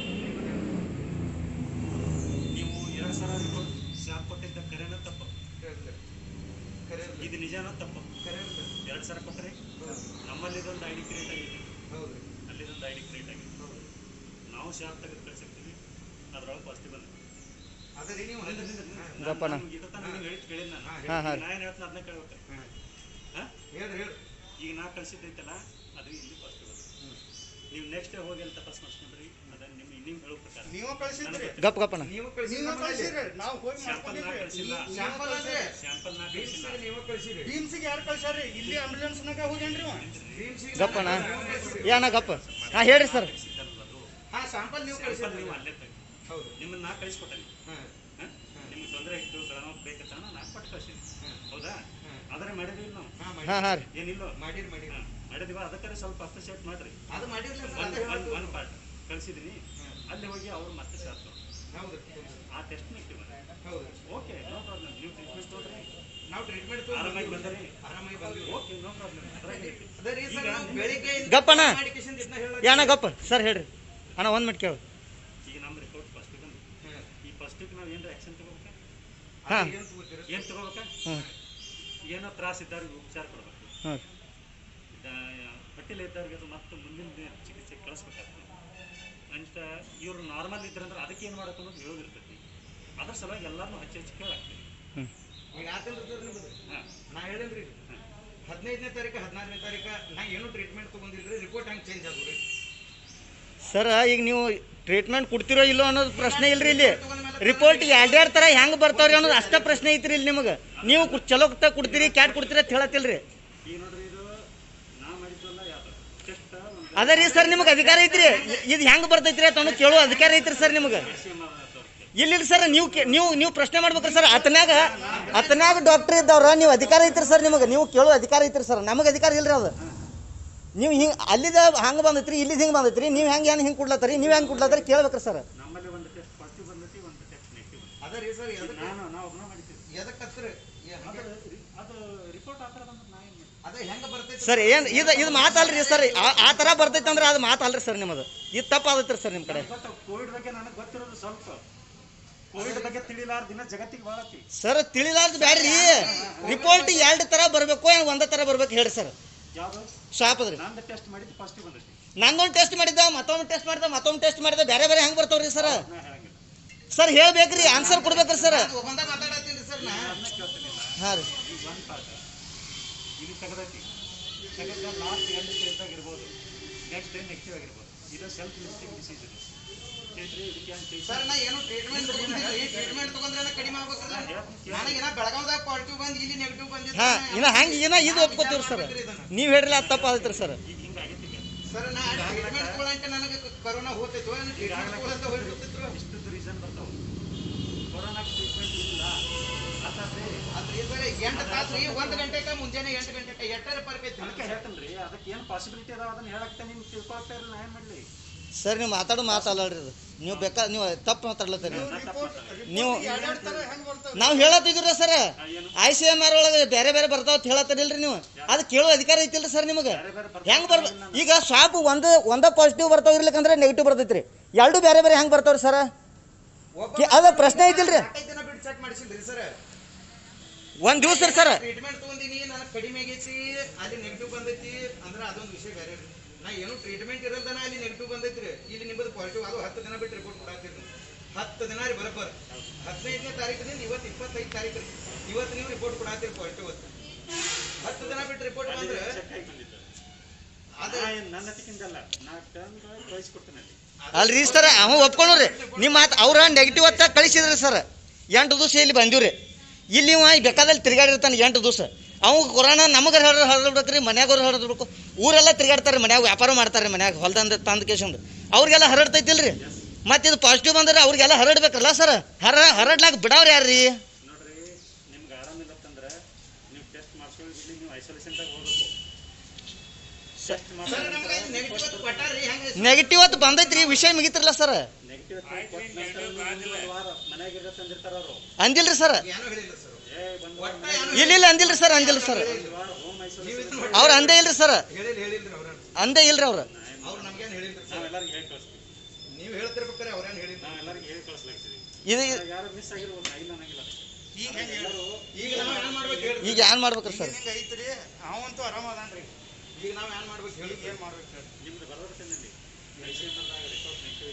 ನೀವು ಎರಡು ಸಲ ರಿಪೋರ್ಟ್ ಸ್ಯಾಪ್ ಕೊಟ್ಟಿದ್ದ ಕರೆನ ತಪ್ಪು ಹೇಳ್ರಿ ಸರ್ ಕರೆ ಇರ್ಲಿ. ಇದು ನಿಜಾನ ತಪ್ಪು ಕರೆ ಇರ್ಲಿ ಸರ್. ಎರಡು ಸಲ ಕೊಟ್ಟರೆ ನಮ್ಮಲ್ಲಿ ಇದೊಂದು ಐ ಡಿ ಕ್ರಿಯೇಟ್ ಆಗಿದೆ ಹೌದ್ರಿ ಅಲ್ಲಿದೊಂದು ಐ ಡಿ ಕ್ರಿಯೇಟ್ ಆಗಿದೆ ನಾವು ಶಾಪ್ ತೆಗೆದು ಕಳ್ಸಿರ್ತೀವಿ ಅದ್ರೊಳಗೆ ಪಾಸಿಟಿವ್ ಬಂದಿದೆ ಅದೇ ರೀ ನೀವು ನಿಂದ್ರ, ಅಂದ್ರಿ. ನಿಂದ್ರ, ನಿಂದ್ರ. ಗಪ್ಪನ. ನಾನು ಇದು ತಾನೇ ನಿಮ್ಗೆ ಹೇಳಿದ್ ಕೇಳಿದ್ ನಾನು. ಹಾ, ಹಾ, ಹಾ. ಈಗ ನಾ ಏನು ಹೇಳ್ತೀನಿ ಅದನ್ನ ಕೇಳ್ಬೇಕು ಹಾ. ಹಾ? ಹೇಳ್ರಿ ಹೇಳ್ರಿ ಈಗ ನಾ ಕಳ್ಸಿದ್ದೈತಲ್ಲ ಅದು ಇಲ್ಲಿ ಪಾಸಿಟಿವ್ ಬಂದಿದೆ ನೀವು ನೆಕ್ಸ್ಟ್ ಹೋಗಿ ಅಲ್ಲಿ ತಪಾಸ್ ಮಾಡಿಸ್ಕೊಂಡ್ರಿ ಅದನ್ನ ನಿಮ್ಮ ನೀವು ಹೇಳೋ ಪ್ರಕಾರ ನೀವ ಕಳ್ಸಿದ್ರಿ ಗಪ್ ಗಪ್ಪನ ನೀವು ಕಳಿಸಿ ನೀವ ಕಳ್ಸಿರಿ ನಾವು ಹೋಗಿ ಸ್ಯಾಂಪಲ್ ನಾ ಮಾಡ್ಕೊಂಡಿದ್ವಿ ಕಳಿಸಿಲ್ಲ ಶಾಂಪಲ್ ಅಂದ್ರೆ ಸ್ಯಾಂಪಲ್ ನಾ ಕಳಿಸಿಲ್ಲ ನೀವು ಕಳಿಸಿರಿ ಭೀಮ್ಸಿಗೆ ಯಾರು ಕಳ್ಸಾರಿ ಇಲ್ಲಿ ಆಂಬುಲೆನ್ಸ್ನಾಗ ಹೋಗ್ಯಾನ್ರಿ ಅವ ಗಪ್ಪನ ಏ ಅಣ್ಣ ಗಪ್ಪ ಹಾಂ ಹೇಳ್ರಿ ಸರ್ ಹಾ ಶಾಂಪಲ್ ನೀವು ಸ್ಯಾಂಪಲ್ ಕಳಿಸಿರಿ ನೀವು ಅಲ್ಲೇ ತೆಗಿ ಹೌದು ನಿಮ್ಮನ್ನ ನಾ ಕಳಿಸ್ಕೊಟ್ಟೆ ಹಾ ನಿಮ್ಗೆ ತೊಂದರೆ ಇತ್ತು ಬೆಳಗಾವ್ ಬೇಕಂತ ನಾ ಕೊಟ್ಟು ಕಳ್ಸಿನಿ ಹೌದಾ ಆದರೆ ಮಾಡಿದ್ವಿ ನಾವು ಹಾ ಮಾಡಿ ಹಾಂ ಹಾಂ ರೀ ಏನಿಲ್ಲೋ ಮಾಡಿರಿ ಮಾಡಿರಿ ಹಾ, ಮಾಡಿದೀವ ಅದಕ್ಕೆ ಸ್ವಲ್ಪ ಅಪ್ರಿಷಿಯೇಟ್ ಮಾಡ್ರಿ ಅದು ಮಾಡಿರ್ಲಿ ಸರ್ ಒಂದು ಅದೇ ಒಂದು ಹೇಳ್ತು. ಒಂದು ಪಾರ್ಟ್ ಕಳಿಸಿದೀನಿ ಅಲ್ಲಿ ಹೋಗಿ ಅವ್ರು ಮತ್ತೆ ಶಾಸ್ತ್ರ ಹೌದು ಆ ಟೆಸ್ಟ್ ನೆಗೆಟಿವ್ ಹೌದು ಓಕೆ ನೋ ಪ್ರಾಬ್ಲಮ್ ನೀವು ಟ್ರೀಟ್ಮೆಂಟ್ ತೊಗೊಳ್ರಿ ನಾವು ಟ್ರೀಟ್ಮೆಂಟ್ ಆರಾಮಾಗಿ ಬಂದರಿ ಆರಾಮಾಗಿ ಬಂದ್ವಿ ಓಕೆ ನೋ ಪ್ರಾಬ್ಲಮ್ ಅದ್ರಾಗೈತಿ ಅದೇ ರೀ ಸರ್ ನಾವು ಬೆಳಿಗ್ಗೆ ಗಪ್ಪನ ಮಾಡಿಕೇಶನ್ ಇದನ್ನ ಹೇಳೋದು. ಏ ಅಣ್ಣ ಗಪ್ಪ ಸರ್ ಹೇಳ್ರಿ ಅಣ್ಣ ಒಂದು ಮಿನಿಟ್ ಕೇಳು ಈಗ ನಮ್ಮ ರಿಪೋರ್ಟ್ ಫಸ್ಟಿಗೆ ಬಂದು ಹಾ. ಈ ಫಸ್ಟಿಗೆ ನಾವು ಏನು ಆ್ಯಕ್ಷನ್ ತಗೋಬೇಕಾ ಹಾಂ ಅದು ಏನ್ ತಗೋತೀರಿ? ಏನು ತಗೋಬೇಕಾ ಹ್ಞೂ ಏನೋ ತ್ರಾಸ ಇದ್ದವ್ರಿಗೆ ಉಪಚಾರ ಕೊಡ್ಬೇಕು ಹ್ಞೂ ಹೊಟ್ಟೆಲಿ ಇದ್ದವ್ರಿಗೆ ಅದು ಮತ್ತೆ ಮುಂದಿನ ದಿನ ಚಿಕಿತ್ಸೆ ಕಳಿಸ್ಬೇಕಾಗ್ತದೆ ಅಂತ ಇವ್ರು ನಾರ್ಮಲ್ ಇದ್ರಂದ್ರೆ ಅದಕ್ಕೆ ಏನು ಮಾಡಬೇಕು ಅನ್ನೋದು ಹೇಳೋದಿರ್ತೈತಿ ಅದ್ರ ಸಲುವಾಗಿ ಎಲ್ಲರನ್ನೂ ಹಚ್ಚಿ ಹಚ್ಚಿ ಕೇಳಾಕ್ತೀವಿ ಹ್ಞೂ ಈಗ ಆತಲ್ರಿ ಸರ್ ನಿಮ್ದು ಹಾಂ ನಾ ಹೇಳಿಲ್ರಿ ಹದಿನೈದನೇ ತಾರೀಕು ಹದಿನಾರನೇ ತಾರೀಕು ನಾ ಏನು ಟ್ರೀಟ್ಮೆಂಟ್ ತಗೊಂಡಿಲ್ರಿ ರಿಪೋರ್ಟ್ ಹಂಗೆ ಚೇಂಜ್ ಆಗೋರಿ ಸರ್ ಈಗ ನೀವು ಟ್ರೀಟ್ಮೆಂಟ್ ಕೊಡ್ತಿರೋ ಇಲ್ಲೋ ಅನ್ನೋದು ಪ್ರಶ್ನೆ ಇಲ್ರಿ ಇಲ್ಲಿ ರಿಪೋರ್ಟ್ ಎರಡೆರಡು ಥರ ಹೆಂಗೆ ಬರ್ತಾವ್ರಿ ಅನ್ನೋದು ಅಷ್ಟೇ ಪ್ರಶ್ನೆ ಐತ್ರಿ ಇಲ್ಲಿ ನಿಮಗೆ ನೀವು ಕು- ಚಲೋ ತ ಕೊಡ್ತೀರಿ ಕ್ಯಾಟ್ ಕೊಡ್ತೀರಿ ಅಂತ ಹೇಳತ್ತಿಲ್ರಿ ಈಗ ನೋಡ್ರಿ ಇದು ನಾ ಮಾಡಿದ್ವಲ್ಲ ಯಾವ್ದು ಟೆಸ್ಟ್ ಒಂದು ಅದ ರೀ ಸರ್ ನಿಮಗೆ ಅಧಿಕಾರ ಐತ್ರಿ ಇ- ಇದು ಹೆಂಗೆ ಬರ್ತೈತ್ರಿ ಅಂತ ಅನ್ನೋದು ಕೇಳೋ ಅಧಿಕಾರ ಐತ್ರಿ ಸರ್ ನಿಮಗೆ ಇಲ್ಲ ಸರ್ ನೀವು ಕೇ- ನೀವು ನೀವು ಪ್ರಶ್ನೆ ಮಾಡ್ಬೇಕ್ರಿ ಸರ್ ಅತನ್ಯಾಗ ಅತನ್ಯಾಗ ಡಾಕ್ಟರ್ ಇದ್ದವ್ರ ನೀವು ಅಧಿಕಾರ ಐತ್ರಿ ಸರ್ ನಿಮಗೆ ನೀವು ಕೇಳೋ ಅಧಿಕಾರ ಐತ್ರಿ ಸರ್ ನಮಗೆ ಅಧಿಕಾರ ಇಲ್ರಿ ಅದು ನೀವು ಹಿಂಗೆ ಅಲ್ಲಿದ ಹಂಗೆ ಬಂದೈತ್ರಿ ಇಲ್ಲಿದ್ ಹಿಂಗೆ ಬಂದೈತ್ರಿ ನೀವು ಹೆಂಗೆ ಏನು ಹಿಂಗೆ ಕೊಡ್ಲತ್ತರಿ ನೀವು ಹೆಂಗೆ ಕೊಡ್ಲತ್ತರಿ ಕೇಳ್ಬೇಕ್ರಿ ಸರ್ ನಮ್ಮಲ್ಲಿ ಒಂದು ಟೆಸ್ಟ್ ಪಾಸಿಟಿವ್ ಬಂದೈತಿ ಒಂದು ಟೆಸ್ಟ್ ನೆಗೆಟಿವ್ ಅದ ರೀ ಸರ್ ಎದಕ್ಕೆ ನಾನು ನಾವು ಒಬ್ಬನ ಮಾಡಿದ್ದೀವಿ ಎದಕ್ಕೆ ಹತ್ತಿರ ಅದು ಅದು ರಿಪೋರ್ಟ್ ಆ ಥರ ಬಂದ್ರೆ ನಾ ಏನು ಮಾಡಿ ಅದ ಹೆಂಗ ಬರ್ತೈತಿ ಸರ್ ಏನು ಇದು ಇದು ಮಾತಲ್ರಿ ಸರ್ ಆ- ಆ ಥರ ಬರ್ತೈತೆ ಅಂದ್ರೆ ಅದು ಮಾತಲ್ರಿ ಸರ್ ನಿಮ್ಮದು ಇದು ತಪ್ಪಾದೈತ್ರಿ ಸರ್ ನಿಮ್ಮ ಕಡೆ ಗೊತ್ತು ಕೋವಿಡ್ ಬಗ್ಗೆ ನನಗೆ ಗೊತ್ತಿರೋದು ಸ್ವಲ್ಪ ಕೋವಿಡ್ ಬಗ್ಗೆ ತಿಳಿಲಾರ ದಿನ ಜಗತ್ತಿಗೆ ಬಾಳತಿ ಸರ್ ತಿಳಿಲಾರ್ದು ಬ್ಯಾಡ್ರಿ ರಿಪೋರ್ಟ್ ಎರಡು ಥರ ಬರಬೇಕು ಏನು ಒಂದೇ ಥರ ಬರ್ಬೇಕು ಹೇಳ್ರಿ ಸರ್ ಯಾವುದು ಶಾಪದ್ರಿ ನಂದು ಟೆಸ್ಟ್ ಮಾಡಿದ್ದು ಪಾಸಿಟಿವ್ ಬಂದೈತಿ ನಂದೊಂದು ಟೆಸ್ಟ್ ಮಾಡಿದ್ದ ಮತ್ತೊಂದು ಟೆಸ್ಟ್ ಮಾಡಿದ ಮತ್ತೊಂದು ಟೆಸ್ಟ್ ಮಾಡಿದ ಬೇರೆ ಬೇರೆ ಹೆಂಗೆ ಬರ್ತಾವ್ರಿ ಸರ್ ನಾ ಹೇಳಂಗಿಲ್ಲ ಸರ್ ಹೇಳ್ಬೇಕ್ರಿ ಆನ್ಸರ್ ಕೊಡ್ಬೇಕ್ರಿ ಸರ್ ಒಂದ ಮಾತಾಡತ್ತೀನಿ ಸರ್ ನಾ ಅದನ್ನ ಕೇಳ್ತೀನಿ ನಾನು. ಹಾಂ ರೀ ಈಗ ಒಂದು ಪಾಠ ಇದು ತೆಗೆದೈತಿ ತೆಗೆದ ಲಾಸ್ಟ್ ಎಂಟು ಸ್ಟೇಜ್ದಾಗ ಇರ್ಬೋದು ನೆಕ್ಸ್ಟ್ ಡೇ ನೆಗೆಟಿವ್ ಆಗಿರ್ಬೋದು ಇದು ಸೆಲ್ಫ್ ಲಿಮಿಟಿಂಗ್ ಡಿಸೀಸ್ ಇದು ಹೇಳ್ರಿ ಇದಕ್ಕೆ ಏನು treatment? ಸರ್ ನಾ ಏನು ಟ್ರೀಟ್ಮೆಂಟ್ ತಗೊಂಡಿಲ್ರಿ ಟ್ರೀಟ್ಮೆಂಟ್ ತಗೊಂಡ್ರೆ ಕಡಿಮೆ ಆಗ್ಬೇಕಲ್ಲ ನನಗೇನ ಬೆಳಗಾವ್ದಾಗ ಪಾಸಿಟಿವ್ ಬಂದ್ ಇಲ್ಲಿ ನೆಗೆಟಿವ್ ಬಂದಿತ್ತು ಹಾಂ ಇನ್ನ ಹಂಗೆ ಇನ್ನ ಇದು ಒಪ್ಕೋತೀವಿ ಸರ್ ನೀವು ಹೇಳ್ರಿ ಅದು ತಪ್ಪಾದೈತ್ರಿ ಸರ್ ಈಗ ಹಿಂಗೆ ಆಗೈತಿ ಈಗ ಸರ್ ನಾ ಟ್ರೀಟ್ಮೆಂಟ್ ತಗೊಳಂತೆ ನನಗೆ ಕರೋನಾ ಹೋಗ್ತೈತು ಟ್ರೀಟ್ಮೆಂಟ್ ತಗೊಳಂತ ಹೋಗ್ಬಿಡ್ತಿದ್ರು ಇಷ್ಟದ್ದು ರೀಸನ್ ಬರ್ತಾವೆ ಕೊರೋನಾ ಟ್ರೀಟ್ಮೆಂಟ್ ಇಲ್ಲ ಆತಾತ್ರಿ ಅದ್ರಿ ಸರ್ ಎಂಟು ತಾಸು ರೀ ಒಂದು ಗಂಟೆಗೆ ಮುಂಜಾನೆ ಎಂಟು ಗಂಟೆಗೆ ಎಟ್ಟರ ಪರ್ಕೈತಿ ಅದಕ್ಕೆ ಹೇಳ್ತೇನೆ ರೀ ಅದಕ್ಕೆ ಏನು ಪಾಸಿಬಿಲಿಟಿ ಅದಾವ ಅದನ್ನ ಹೇಳಕ್ಕೆ ನಿಮ್ಗೆ ತಿಳ್ಕೊಳ್ತಾ ಇರಲಿಲ್ಲ ನಾ ಏನು ಮಾಡಲಿ ಸರ್ ನೀವು ಮಾತಾಡೋ ಮಾತಲ್ಲಲ್ರಿ ಇದು ನೀವು ಬೇಕಾ ನೀವು ತಪ್ಪು ಮಾತಾಡ್ಲತ್ತೀರಿ ನೀವು ಎರಡೆರಡು ತರ ಹೆಂಗ್ ಬರ್ತಾವ ನಾವು ಹೇಳತ್ತಿದ್ರಿ ಸರ್ ಏನು ಐ ಸಿ ಎಮ್ ಆರ್ ಒಳಗೆ ಬೇರೆ ಬೇರೆ ಬರ್ತಾವ ಅಂತ ಹೇಳತ್ತಿರಿಲ್ರಿ ನೀವು ಅದು ಕೇಳೋ ಅಧಿಕಾರ ಐತಿಲ್ರಿ ಸರ್ ನಿಮಗೆ ಬೇರೆ ಬೇರೆ ಬರ್ತಾವ ಹೆಂಗ್ ಬರ್ಬ ಈಗ ಶಾಪ್ ಒಂದು ಒಂದ ಪಾಸಿಟಿವ್ ಬರ್ತಾವ ಇರ್ಲಿಕ್ಕಂದ್ರೆ ನೆಗೆಟಿವ್ ಬರ್ತೈತ್ರಿ ಎರಡು ಬೇರೆ ಬೇರೆ ಹೆಂಗ್ ಬರ್ತಾವ್ರಿ ಸರ್ ಕೇ- ಅದ ಪ್ರಶ್ನೆ ಐತಿಲ್ರಿ ನಾಲ್ಕೈದು ದಿನ ಬಿಟ್ಟು ಚೆಕ್ ಮಾಡಿಸಿಲ್ರಿ ಸರ್ ಒಂದ್ ದಿವಸ ರೀ ಸರ್ ಟ್ರೀಟ್ಮೆಂಟ್ ತಗೊಂಡಿನಿ ನನಗೆ ಕಡಿಮೆ ಆಗೈತಿ ಅಲ್ಲಿ ನೆಗೆಟಿವ್ ಬಂದೈತಿ ಅಂದ್ರೆ ಅದೊಂದು ವಿಷಯ ಬೇರೆ ರೀ ನಾ ಏನು ಟ್ರೀಟ್ಮೆಂಟ್ ಇರಲ್ದನ ಅಲ್ಲಿ ನೆಗೆಟಿವ್ ಬಂದೈತ್ರಿ ಇಲ್ಲಿ ನಿಮ್ಮದು ಪಾಸಿಟಿವ್ ಅದು ಹತ್ತು ದಿನ ಬಿಟ್ಟು ರಿಪೋರ್ಟ್ ಕೊಡಾತೀರಿ ನೀವು ಹತ್ತು ದಿನ ರೀ ಬರಬ್ಬರ್ ಹದಿನೈದನೇ ತಾರೀಕಿನಿಂದ ಇವತ್ತು ಇಪ್ಪತ್ತೈದು ತಾರೀಕು ರೀ ಇವತ್ತು ನೀವು ರಿಪೋರ್ಟ್ ಕೊಡಾತೀರಿ ಪಾಸಿಟಿವ್ ಹತ್ತು ದಿನ ಬಿಟ್ಟು ರಿಪೋರ್ಟ್ ಬಂದ್ರೆ ಚೆಕ್ ಆಗಿ ಬಂದಿದ್ದು ಅದು ನಾ ಏನ್ ನನ್ನ ತಿಕ್ಕಿಂದಲ್ಲ ನಾ ತಂದು ಕಳಿಸ್ಕೊಡ್ತೇನೆ ಅಲ್ಲಿ ಅಲ್ರಿ ಸರ್ ಅವ ಒಪ್ಕೊಂಡ್ರಿ ನಿಮ್ಮ ಮಾತು ಅವ್ರ ನೆಗೆಟಿವ್ ಅಂತ ಕಳಿಸಿದ್ರಿ ಸರ್ ಎಂಟು ದಿವಸ ಇಲ್ಲಿ ಬಂದಿವ್ರಿ ಇಲ್ಲಿ ಇವ ಬೇಕಾದಲ್ಲಿ ತಿರುಗಾಡಿರ್ತಾನೆ ಎಂಟು ದಿವಸ ಅವ್ ಕೊರೋನಾ ನಮಗೆ ಹರ ಹರಡ್ಬೇಕ್ರಿ ಮನ್ಯಾಗವ್ರು ಹರಡ್ಬೇಕು ಊರೆಲ್ಲ ತಿರುಗಾಡ್ತಾರೆ ಮನ್ಯಾಗ ವ್ಯಾಪಾರ ಮಾಡ್ತಾರೆ ಮನ್ಯಾಗ ಹೊಲ್ದಂದ ತಂದ ಕೇಶಂದು ಅವ್ರಿಗೆಲ್ಲ ಹರಡ್ತೈತಿಲ್ರಿ ಮತ್ತೆ ಇದು ಪಾಸಿಟಿವ್ ಬಂದ್ರೆ ಅವ್ರಿಗೆಲ್ಲ ಹರಡ್ಬೇಕಲ್ಲ ಸರ್ ಹರ ಹರಡ್ಲಾಕ ಬಿಡವ್ರಿ ಯಾರ್ರಿ ನೋಡ್ರಿ ನಿಮ್ಗೆ ಆರಾಮಿಲ್ಲತ್ತಂದ್ರೆ ನೀವು ಟೆಸ್ಟ್ ಮಾಡ್ಸ್ಕೊಂಡು ಇಲ್ಲಿ ನೀವು ಐಸೋಲೇಷನ್ದಾಗ ಹೋಗ್ಬೇಕು ಟೆಸ್ಟ್ ಸರ್ ನಮ್ಗೆ ನೆಗೆಟಿವ್ ಅದು ಕೊಟ್ಟಾರ್ರಿ ಹೆಂಗೆ ನೆಗೆಟಿವ್ ಅಂತ ಬಂದೈತ್ರಿ ವಿಷಯ ಮುಗಿತಿರಲ್ಲ ಸರ್ ನೆಗೆಟಿವ್ ವಾರ ಮನ್ಯಾಗ ಇರತ್ತಂದಿರ್ತಾರ ಅವರು ಅಂದಿಲ್ರಿ ಸರ್ ಏನೂ ಹೇಳಿಲ್ಲ ಸರ್ ಏ ಬಂದು ಒಟ್ಟ ಏನೂ ಇಲ್ಲ ಇಲ್ಲ ಅಂದಿಲ್ರಿ ಸರ್ ಅಂದಿಲ್ಲ ಸರ್ ಒಂದು ವಾರ ಹೋಮ್ ಐಸೋಲೇಷನ್ ಅವ್ರು ಅಂದೇ ಇಲ್ರಿ ಸರ್ ಹೇಳಿಲ್ಲ ಹೇಳಿಲ್ರಿ ಅವ್ರ ಅಂದೇ ಇಲ್ರಿ ಅವ್ರು ಅವ್ರು ನಮ್ಗೇನು ಹೇಳಿಲ್ರಿ ಸರ್ ನಾವೆಲ್ಲರಿಗೆ ಹೇಳಿ ಕಳಿಸ್ತೀವಿ ನೀವು ಹೇಳ್ತಿರ್ಬೇಕಾರೆ ಅವ್ರೇನು ಹೇಳಿಲ್ಲ ನಾವೆಲ್ಲರಿಗೆ ಹೇಳಿ ಕಳಿಸ್ಲಾಗ್ತೀವಿ ಇದು ಯಾರು ಮಿಸ್ ಆಗಿರ್ಬೋದು ನಾ ಇಲ್ಲ ಅನ್ನಂಗಿಲ್ಲ ಈಗ ಹೆಂಗೆ ಹೇಳು ಈಗ ನಾವು ಏನು ಮಾಡ್ಬೇಕು ಹೇಳ್ರಿ ಈಗ ಏನ್ ಮಾಡ್ಬೇಕ್ರಿ ಸರ್ ಹಿಂಗ ಐತ್ರಿ ಅವಂತೂ ಆರಾಮ ಅದಾನ್ರಿ ಈಗ ನಾವು ಏನು ಮಾಡ್ಬೇಕು ಹೇಳಿ ಏನ್ ಮಾಡ್ಬೇಕು ಹೇಳ್ರಿ ನಿಮ್ದು ಬರೋದಕ್ಕೇನಲ್ಲಿ ಐಸಿಎಮ್ಎಲ್ದಾಗ ರಿಪೋರ್ಟ್ ನೆಗೆಟಿವ್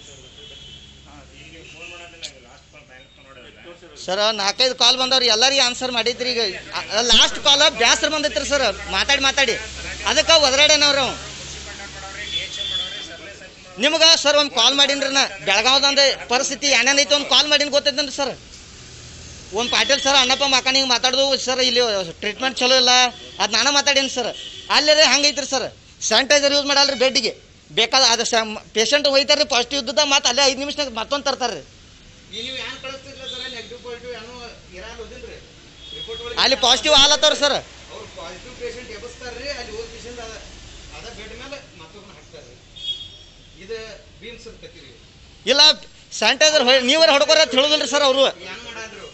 ಈಗ ಫೋನ್ ಮಾಡೋದಿಲ್ಲ ಲಾಸ್ಟ್ ಕಾಲ್ ಬ್ಯಾಂಕ್ ನೋಡೋದಿಲ್ಲ ಸರ್ ನಾಲ್ಕೈದು ಕಾಲ್ ಬಂದವ್ರಿ ಎಲ್ಲರಿಗೆ ಆನ್ಸರ್ ಮಾಡಿದ್ರಿ ಈಗ ಲಾಸ್ಟ್ ಕಾಲ್ ಬ್ಯಾಸರ ಬಂದೈತ್ರಿ ಸರ್ ಮಾತಾಡಿ ಮಾತಾಡಿ ಅದಕ್ಕೆ ಒದರಾಡೇನವ್ರಿ ಅವ ಮಾಡೋರಿ ಡಿ ಎಚ್ ಎಂ ಮಾಡೋರಿ ಸರ್ಲೆ ಸರ್ಚ್ ನಿಮ್ಗೆ ಸರ್ ಒಂದು ಕಾಲ್ ಮಾಡೀನ್ರಿ ನಾ ಬೆಳಗಾವ್ದಂದು ಪರಿಸ್ಥಿತಿ ಏನೇನೈತೆ ಒಂದು ಕಾಲ್ ಮಾಡೀನಿ ಗೊತ್ತೈತೇನ್ರಿ ಸರ್ ಒಂದು ಪಾಟೀಲ್ ಸರ್ ಅಣ್ಣಪ್ಪ ಮಕ್ಕಳು ಹಿಂಗೆ ಮಾತಾಡೋದು ಸರ್ ಇಲ್ಲಿ ಟ್ರೀಟ್ಮೆಂಟ್ ಚಲೋ ಇಲ್ಲ ಅದು ನಾನು ಮಾತಾಡೀನಿ ಸರ್ ಅಲ್ಲೇ ಹಂಗೈತ್ರಿ ಸರ್ ಸ್ಯಾನಿಟೈಸರ್ ಯೂಸ್ ಮಾಡಲ್ರಿ ಬೆಡ್ಡಿಗೆ ಬೇಕಾದ ಅದು ಪೇಷಂಟ್ ಹೋಯ್ತಾರ್ರಿ ಪಾಸಿಟಿವ್ ಇದ್ದದ ಮತ್ತೆ ಅಲ್ಲೇ ಐದು ನಿಮಿಷನಾಗ ಮತ್ತೊಂದು ತರ್ತಾರೆ ರೀ ಈ ನೀವು ಏನು ಕಳಿಸ್ತಿರ್ಲ ಸರ್ ನೆಗೆಟಿವ್ ಪಾಸಿಟಿವ್ ಏನೋ ಇರಲ್ಲ ಓದಿಲ್ರಿ ರಿಪೋರ್ಟ್ ಒಳಗೆ ಅಲ್ಲಿ ಪಾಸಿಟಿವ್ ಆಲತ್ತವ್ರಿ ಸರ್ ಅವ್ರು ಪಾಸಿಟಿವ್ ಪೇಷಂಟ್ ಎಬ್ಬಿಸ್ತಾರ್ರಿ ಅಲ್ಲಿ ಹೋದ ಪೇಷಂಟ್ ಅದ ಅದ ಬೆಡ್ ಮೇಲೆ ಮತ್ತೊಬ್ಬನ ಹಾಕ್ತಾರ್ರಿ ಇದು ಬೀಮ್ಸ್ ಇರ್ತೈತಿ ರೀ ಇಲ್ಲ ಸ್ಯಾನಿಟೈಸರ್ ನೀವೇ ಹೊಡ್ಕೊರ ಅಂತ ಹೇಳೋದಿಲ್ರಿ ಸರ್ ಅವರು ಏನು ಮಾಡಾದ್ರು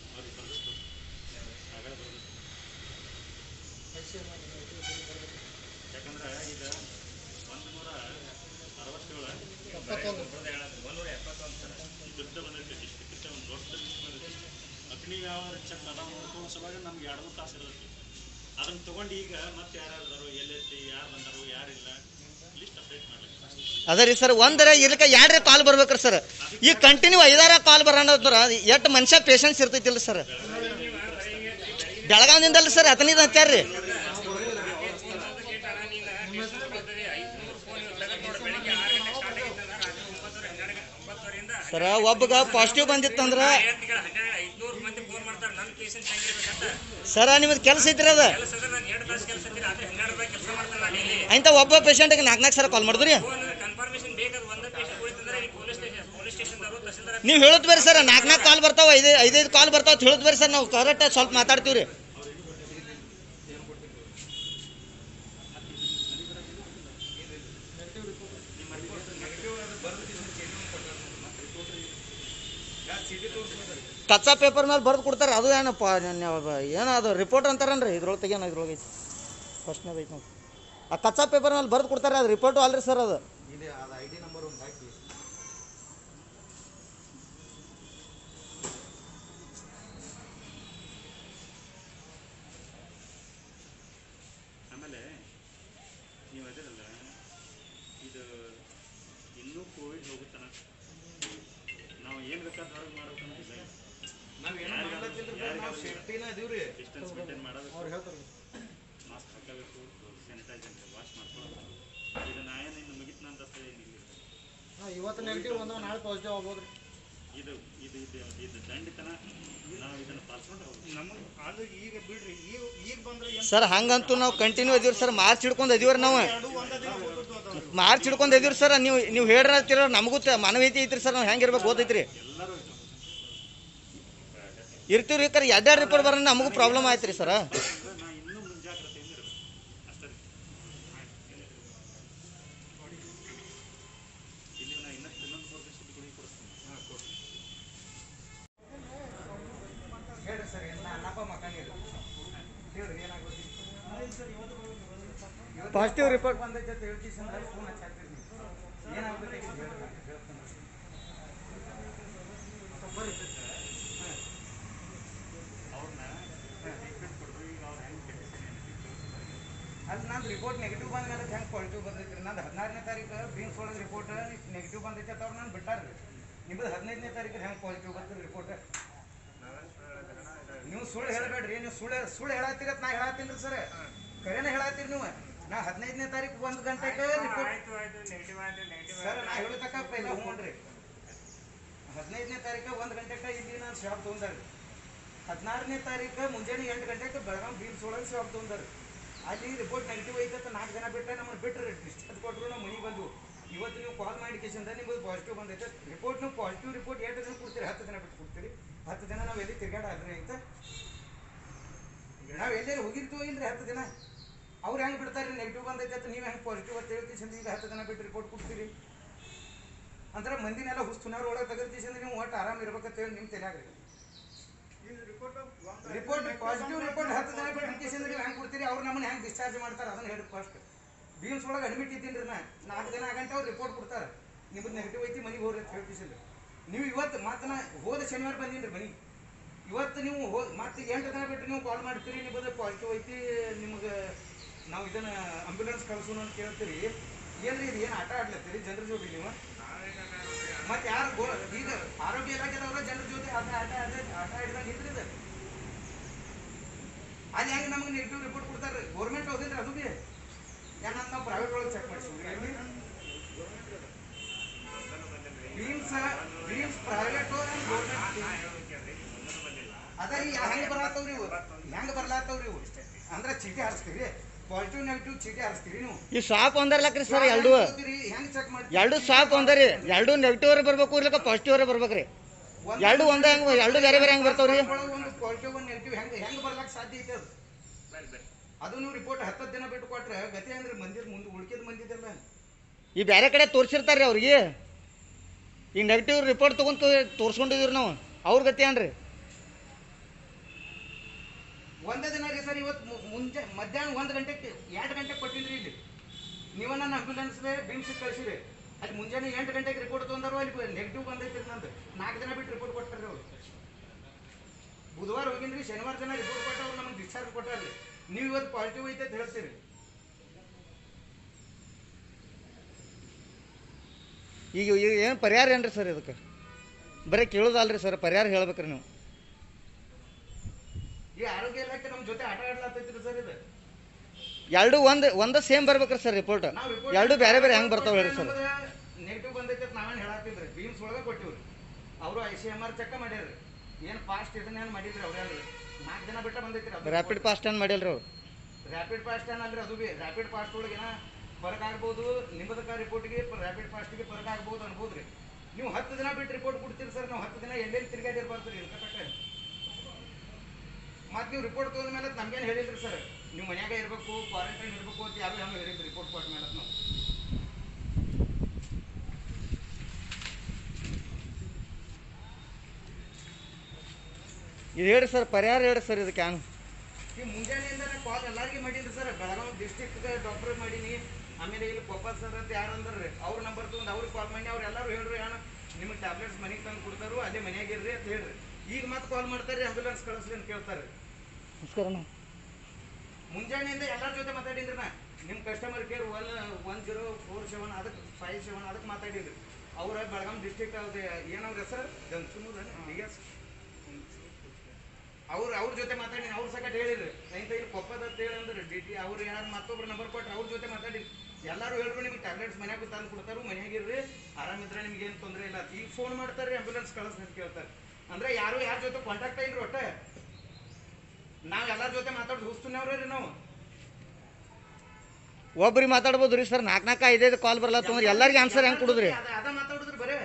ಯಾಕಂದ್ರೆ ಈಗ ಒಂದು ನೂರ ಅರವತ್ತೇಳು ಒಬ್ಬರದ್ದು ಹೇಳೋದು ಒಂದೂರ ಎಪ್ಪತ್ತೊಂದು ಸರ್ ದುಡ್ಡು ಬಂದೈತೆ ಡಿಸ್ಟ್ರಿಕ್ಟ್ ಒಂದು ದೊಡ್ಡ ಲಿಸ್ಟ್ ಬಂದೈತೆ ಅಗ್ನಿ ಯಾವ ಚೆಕ್ ಅದ ನೋಡ್ಕೊಳ್ಳೋ ಸಲುವಾಗಿ ನಮ್ಗೆ ಎರಡು ಮೂರು ತಾಸು ಇರ್ತೈತಿ ಅದನ್ನ ತಗೊಂಡು ಈಗ ಮತ್ತೆ ಯಾರ್ಯಾರು ಎಲ್ಲೈತಿ ಯಾರು ಬಂದರು ಯಾರಿಲ್ಲ ಲಿಸ್ಟ್ ಅಪ್ಡೇಟ್ ಮಾಡ್ಲಿಕ್ಕೆ ಅದ ರೀ ಸರ್ ಒಂದರ ಇರ್ಲಿಕ್ಕೆ ಎರಡರ ಕಾಲ್ ಬರ್ಬೇಕ್ರಿ ಸರ್ ಈಗ ಕಂಟಿನ್ಯೂ ಐದಾರ ಕಾಲ್ ಬರೋಣ ಎಷ್ಟು ಮನುಷ್ಯ ಪೇಷನ್ಸ್ ಇರ್ತೈತಿಲ್ಲ ಸರ್ ಬೆಳಗಾವಿನಿಂದಲ್ಲ ಸರ್ ಹತ್ತನೈದು ಹಚ್ಚಾರ್ರಿ ಸರ ಒಬ್ಬಗ ಪಾಸಿಟಿವ್ ಬಂದಿತ್ತಂದ್ರ ಐದ್ನೂರು ಮಂದಿ ಫೋನ್ ಮಾಡ್ತಾರೆ ನನ್ನ ಪೇಷಂಟ್ ಹೆಂಗಿರ್ಬೇಕಂತ ಸರ ನಿಮ್ದು ಕೆಲಸ ಐತ್ರಿ ಅದ ಕೆಲಸ ಅಂದ್ರೆ ನಾನು ಎರಡು ತಾಸು ಕೆಲಸ ಇದ್ದಿಲ್ಲ ಆದ್ರೆ ಹನ್ನೆರಡು ರೂಪಾಯಿ ಕೆಲಸ ಮಾಡ್ತಾರೆ ನಾನು ಇಲ್ಲಿ ಅಂತ ಒಬ್ಬ ಪೇಷಂಟ್ಗೆ ನಾಲ್ಕು ನಾಲ್ಕು ಸರ ಕಾಲ್ ಮಾಡಿದ್ರಿ ಫೋನ್ ಕನ್ಫರ್ಮೇಶನ್ ಬೇಕಾದ ಒಂದೇ ಪೇಷಂಟ್ ಉಳಿತಂದ್ರೆ ಈ ಪೊಲೀಸ್ ಸ್ಟೇಷನ್ ಪೊಲೀಸ್ ಸ್ಟೇಷನ್ದವರು ತಹಸೀಲ್ದಾರ್ ನೀವು ಹೇಳುದ್ ಬೇರೆ ಸರ್ ನಾಲ್ಕು ನಾಲ್ಕು ಕಾಲ್ ಬರ್ತಾವ ಐದು ಐದೈದು ಕಾಲ್ ಬರ್ತಾವ ಅಂತ ಹೇಳುದ್ ಬೇರೆ ಸರ್ ನಾವು ಕರೆಕ್ಟ್ ಸ್ವಲ್ಪ ಮಾತಾಡ್ತೀವಿ ರೀ ಕಚ್ಚಾ ಪೇಪರ್ ಮೇಲೆ ಬರ್ದು ಕೊಡ್ತಾರೆ ಅದು ಏನಪ್ಪ ಏನೋ ಅದು ರಿಪೋರ್ಟ್ ಅಂತಾರನ್ರಿ ಇದ್ರೊಳಗೆ ತೆಗಿಯೋಣ ಇದ್ರೊಳಗೆ ಐತಿ ಫಸ್ಟ್ನೇದು ಐತಿ ನೋಡಿ ಆ ಕಚ್ಚಾ ಪೇಪರ್ ಮೇಲೆ ಬರ್ದು ಕೊಡ್ತಾರೆ ಅದು ರಿಪೋರ್ಟು ಅಲ್ರಿ ಸರ್ ಅದು ಇಲ್ಲಿ ಅದು ಐ ಡಿ ನಂಬರ್ ಒಂದು ಹಾಕಿ ಆಮೇಲೆ ನೀವು ಅದಿರಲ್ಲ ಇದು ಇನ್ನೂ ಕೋವಿಡ್ ಹೋಗುತ್ತಾನ ನಾವು ಏನು ಬೇಕಾದ್ರೆ ಹೊರಗೆ ಮಾಡ್ಬೇಕಂತಿಲ್ಲ ನಾವೇನು ಮಾಡ್ಲತ್ತಿಲ್ರಿ ನಾವು ಸೇಫ್ಟಿನ ಅದೀವ್ರಿ ಡಿಸ್ಟೆನ್ಸ್ ಮೇಂಟೈನ್ ಮಾಡೋದು ಅವ್ರು ಹೇಳ್ತಾರೆ ಮಾಸ್ಕ್ ಹಾಕಬೇಕು ಸ್ಯಾನಿಟೈಸರ್ ವಾಶ್ ಮಾಡ್ಕೊಳ್ಳೋದು ಇದು ನಾ ಏನು ಇನ್ನು ಮುಗಿತ್ನ ಅಂತ ಏನಿಲ್ಲ ಹಾಂ ಇವತ್ತು ನೆಗೆಟಿವ್ ಬಂದವ ನಾಳೆ ಪಾಸಿಟಿವ್ ಆಗ್ಬೋದು ರೀ ಇದು ಇದು ಇದು ಇದು ದಂಡಿತನ ನಾವು ಇದನ್ನು ಪಾಲ್ಸ್ಕೊಂಡು ಹೋಗ್ಬೇಕು ನಮಗೆ ಅದು ಈಗ ಬಿಡ್ರಿ ಈಗ ಈಗ ಬಂದ್ರೆ ಏನು ಸರ್ ಹಂಗಂತೂ ನಾವು ಕಂಟಿನ್ಯೂ ಇದೀವಿ ಸರ್ ಮಾರ್ಚ್ ಹಿಡ್ಕೊಂಡು ಇದೀವ್ರಿ ನಾವು ಎರಡು ಒಂದೇ ದಿನ ಹೋಗೋದು ಅದಾವ ಮಾರ್ಚ್ ಹಿಡ್ಕೊಂಡು ಇದೀವಿ ಸರ್ ನೀವು ನೀವು ಹೇಳ್ರತ್ತಿರ ನಮಗೂ ತ- ಮಾನವೀಯತೆ ಐತ್ರಿ ಸರ್ ನಾವು ಹೆಂಗಿರ್ಬೇಕು ಗೊತ್ತೈತ್ರಿ ಎಲ್ಲರೂ ಇರ್ತೀವಿ ರೀ ಕರೆ ಎರಡೆರಡು ರಿಪೋರ್ಟ್ ಬರೋಣ ನಮಗೂ ಪ್ರಾಬ್ಲಮ್ ಆಯ್ತು ರೀ ಸರ್ ಅಂದ್ರೆ ನಾ ಇನ್ನೂ ಮುಂಜಾಗ್ರತೆಯಿಂದ ಇರಬೇಕು ಅಷ್ಟೇ ರೀ. ಇಲ್ಲಿ ನಾ ಇನ್ನಷ್ಟು ಇನ್ನೊಂದು ಮೂರು ದಿವಸ ಗುಳಿಗೆ ಕೊಡಿಸ್ತೀನಿ ಹೇಳ್ರಿ ಸರ್ ನಾ ಅಣ್ಣಪ್ಪ ಮಕ್ಕಳಿಲ್ಲ ಹೇಳ್ರಿ ಏನಾಗೋದು Positive report. ಬಂದೈತೆ ಅಂತ ಹೇಳ್ತೀವಿ ಸರ್ ಫೋನ್ ಹಚ್ಚಾಕ್ತೀವಿ ಏನಾಗ್ಬೇಕಾಗಿತ್ತು ಹೇಳ್ರಿ ನಾನು ಹೇಳ್ತೀನಿ ಸ್ವಲ್ಪ ಬರ್ರಿ ಸರ್. ಅವ್ರನ್ನ ಟ್ರೀಟ್ಮೆಂಟ್ ಕೊಡ್ರಿ ಈಗ ಅವ್ರು ಹೆಂಗೆ ಕಂಡೀಷನ್ ಅಲ್ಲಿ ನಂದು ರಿಪೋರ್ಟ್ ನೆಗೆಟಿವ್ ಬಂದ ಮೇಲೆ ಹೆಂಗೆ ಪಾಸಿಟಿವ್ ಬಂದೈತ್ರಿ ನಂದು ಹದಿನಾರನೇ ತಾರೀಕು ಬೀನ್ಸ್ ಒಳಗೆ ರಿಪೋರ್ಟ್ ನೆಗೆಟಿವ್ ಬಂದೈತೆ ಅಂತ ಅವ್ರು ನಾನು ಬಿಟ್ಟಾರ್ರಿ ನಿಮ್ಮದು ಹದಿನೈದನೇ ತಾರೀಕು ಹೆಂಗೆ ಪಾಸಿಟಿವ್ ಬರ್ತದೆ ರಿಪೋರ್ಟ್ ನೀವು ಸುಳ್ಳು ಹೇಳಬೇಡ್ರಿ ನೀವು ಸುಳ್ಳು ಸುಳ್ಳು ಹೇಳತ್ತೀರಿ ಅಂತ ನಾ ಹೇಳತ್ತೀನಿ ರೀ ಸರ್ ಕರೆನ ಹೇಳತ್ತೀರಿ ನೀವು ನಾ ಹದಿನೈದನೇ ತಾರೀಕು ಒಂದು ಗಂಟೆಗೆ ರಿಪೋರ್ಟ್ ಆಯ್ತು ಆಯ್ತು ನೆಗೆಟಿವ್ ಆಯ್ತು ನೆಗೆಟಿವ್ ಸರ್ ನಾ ಹೇಳತಕ್ಕ ಪೈಲ ಹ್ಞೂನ್ರಿ ಹದಿನೈದನೇ ತಾರೀಕು ಒಂದು ಗಂಟೆಗೆ ಇಲ್ಲಿ ನಾನು ಶಾಪ್ ತೊಗೊಂಡಾರಿ ಹದಿನಾರನೇ ತಾರೀಕು ಮುಂಜಾನೆ ಎಂಟು ಗಂಟೆಗೆ ಬೆಳಗಾವಿ ಬೀಮ್ಸ್ ಒಳಗೆ ಶಾಪ್ ತೊಗೊಂಡಾರಿ ಅಲ್ಲಿ ರಿಪೋರ್ಟ್ ನೆಗೆಟಿವ್ ಐತೆ ಅಂತ ನಾಲ್ಕು ಜನ ಬಿಟ್ಟರೆ ನಮ್ಮನ್ನು ಬಿಟ್ಟರೆ ಡಿಸ್ಚಾರ್ಜ್ ಕೊಟ್ಟರು ನಮ್ಮ ಮನೆಗೆ ಬಂದು ಇವತ್ತು ನೀವು ಕಾಲ್ ಮಾಡಿ ಕೇಸಿಂದ ನಿಮ್ಮದು ಪಾಸಿಟಿವ್ ಬಂದೈತೆ ರಿಪೋರ್ಟ್ ನೀವು ಪಾಸಿಟಿವ್ ರಿಪೋರ್ಟ್ ಎಷ್ಟು ದಿನ ಕೊಡ್ತೀರಿ ಹತ್ತು ದಿನ ಬಿಟ್ಟು ಕೊಡ್ತೀರಿ ಹತ್ತು ದಿನ ನಾವು ಎಲ್ಲಿ ತಿರ್ಗಾಡ ಆದ್ರೆ ಐತೆ ನಾವು ಎಲ್ಲೆಲ್ಲಿ ಹೋಗಿರ್ತೀವೋ ಇಲ್ರಿ ಹತ್ತು ದಿನ ಅವ್ರು ಹೆಂಗೆ ಬಿಡ್ತಾರೆ ನೆಗೆಟಿವ್ ಬಂದೈತೆ ಅಂತ ನೀವು ಹೆಂಗೆ ಪಾಸಿಟಿವ್ ಅಂತ ಹೇಳ್ತೀವಿ ಈಗ ಹತ್ತು ದಿನ ಬಿಟ್ಟು ರಿಪೋರ್ಟ್ ಕೊಡ್ತೀರಿ ಅಂದ್ರೆ ಮಂದಿನೆಲ್ಲ ಹುಸ್ತುನಾರ್ ಒಳಗೆ ತೆಗೆದ್ತೀಸಿ ಅಂದ್ರೆ ನೀವು ಒಟ್ಟು ಆರಾಮ್ ಇರ್ಬೇಕಂತ ಹೇಳಿ ನಿಮ್ಮ ತಲೆಯಾಗ್ರಿ ರಿಪೋರ್ಟ್ ಪಾಸಿಟಿವ್ ರಿಪೋರ್ಟ್ ಹತ್ತು ದಿನ ಬಿಟ್ಟು ಕೇಸ್ ಅಂದ್ರೆ ನೀವು ಹೆಂಗೆ ಕೊಡ್ತೀರಿ ಅವ್ರು ನಮ್ಮನ್ನ ಹೆಂಗೆ ಡಿಸ್ಚಾರ್ಜ್ ಮಾಡ್ತಾರೆ ಅದನ್ನ ಹೇಳಿ ಫಸ್ಟ್ ಬೀಮ್ಸ್ ಒಳಗೆ ಅಡ್ಮಿಟ್ ಇದ್ದೀನಿ ರೀ ನಾ ನಾಲ್ಕು ದಿನ ಆಗಂಟೆ ಅವ್ರು ರಿಪೋರ್ಟ್ ಕೊಡ್ತಾರೆ ನಿಮ್ಮದು ನೆಗೆಟಿವ್ ಐತಿ ಮನೆಗೆ ಹೋಗ್ರಿ ಅಂತ ಹೇಳ್ತೀಸಿಲ್ಲ ನೀವು ಇವತ್ತು ಮತ್ತೆ ನಾ ಹೋದ ಶನಿವಾರ ಬಂದೀನಿ ರೀ ಮನೆಗೆ ಇವತ್ತು ನೀವು ಹೋ ಮತ್ತೆ ಎಂಟು ದಿನ ಬಿಟ್ಟು ನೀವು ಕಾಲ್ ಮಾಡ್ತೀರಿ ನಿಮ್ಮದು ಪಾಸಿಟಿವ್ ಐತಿ ನಿಮಗೆ ನಾವು ಇದನ್ನ ಆಂಬ್ಯುಲೆನ್ಸ್ ಕಳ್ಸೋಣ ಅಂತ ಕೇಳ್ತೀರಿ ಏನ್ರಿ ಇದು ಏನು ಆಟ ಆಡ್ಲತ್ತೀರಿ ಜನರ ಜೋಡಿ ನೀವು ಮತ್ತೆ ಯಾರು ಗೋ ಈಗ ಆರೋಗ್ಯ ಇಲಾಖೆದವ್ರ ಜನರ ಜೊತೆ ಆಟ ಆಟ ಆಟ ಆಟ ಆಡಿದಾಗ ಇದ್ರಿ ಇದು ಅಲ್ಲಿ ಹೆಂಗೆ ನಮಗೆ ನೆಗೆಟಿವ್ ರಿಪೋರ್ಟ್ ಕೊಡ್ತಾರೆ ಗೌರ್ಮೆಂಟ್ ಹೌದಿಲ್ರಿ ಅದು ಬಿ ಯಾಕಂದ್ರೆ ನಾವು ಪ್ರೈವೇಟ್ ಒಳಗೆ ಚೆಕ್ ಮಾಡಿಸ್ತೀವಿ ಎಲ್ಲಿ ಬೀಮ್ಸ್ ಬೀಮ್ಸ್ ಪ್ರೈವೇಟ್ ಗೌರ್ಮೆಂಟ್ ಅದ ರೀ ಹೆಂಗ್ ಬರ್ಲಾತ್ತವ್ರಿ ಇವು ಹೆಂಗ್ ಬರ್ಲಾತ್ತವ್ರಿ ಇವು ಅಂದ್ರ ಚೀಟಿ ಹಾರಿಸ್ತೀರಿ ಪಾಸಿಟಿವ್ ನೆಗೆಟಿವ್ ಚೀಟಿ ಹಾರಿಸ್ತೀರಿ ನೀವು ಈ ಶಾಪ್ ಒಂದರ್ಲಕ್ರಿ ಸರ್ ಎರಡು ಹೆಂಗ್ ಚೆಕ್ ಮಾಡ್ತೀರಿ ಎರಡು ಶಾಪ್ ಒಂದರಿ ಎರಡು ನೆಗೆಟಿವ್ ಅವರೇ ಬರ್ಬೇಕು ಇರ್ಲಕ್ಕ ಪಾಸಿಟಿವ್ ಅವರೇ ಬರ್ಬೇಕ್ರಿ ಎರಡು ಒಂದೇ ಹೆಂಗ್ ಎರಡು ಬೇರೆ ಬೇರೆ ಹೆಂಗ್ ಬರ್ತಾವ್ರಿ ಒಂದು ಪಾಸಿಟಿವ್ ಒಂದು ನೆಗೆಟಿವ್ ಹೆಂಗ್ ಹೆಂಗ್ ಬರ್ಲಾಕ್ ಸಾಧ್ಯ ಐತೆ ಅದು ಅದು ನೀವು ರಿಪೋರ್ಟ್ ಹತ್ತತ್ತು ದಿನ ಬಿಟ್ಟು ಕೊಟ್ರೆ ಗತಿ ಅಂದ್ರೆ ಮಂದಿ ಮುಂದೆ ಉಳ್ಕಿದ ಮಂದಿದೆಲ್ಲ ಈ ಬೇರೆ ಕಡೆ ತೋರ್ಸಿರ್ತಾರ್ರಿ ಅವ್ರಿಗೆ ಈಗ ನೆಗೆಟಿವ್ ರಿಪೋರ್ಟ್ ತೊಗೊಂಡು ತೋರ್ಸ್ಕೊಂಡಿದ್ದೀವಿ ನಾವು ಅವ್ರ ಗತಿ ಏನ್ರಿ ಒಂದೇ ದಿನ ರೀ ಸರ್ ಇವತ್ತು ಮು- ಮುಂಜೆ ಮಧ್ಯಾಹ್ನ ಒಂದು ಗಂಟೆಗೆ ಎರಡು ಗಂಟೆಗೆ ಕೊಟ್ಟಿದ್ರಿ ಇಲ್ಲಿ ನೀವು ನನ್ನ ಆಂಬ್ಯುಲೆನ್ಸ್ ಬಿಮ್ಸ್ ಕಳಿಸಿರಿ ಅಲ್ಲಿ ಮುಂಜಾನೆ ಎಂಟು ಗಂಟೆಗೆ ರಿಪೋರ್ಟ್ ತೊಗೊಂಡಾರು ಅಲ್ಲಿ ನೆಗೆಟಿವ್ ಬಂದೈತಿ ನಂದು ನಾಲ್ಕು ದಿನ ಬಿಟ್ಟು ರಿಪೋರ್ಟ್ ಕೊಟ್ಟಾರೆ ಅವ್ರು ಬುಧವಾರ ಹೋಗಿನ್ರಿ ಶನಿವಾರ ದಿನ ರಿಪೋರ್ಟ್ ಕೊಟ್ಟವ್ರು ನಮಗೆ ಡಿಸ್ಚಾರ್ಜ್ ಕೊಟ್ಟಾರ್ರಿ ನೀವು ಇವತ್ತು ಪಾಸಿಟಿವ್ ಐತೆ ಅಂತ ಹೇಳ್ತೀರಿ ಈಗ ಈಗ ಏನು ಪರಿಹಾರ ಏನ್ರಿ ಸರ್ ಇದಕ್ಕೆ ಬರೀ ಕೇಳೋದಲ್ರಿ ಸರ್ ಪರಿಹಾರ ಹೇಳ್ಬೇಕ್ರಿ ನೀವು ಈ ಆರೋಗ್ಯ ಇಲಾಖೆ ನಮ್ಮ ಜೊತೆ ಆಟ ಆಡ್ಲಾತೈತ್ರಿ ಸರ್ ಇದು ಎರಡು ಒಂದು ಒಂದ ಸೇಮ್ ಬರ್ಬೇಕ್ರಿ ಸರ್ ರಿಪೋರ್ಟ್ ನಾವು ರಿಪೋರ್ಟ್ ಎರಡು ಬೇರೆ ಬೇರೆ ಹೆಂಗ್ ಬರ್ತಾವ ಹೇಳ್ರಿ ಸರ್ ನೆಗೆಟಿವ್ ಬಂದೈತೆ ಅಂತ ನಾವೇನು ಹೇಳತ್ತಿಲ್ರಿ ಬೀಮ್ಸ್ ಒಳಗೆ ಕೊಟ್ಟಿವ್ರಿ ಅವರು I C M R check ಮಾಡ್ಯಾರ್ರಿ ಏನು ಫಾಸ್ಟ್ ಇದನ್ನೇನು ಮಾಡಿದ್ರಿ ಅವ್ರೇನ್ರಿ ನಾಲ್ಕು ದಿನ ಬಿಟ್ಟ ಬಂದೈತ್ರಿ ಅದು ರ್ಯಾಪಿಡ್ ಪಾಸ್ಟ್ ಏನು ಮಾಡಿಲ್ರಿ ಅವ್ರು ರ್ಯಾಪಿಡ್ ಫಾಸ್ಟ್ ಏನಲ್ರಿ ಅದು ಬಿ ರ್ಯಾಪಿಡ್ ಫಾಸ್ಟ್ ಒಳಗಿನ ಫರಕ್ ಆಗ್ಬೋದು ನಿಮ್ಮದಕ್ಕ ರಿಪೋರ್ಟ್ಗೆ ರ್ಯಾಪಿಡ್ ಫಾಸ್ಟ್ಗೆ ಫರಕ್ ಆಗ್ಬೋದು ಅನ್ಬೋದು ರೀ ನೀವು ಹತ್ತು ದಿನ ಬಿಟ್ಟು ರಿಪೋರ್ಟ್ ಕೊಡ್ತೀರಿ ಸರ್ ನಾವು ಹತ್ತು ದಿನ ಎಲ್ಲೆಲ್ಲಿ ತಿರ್ಗಾಡಿರ್ಬಾರ್ದು ರೀ ಇಲ್ಕಟ್ಟಕ್ಕೆ ಮತ್ತೆ ನೀವು ರಿಪೋರ್ಟ್ ತೊಗೊಂಡ ಮೇಲೆ ನಮ್ಗೇನು ಹೇಳಿದ್ರಿ ಸರ್ ನೀವು ಮನ್ಯಾಗ ಇರಬೇಕು ಕ್ವಾರಂಟೈನ್ ಇರಬೇಕು ಅಂತ ಯಾವ ಯಾವ ಹೇಳಿದ್ರಿ ರಿಪೋರ್ಟ್ ಕೊಟ್ಟ ಮೇಲೆ ನಾವು ಇದು ಹೇಳ್ರಿ ಸರ್ ಪರಿಹಾರ ಹೇಳ್ರಿ ಸರ್ ಇದಕ್ಕೆ ಏನು ಈ ಮುಂಜಾನೆಯಿಂದ ಕಾಲ್ ಎಲ್ಲಾರ್ಗಿ ಮಾಡೀನಿ ಸರ್ ಬೆಳಗಾವಿ ಡಿಸ್ಟ್ರಿಕ್ಟ್ ಡಾಕ್ಟರ್ ಮಾಡೀನಿ ಆಮೇಲೆ ಇಲ್ಲಿ ಕೊಪ್ಪಲ್ ಸರ್ ಅಂತ ಯಾರು ಅಂದ್ರಿ ಅವ್ರ ನಂಬರ್ ತಗೊಂಡು ಅವ್ರಿಗೆ ಕಾಲ್ ಮಾಡಿ ಅವ್ರು ಎಲ್ಲರೂ ಹೇಳ್ರಿ ಅಣ್ಣ ನಿಮಗೆ ಟ್ಯಾಬ್ಲೆಟ್ಸ್ ಮನೆಗೆ ತಂದು ಕೊಡ್ತಾರು ಅಲ್ಲೇ ಮನ್ಯಾಗ ಇರ್ರಿ ಅಂತ ಹೇಳ್ರಿ ಈಗ ಮತ್ತೆ ಕಾಲ್ ಮಾಡ್ತಾರೆ ಆಂಬುಲೆನ್ಸ್ ಕಳಿಸ್ರಿ ಅಂತ ಕೇಳ್ತಾರೆ ನಮಸ್ಕಾರ ಅಣ್ಣ. ಮುಂಜಾನೆಯಿಂದ ಎಲ್ಲರ ಜೊತೆ ಮಾತಾಡಿದ್ರಿ ನಾ ನಿಮ್ಮ customer care one one zero four seven ಅದಕ್ಕೆ ಫೈವ್ ಸೆವೆನ್ ಅದಕ್ಕೆ ಮಾತಾಡಿದ್ರಿ ಅವ್ರ ಬೆಳಗಾಂ ಡಿಸ್ಟ್ರಿಕ್ಟ್ ಅವ್ರದ್ದು ಏನವ್ರ ಹೆಸರು ಗಂಗಸೂರ್ ಡಿ ಎಸ್ ಅವ್ರು ಅವ್ರ ಜೊತೆ ಮಾತಾಡಿ ಅವ್ರ ಸಕಟ್ ಹೇಳಿರಿ ನೈನ್ ತೈಲಿ ಕೊಪ್ಪದ ಅಂತ ಹೇಳಿ ಅಂದ್ರೆ ಡಿ ಟಿ ಅವ್ರು ಏನಾದ್ರು ಮತ್ತೊಬ್ರು ನಂಬರ್ ಕೊಟ್ರೆ ಅವ್ರ ಜೊತೆ ಮಾತಾಡಿ ಎಲ್ಲರೂ ಹೇಳ್ರು ನಿಮ್ಗೆ ಟ್ಯಾಬ್ಲೆಟ್ಸ್ ಮನ್ಯಾಗ ತಂದು ಕೊಡ್ತಾರು ಮನ್ಯಾಗಿರ್ರಿ ಆರಾಮಿದ್ರೆ ನಿಮ್ಗೆ ಏನು ತೊಂದರೆ ಇಲ್ಲ ಈಗ ಫೋನ್ ಮಾಡ್ತಾರೆ ಆಂಬುಲೆನ್ಸ್ ಕಳಿಸ್ ಅಂತ ಕೇಳ್ತಾರೆ ಅಂದ್ರೆ ಯಾರು ಯಾರ ಜೊತೆ ಕಾಂಟ್ಯಾಕ್ಟ್ ಇಲ್ರಿ ಒಟ್ಟೆ ನಾವ್ ಎಲ್ಲಾರ ಜೊತೆ ಮಾತಾಡೋದು ಹುಸ್ತುನವ್ರಿ ರೀ ನಾವು ಒಬ್ರಿಗೆ ಮಾತಾಡ್ಬೋದು ರೀ ಸರ್ ನಾಲ್ಕು ನಾಲ್ಕು ಐದೈದು ಕಾಲ್ ಬರ್ಲತ್ತಂದ್ರೆ ಎಲ್ಲರಿಗೆ ಆನ್ಸರ್ ಹೆಂಗೆ ಕೊಡುದ್ರಿ ಅದ ಅದ ಮಾತಾಡಿದ್ರಿ ಬರೇ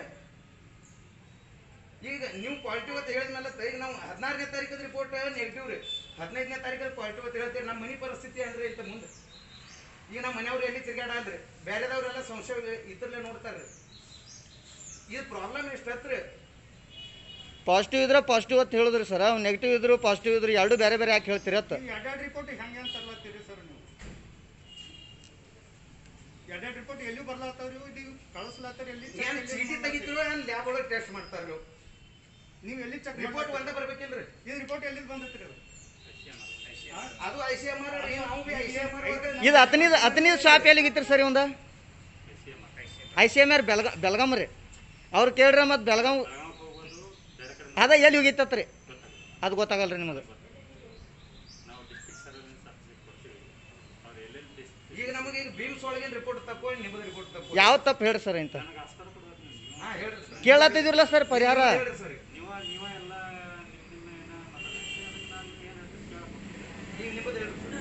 ಈಗ ನೀವು ಪಾಸಿಟಿವ್ ಅಂತ ಹೇಳಿದ್ಮೇಲೆ ಈಗ ನಾವು ಹದಿನಾರನೇ ತಾರೀಕದ ರಿಪೋರ್ಟ್ ನೆಗೆಟಿವ್ ರೀ ಹದಿನೈದನೇ ತಾರೀಕದ ಪಾಸಿಟಿವ್ ಅಂತ ಹೇಳ್ತೀರಿ ನಮ್ಮ ಮನೆ ಪರಿಸ್ಥಿತಿ ಅಂದ್ರೆ ಇತ್ತ ಮುಂದೆ ಈಗ ನಮ್ಮ ಮನೆಯವ್ರು ಎಲ್ಲಿ ತಿರ್ಗಾಡಲ್ರಿ ಬೇರೆದವ್ರೆಲ್ಲ ಸಂಶಯ ಇದ್ರಲ್ಲೇ ನೋಡ್ತಾರ್ರಿ ಇದು ಪ್ರಾಬ್ಲಮ್ ಎಷ್ಟು ಹತ್ರಿ ಪಾಸಿಟಿವ್ ಇದ್ರೆ ಪಾಸಿಟಿವ್ ಅಂತ ಹೇಳಿದ್ರಿ ಸರ್ ನೆಗೆಟಿವ್ ಇದ್ರು ಪಾಸಿಟಿವ್ ಇದ್ರು ಎರಡು ಬೇರೆ ಬೇರೆ ಯಾಕೆ ಹೇಳ್ತೀರಿ ಅತ್ತ ಈ ಎರಡೆರಡು ರಿಪೋರ್ಟ್ ಹೆಂಗೆ ಅಂತ ತರ್ಲತ್ತೀರಿ ಸರ್ ನೀವು ಎರಡೆರಡು ರಿಪೋರ್ಟ್ ಎಲ್ಲಿ ಬರ್ಲಾತಾವ್ರಿ ಇದು ಕಳಿಸ್ಲಾತಾರ ಎಲ್ಲಿ check ಏನ್ ಎಲ್ಲಿ ಚೀಟಿ ಮಾಡ್ಲಾತ್ತಾರ? ತೆಗಿತಿರೋ ಏನ್ ಲ್ಯಾಬ್ ಒಳಗೆ ಟೆಸ್ಟ್ ಮಾಡ್ತಾರ ನೀವು ನೀವು ಎಲ್ಲಿ ಚೆಕ್ ರಿಪೋರ್ಟ್ ಒಂದೇ ಬರ್ಬೇಕಿಲ್ರಿ ಇದು ರಿಪೋರ್ಟ್ ಎಲ್ಲಿಂದ ಬಂದೈತ್ರಿ ಅದು ಅದು ಐ ಸಿ ಎಮ್ ಆರ್ ನಾವು B I C M R ಇದು ಹತ್ತನೇದು ಹತ್ತನೇದು ಶಾಪ್ ಎಲ್ಲಿಗಿತ್ರಿ ಸರ್ ಒಂದು ಐ ಸಿ ಎಮ್ ಆರ್ ಬೆಳಗ ಬೆಳಗಾಂ ರೀ ಅವ್ರು ಕೇಳ್ರಿ ಮತ್ತು ಬೆಳಗಾಂ ಅದ ಎಲ್ಲಿ ಹೋಗಿತ್ತತ್ರಿ ಅದು ಗೊತ್ತಾಗಲ್ಲ ರೀ ನಿಮಗೆ ನಾವು ಡಿಸ್ಟ್ರಿಕ್ಟ್ ಸರ್ವೆಲೆನ್ಸ್ ಆಫೀಸಿಗೆ ಕೊಡ್ತೀವಿ ಅವ್ರು ಎಲ್ಲೆಲ್ಲಿ ಡಿಸ್- ಈಗ ನಮಗೆ ಈಗ ಬೀಮ್ಸ್ ಒಳಗಿನ ರಿಪೋರ್ಟ್ ತಪ್ಪು ನಿಮ್ಮದು ರಿಪೋರ್ಟ್ ತಪ್ಪು ಯಾವ ತಪ್ಪು ಹೇಳ್ರಿ ಸರ್ ಇಂಥ ನನಗೆ ಆಸ್ಪತ್ರೆ ಕೊಡ್ಬೇಕು ನೀವು ಹಾ ಹೇಳ್ರಿ ಸರ್ ಕೇಳತ್ತಿದಿರಲ್ಲ ಸರ್ ಪರಿಹಾರ ಹೇಳ್ರಿ ಸರ್ ನೀವ ನೀವ ಎಲ್ಲ ನಿಮ್ಮ ಏನ ಮಾತಾಡ್ತೀರಿ ಅದಕ್ಕೆ ನಾನು ಏನು ಹೇಳ್ತೀನಿ ಕೇಳಬೇಕು ಈಗ ನಿಮ್ಮದು ಹೇಳ್ರಿ ಸರ್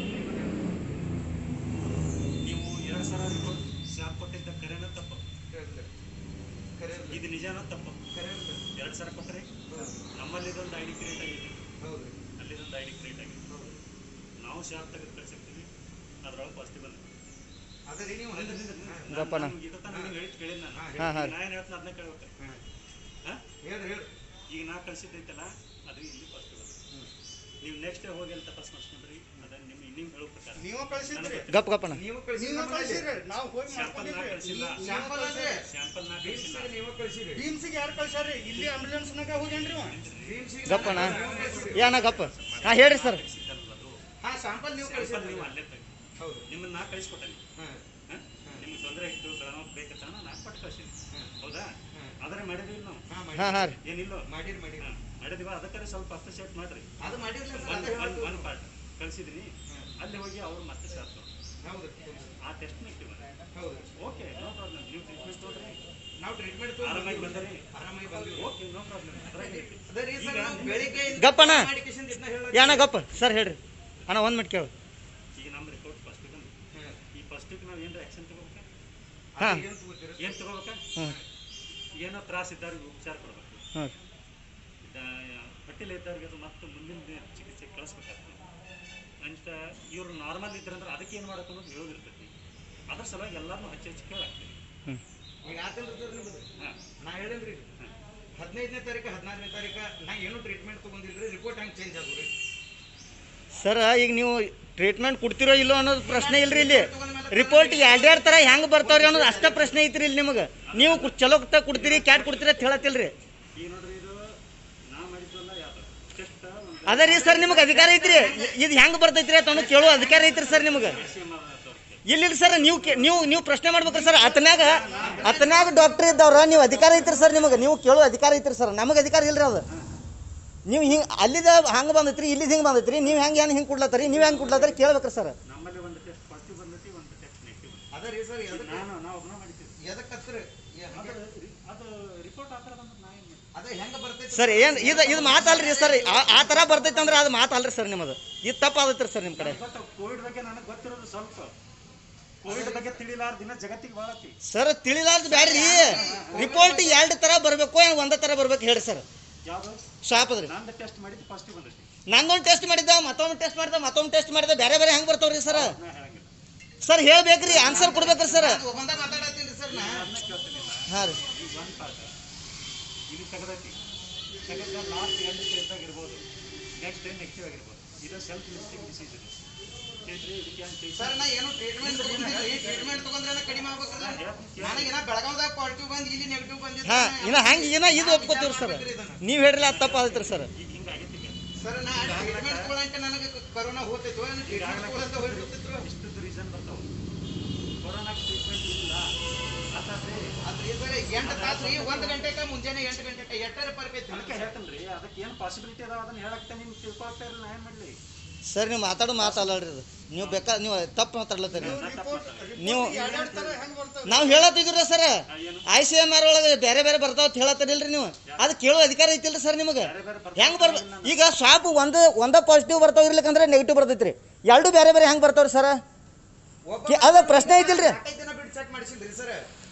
ನೀವು ಎರಡು ಸಲ ರಿಪೋರ್ಟ್ ಸ್ಯಾಪ್ ಕೊಟ್ಟಿದ್ದ ಕರೆನ ತಪ್ಪು ಹೇಳ್ರಿ ಸರ್ ಕರೆ ಹೇಳ್ರಿ. ಇದು ನಿಜಾನ ತಪ್ಪು ಕರೆ ಹೇಳ್ರಿ ಸರ್. ಎರಡು ಸಲ ಕೊಟ್ಟರೆ ನಮ್ಮಲ್ಲಿ ಇದೊಂದು ಐ ಡಿ ಕ್ರಿಯೇಟ್ ಆಗೈತಿ ಹೌದ್ರಿ ಅಲ್ಲಿದೊಂದು ಐ ಡಿ ಕ್ರಿಯೇಟ್ ಆಗೈತಿ ನಾವು ಶಾಪ್ ತೆಗೆದು ಕಳ್ಸಿರ್ತೀವಿ ಅದ್ರೊಳಗೆ ಪಾಸಿಟಿವ್ ಬಂದ ಅದೇ ರೀ ನೀವು ಗಪ್ಪ ನಾ. ಇದು ತಾನು ನಿಮ್ಗೆ ಹೇಳಿ ಕೇಳಿದ್ ನಾನು ಹಾ, ಹಾ. ನಾ ಏನು ಹೇಳ್ತೀನಿ ಅದನ್ನ ಕೇಳ್ಬೇಕು ಹಾ ಹೇಳ್ರಿ ಹೇಳ್ರಿ ಈಗ ನಾ ಕಳ್ಸಿದ್ದೈತಲ್ಲ ಅದು ಇಲ್ಲಿ ಪಾಸಿಟಿವ್ ಬಂದ ನೀವು ನೆಕ್ಸ್ಟ್ ಹೋಗಿ ಅಲ್ಲಿ ತಪಾಸ್ ಮಾಡಿಸ್ಕೊಂಡ್ರಿ ಅದನ್ನ ನಿಮ್ಮ ಇನ್ನಿಂಗ್ ಹೇಳೋ ಪ್ರಕಾರ ನೀವ ಕಳ್ಸಿದ್ರಿ ಗಪ್ ಗಪ್ಪನ ನೀವು ಕಳಿಸಿ ನೀವ ಕಳ್ಸಿರಿ ನಾವು ಹೋಗಿ ಸ್ಯಾಂಪಲ್ ನಾ ಮಾಡ್ಕೊಂಡಿದ್ರಿ ಕಳ್ಸಿಲ್ಲ ಸ್ಯಾಂಪಲ್ ಅಂದ್ರೆ ಸ್ಯಾಂಪಲ್ ನಾ ಕಳ್ಸಿಲ್ಲ ಬೀಮ್ಸಿಗೆ ನೀವು ಕಳಿಸಿರಿ ಭೀಮ್ಸಿಗೆ ಯಾರು ಕಳ್ಸಾರಿ ಇಲ್ಲಿ ಆಂಬುಲೆನ್ಸ್ನಾಗ ಹೋಗ್ಯಾನ್ರಿ ಅವ ಬೀಮ್ಸಿಗೆ ಗಪ್ಪನ ನೀವು ಕಳ್ಸಿರಿ. ಏನ ಗಪ್ಪ ಹಾಂ ಹೇಳ್ರಿ ಸರ್ ಸಿಕ್ಕಲ್ಲ ಅದು ಹಾ ಸ್ಯಾಂಪಲ್ ನೀವು ಸ್ಯಾಂಪಲ್ ಕಳಿಸಿರಿ ನೀವು ಅಲ್ಲೇ ತೆಗಿ ಹೌದು ನಿಮ್ಮನ್ನ ನಾ ಕಳಿಸ್ಕೊಟ್ಟೆ ಹಾ ನಿಮ್ಗೆ ತೊಂದರೆ ಇತ್ತು ಬೆಳಗಾವ್ ಬೇಕಂತ ನಾ ಕೊಟ್ಟು ಕಳ್ಸಿನಿ ಹೌದಾ ಆದರೆ ಮಾಡಿದ್ವಿ ನಾವು ಹಾ ಮಾಡಿ ಹಾಂ ಹಾಂ ರೀ ಏನಿಲ್ಲೋ ಮಾಡಿರಿ ಮಾಡಿರಿ ಹಾ, ಮಾಡಿದ್ವಿ ಅದಕ್ಕೆ ಸ್ವಲ್ಪ ಅಪ್ರಿಷಿಯೇಟ್ ಮಾಡ್ರಿ ಅದು ಮಾಡಿರ್ಲಿ ಸರ್ ಒಂದು ಅದೇ ಒಂದು ಹೇಳ್ತು ಒಂದು ಪಾರ್ಟ್ ಕಳ್ಸಿದೀನಿ ಅಲ್ಲಿ ಹೋಗಿ ಅವ್ರು ಮತ್ತೆ ಶಾಪ್ ಹೌದು ಆ ಟೆಸ್ಟ್ ನೆಗೆಟಿವ್ ಹೌದು ಓಕೆ ನೋ ಪ್ರಾಬ್ಲಮ್ ನೀವು ಟ್ರೀಟ್ಮೆಂಟ್ ತೊಗೊಂಡ್ರಿ ನಾವು ಟ್ರೀಟ್ಮೆಂಟ್ ಆರಾಮಾಗಿ ಬಂದರಿ ಆರಾಮಾಗಿ ಬಂದ್ವಿ ಓಕೆ ನೋ ಪ್ರಾಬ್ಲಮ್ ಅದ್ರಾಗ ಅದೇ ರೀ ಸರ್ ನಾವು ಬೆಳಿಗ್ಗೆ ಗಪ್ಪನ? ಮಾಡಿಕೇಶನ್ ಇದನ್ನ ಹೇಳೋದು. ಯಾನ ಗಪ್ಪ ಸರ್ ಹೇಳ್ರಿ ಅಣ್ಣ ಒಂದು ಮಿನಿಟ್ ಕೇಳು ಈಗ ನಮ್ಮ ರಿಪೋರ್ಟ್ ಫಸ್ಟಿಗೆ ಬಂದು ಹ್ಮ್. ಈ ಫಸ್ಟಿಗೆ ನಾವು ಏನು ಆ್ಯಕ್ಷನ್ ತಗೋಬೇಕಾ ಹಾ. ಅದು ಏನ್ ತಗೋತೀರಿ? ಏನು ತಗೋಬೇಕಾ ಹ್ಞೂ ಏನೋ ತ್ರಾಸ ಇದ್ದವ್ರಿಗೆ ಉಪಚಾರ ಕೊಡ್ಬೇಕು ಹ್ಞೂ ಹೊಟ್ಟೆಲಿ ಇದ್ದವ್ರಿಗೆ ಅದು ಮತ್ತೆ ಮುಂದಿನ ದಿನ ಚಿಕಿತ್ಸೆ ಕಳಿಸ್ಬೇಕಾಗ್ತದೆ ಅಂತ ಇವ್ರು ನಾರ್ಮಲ್ ಇದ್ರಂದ್ರೆ ಅದಕ್ಕೆ ಏನು ಮಾಡಬೇಕು ಅನ್ನೋದು ಹೇಳೋದಿರ್ತೈತಿ ಅದ್ರ ಸಲುವಾಗಿ ಎಲ್ಲರನ್ನೂ ಹಚ್ಚಿ ಹಚ್ಚಿ ಕೇಳಾಗ್ತದೆ ಹ್ಞೂ ಈಗ ಆತಲ್ರಿ ಸರ್ ನಿಮ್ದು? ಹಾಂ ನಾ ಹೇಳಿಲ್ರಿ ಹದಿನೈದನೇ ತಾರೀಕು ಹದಿನಾರನೇ ತಾರೀಕು ನಾ ಏನು ಟ್ರೀಟ್ಮೆಂಟ್ ತಗೊಂಡಿಲ್ರಿ ರಿಪೋರ್ಟ್ ಹಂಗೆ ಚೇಂಜ್ ಆದ್ರಿ ಸರ್ ಈಗ ನೀವು ಟ್ರೀಟ್ಮೆಂಟ್ ಕೊಡ್ತಿರೋ ಇಲ್ಲೋ ಅನ್ನೋದು ಪ್ರಶ್ನೆ ಇಲ್ರಿ ಇಲ್ಲಿ ರಿಪೋರ್ಟ್ ಎರಡೆರಡು ಥರ ಹೆಂಗೆ ಬರ್ತಾವ್ರಿ ಅನ್ನೋದು ಅಷ್ಟೇ ಪ್ರಶ್ನೆ ಐತ್ರಿ ಇಲ್ಲಿ ನಿಮಗೆ ನೀವು ಕು- ಚಲೋ ತ ಕೊಡ್ತೀರಿ ಕ್ಯಾಟ್ ಕೊಡ್ತೀರಿ ಅಂತ ಹೇಳತ್ತಿಲ್ರಿ ಈಗ ನೋಡ್ರಿ ಇದು ನಾ ಮಾಡಿದ್ವಲ್ಲ ಯಾವ್ದು ಟೆಸ್ಟ್ ಒಂದು ಅದ ರೀ ಸರ್ ನಿಮಗೆ ಅಧಿಕಾರ ಐತ್ರಿ ಇ- ಇದು ಹೆಂಗೆ ಬರ್ತೈತ್ರಿ ಅಂತ ಅನ್ನೋದು ಕೇಳೋ ಅಧಿಕಾರ ಐತ್ರಿ ಸರ್ ನಿಮಗೆ ಇಲ್ಲ ಸರ್ ನೀವು ಕೇ- ನೀವು ನೀವು ಪ್ರಶ್ನೆ ಮಾಡ್ಬೇಕ್ರಿ ಸರ್ ಅತನ್ಯಾಗ ಅತನ್ಯಾಗ ಡಾಕ್ಟರ್ ಇದ್ದವ್ರ ನೀವು ಅಧಿಕಾರ ಐತ್ರಿ ಸರ್ ನಿಮಗೆ ನೀವು ಕೇಳೋ ಅಧಿಕಾರ ಐತ್ರಿ ಸರ್ ನಮಗೆ ಅಧಿಕಾರ ಇಲ್ರಿ ಅದು ನೀವು ಹಿಂಗೆ ಅಲ್ಲಿದ ಹಂಗೆ ಬಂದೈತ್ರಿ ಇಲ್ಲಿದ್ ಹಿಂಗೆ ಬಂದೈತ್ರಿ ನೀವು ಹೆಂಗೆ ಏನು ಹಿಂಗೆ ಕೊಡ್ಲತ್ತರಿ ನೀವು ಹೆಂಗೆ ಕೊಡ್ಲತ್ತರಿ ಕೇಳ್ಬೇಕ್ರಿ ಸರ್ ನಮ್ಮಲ್ಲಿ ಒಂದು ಟೆಸ್ಟ್ ಪಾಸಿಟಿವ್ ಬಂದೈತಿ ಒಂದು ಟೆಸ್ಟ್ ನೆಗೆಟಿವ್ ಅದ ರೀ ಸರ್ ಎದಕ್ಕೆ ನಾನು ನಾವು ಒಬ್ಬನ ಮಾಡಿದ್ದೀವಿ ಎದಕ್ಕೆ ಹಚ್ಚ್ರಿ? ಏ- ಹಂಗೆ- ಅದು ರಿಪೋರ್ಟ್ ಆ ಥರ ಬಂದ್ರೆ ನಾ ಏನು ಅದ ಹೆಂಗ ಬರ್ತೈತಿ ಸರ್ ಏನು ಇದು ಇದು ಮಾತಲ್ರಿ ಸರ್ ಆ- ಆ ಥರ ಬರ್ತೈತೆ ಅಂದ್ರೆ ಅದು ಮಾತಲ್ರಿ ಸರ್ ನಿಮ್ಮದು ಇದು ತಪ್ಪಾದೈತ್ರಿ ಸರ್ ನಿಮ್ಮ ಕಡೆ ಗೊತ್ತು ಕೋವಿಡ್ ಬಗ್ಗೆ ನನಗೆ ಗೊತ್ತಿರೋದು ಸ್ವಲ್ಪ ಕೋವಿಡ್ ಬಗ್ಗೆ ತಿಳಿಲಾರ ದಿನ ಜಗತ್ತಿಗೆ ಬಾಳತಿ ಸರ್ ತಿಳಿಲಾರ್ದು ಬ್ಯಾಡ್ರಿ ರಿಪೋರ್ಟ್ ಎರಡು ಥರ ಬರಬೇಕು ಏನು ಒಂದೇ ಥರ ಬರ್ಬೇಕು ಹೇಳ್ರಿ ಸರ್ ಯಾವುದು ಶಾಪದ್ರಿ ನಂದು ಟೆಸ್ಟ್ ಮಾಡಿದ್ದು ಪಾಸಿಟಿವ್ ಬಂದೈತಿ ನಂದೊಂದು ಟೆಸ್ಟ್ ಮಾಡಿದ್ದ ಮತ್ತೊಂದು ಟೆಸ್ಟ್ ಮಾಡಿದ ಮತ್ತೊಂದು ಟೆಸ್ಟ್ ಮಾಡಿದ ಬೇರೆ ಬೇರೆ ಹೆಂಗೆ ಬರ್ತಾವ್ರಿ ಸರ್ ನಾ ಹೇಳಂಗಿಲ್ಲ ಸರ್ ಹೇಳ್ಬೇಕ್ರಿ ಆನ್ಸರ್ ಕೊಡ್ಬೇಕ್ರಿ ಸರ್ ಒಂದ ಮಾತಾಡತ್ತೀನಿ ಸರ್ ನಾ ಅದನ್ನ ಕೇಳ್ತೀನಿ ನಾನು. ಹಾಂ ರೀ ಈಗ ಒಂದು ಪಾಠ ಇಲ್ಲಿ ತೆಗೆದೈತಿ ತೆಗೆದ ಲಾಸ್ಟ್ ಎಂಡ್ ಸ್ಟೇಜ್ದಾಗ ಇರ್ಬೋದು ನೆಕ್ಸ್ಟ್ ಡೇ ನೆಗೆಟಿವ್ ಆಗಿರ್ಬೋದು ಇದು ಸೆಲ್ಫ್ ಲಿಸ್ಟಿಂಗ್ ಡಿಸೀಸ್ ಇದು ಹೇಳ್ರಿ ಇದಕ್ಕೆ ಏನು ಟ್ರೀಟ್ಮೆಂಟ್ ಸರ್ ನಾ ಏನು ಟ್ರೀಟ್ಮೆಂಟ್ ತಗೊಂಡಿಲ್ರಿ ಟ್ರೀಟ್ಮೆಂಟ್ ತಗೊಂಡ್ರೆ ಕಡಿಮೆ ಆಗ್ಬೇಕಲ್ಲ ನನಗೇನ ಬೆಳಗಾವ್ದಾಗ ಪಾಸಿಟಿವ್ ಬಂದ್ ಇಲ್ಲಿ ನೆಗೆಟಿವ್ ಬಂದಿತ್ತು ಹಾಂ ಇನ್ನ ಹಂಗೆ ಇನ್ನ ಇದು ಒಪ್ಕೋತೀವಿ ಸರ್ ನೀವು ಹೇಳ್ರಿ ಅದು ತಪ್ಪಾದೈತ್ರಿ ಸರ್ ಈಗ ಹಿಂಗೆ ಆಗೈತಿ ಈಗ ಸರ್ ನಾ ಟ್ರೀಟ್ಮೆಂಟ್ ತಗೊಳಂತ ನನಗೆ ಕರೋನಾ ಹೋಗ್ತಿತ್ತು ಟ್ರೀಟ್ಮೆಂಟ್ ತಗೊಳಂತ ಹೋಗ್ಬಿಡ್ತಿದ್ರು ಇಷ್ಟದ್ದು ರೀಸನ್ ಬರ್ತಾವೆ ಕೊರೋನಾ ಟ್ರೀಟ್ಮೆಂಟ್ ಇಲ್ಲ ಆತಾತ್ರಿ ಅದ್ರಿ ಸರ್ ಎಂಟು ತಾಸು ರೀ ಒಂದು ಗಂಟೆಗೆ ಮುಂಜಾನೆ ಎಂಟು ಗಂಟೆಗೆ ಎಟ್ಟರೆ ಬರ್ಕೈತಿ ಅದಕ್ಕೆ ಹೇಳ್ತೇನೆ ರೀ ಅದಕ್ಕೆ ಏನು ಪಾಸಿಬಿಲಿಟಿ ಅದಾವ ಅದನ್ನ ಹೇಳಕ್ಕೆ ನಿಮ್ಗೆ ತಿಳ್ಕೊಳ್ತಾ ಇಲ್ಲ ನಾ ಏನು ಮಾಡಲಿ ಸರ್ ನೀವು ಮಾತಾಡೋ ಮಾತಲ್ಲರಿ ಇದು ನೀವು ಬೇಕಾ ನೀವು ತಪ್ಪು ಮಾತಾಡ್ಲತ್ತೀರಿ ನೀವು ನಾವು ಹೇಳತ್ತಿದ್ರಿ ಸರ್ ಏನು ಐ ಸಿ ಎಮ್ ಆರ್ ಒಳಗೆ ಬೇರೆ ಬೇರೆ ಬರ್ತಾವ ಅಂತ ಹೇಳತ್ತಿರಲ್ರಿ ನೀವು ಅದು ಕೇಳೋ ಅಧಿಕಾರ ಐತಿಲ್ರಿ ಸರ್ ನಿಮಗೆ ಬೇರೆ ಬೇರೆ ಬರ್ತಾವ ಹೆಂಗ್ ಬರ್ಬ ಈಗ ಶಾಪ್ ಒಂದು ಒಂದ ಪಾಸಿಟಿವ್ ಬರ್ತಾವ ಇರ್ಲಿಕ್ಕಂದ್ರೆ ನೆಗೆಟಿವ್ ಬರ್ತೈತ್ರಿ ಎರಡು ಬೇರೆ ಬೇರೆ ಹೆಂಗ್ ಬರ್ತಾವ್ರಿ ಸರ್ ಕೇ- ಅದ ಪ್ರಶ್ನೆ ಐತಿಲ್ರಿ ನಾಲ್ಕೈದು ದಿನ ಬಿಟ್ಟು ಚೆಕ್ ಮಾಡಿಸಿಲ್ರಿ ಸರ್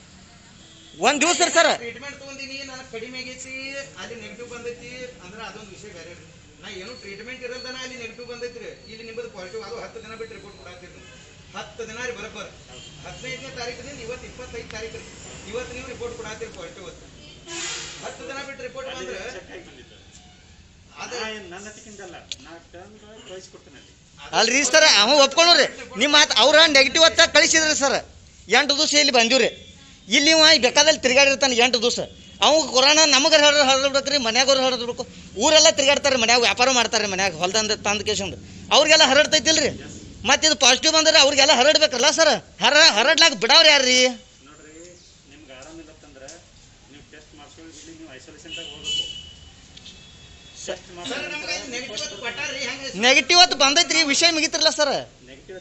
ಒಂದ್ ದಿವಸ ರೀ ಸರ್ ಟ್ರೀಟ್ಮೆಂಟ್ ತಗೊಂಡಿನಿ ನನಗೆ ಕಡಿಮೆ ಆಗೈತಿ ಅಲ್ಲಿ ನೆಗೆಟಿವ್ ಬಂದೈತಿ ಅಂದ್ರೆ ಅದೊಂದು ವಿಷಯ ಬೇರೆ ರೀ ನಾ ಏನು ಟ್ರೀಟ್ಮೆಂಟ್ ಇರಲ್ದನ ಅಲ್ಲಿ ನೆಗೆಟಿವ್ ಬಂದೈತ್ರಿ ಇಲ್ಲಿ ನಿಮ್ಮದು ಪಾಸಿಟಿವ್ ಅದು ಹತ್ತು ದಿನ ಬಿಟ್ಟು ರಿಪೋರ್ಟ್ ಕೊಡಾತೀರಿ ನೀವು ಹತ್ತು ದಿನ ರೀ ಬರೋಬ್ಬರ ಹದಿನೈದನೇ ತಾರೀಕಿನಿಂದ ಇವತ್ತು ಇಪ್ಪತ್ತೈದು ತಾರೀಕು ರೀ ಇವತ್ತು ನೀವು ರಿಪೋರ್ಟ್ ಕೊಡಾತೀರಿ ಪಾಸಿಟಿವ್ ಹತ್ತು ದಿನ ಬಿಟ್ಟು ರಿಪೋರ್ಟ್ ಬಂದ್ರೆ ಚೆಕ್ ಆಗಿ ಬಂದಿದ್ದು ಅದು ನಾ ಏನ್ ನನ್ನ ತಿಕ್ಕಿಂದಲ್ಲ ನಾ ಟರ್ನ್ ಕಳಿಸ್ಕೊಡ್ತೇನೆ ಅಲ್ಲಿ ಅಲ್ರಿ ಸರ್ ಅವ ಒಪ್ಕೊಂಡ್ರಿ ನಿಮ್ಮ ಮಾತು ಅವ್ರ ನೆಗೆಟಿವ್ ಹತ್ತ ಕಳಿಸಿದ್ರಿ ಸರ್ ಎಂಟು ದಿವಸ ಇಲ್ಲಿ ಬಂದಿವ್ರಿ ಇಲ್ಲಿ ಇವ ಬೇಕಾದಲ್ಲಿ ತಿರ್ಗಾಡಿರ್ತಾನೆ ಎಂಟು ದಿವಸ ಅವ್ ಕೊರೋನಾ ನಮಗೆ ಹರಡ್ ಹರಡ್ಬೇಕ್ರಿ ಮನ್ಯಾಗವ್ರು ಹರಡ್ಬೇಕು ಊರೆಲ್ಲ ತಿರ್ಗಾಡ್ತಾರೆ ಮನ್ಯಾಗ ವ್ಯಾಪಾರ ಮಾಡ್ತಾರೆ ಮನ್ಯಾಗ ಹೊಲ್ದಂದ ತಂದ ಕೇಸಂದು ಅವ್ರಿಗೆಲ್ಲ ಹರಡ್ತೈತಿಲ್ರಿ ಮತ್ತೆ ಇದು ಪಾಸಿಟಿವ್ ಬಂದ್ರೆ ಅವ್ರಿಗೆಲ್ಲ ಹರಡ್ಬೇಕಲ್ಲ ಸರ್ ಹರ ಹರಡ್ಲಾಕ ಬಿಡವ್ರಿ ಯಾರ್ರಿ ನೋಡ್ರಿ ನಿಮ್ಗೆ ಆರಾಮಿಲ್ಲತ್ತಂದ್ರೆ ನೀವು ಟೆಸ್ಟ್ ಮಾಡ್ಸ್ಕೊಂಡು ಇಲ್ಲಿ ನೀವು ಐಸೋಲೇಷನ್ದಾಗ ಹೋಗ್ಬೇಕು ಟೆಸ್ಟ್ ಸರ್ ನಮ್ಗೆ ನೆಗೆಟಿವ್ ಅದು ಕೊಟ್ಟಾರ್ರಿ ಹೆಂಗೆ ನೆಗೆಟಿವ್ ಅಂತ ಬಂದೈತ್ರಿ ವಿಷಯ ಮುಗಿತಿರಲ್ಲ ಸರ್ ನೆಗೆಟಿವ್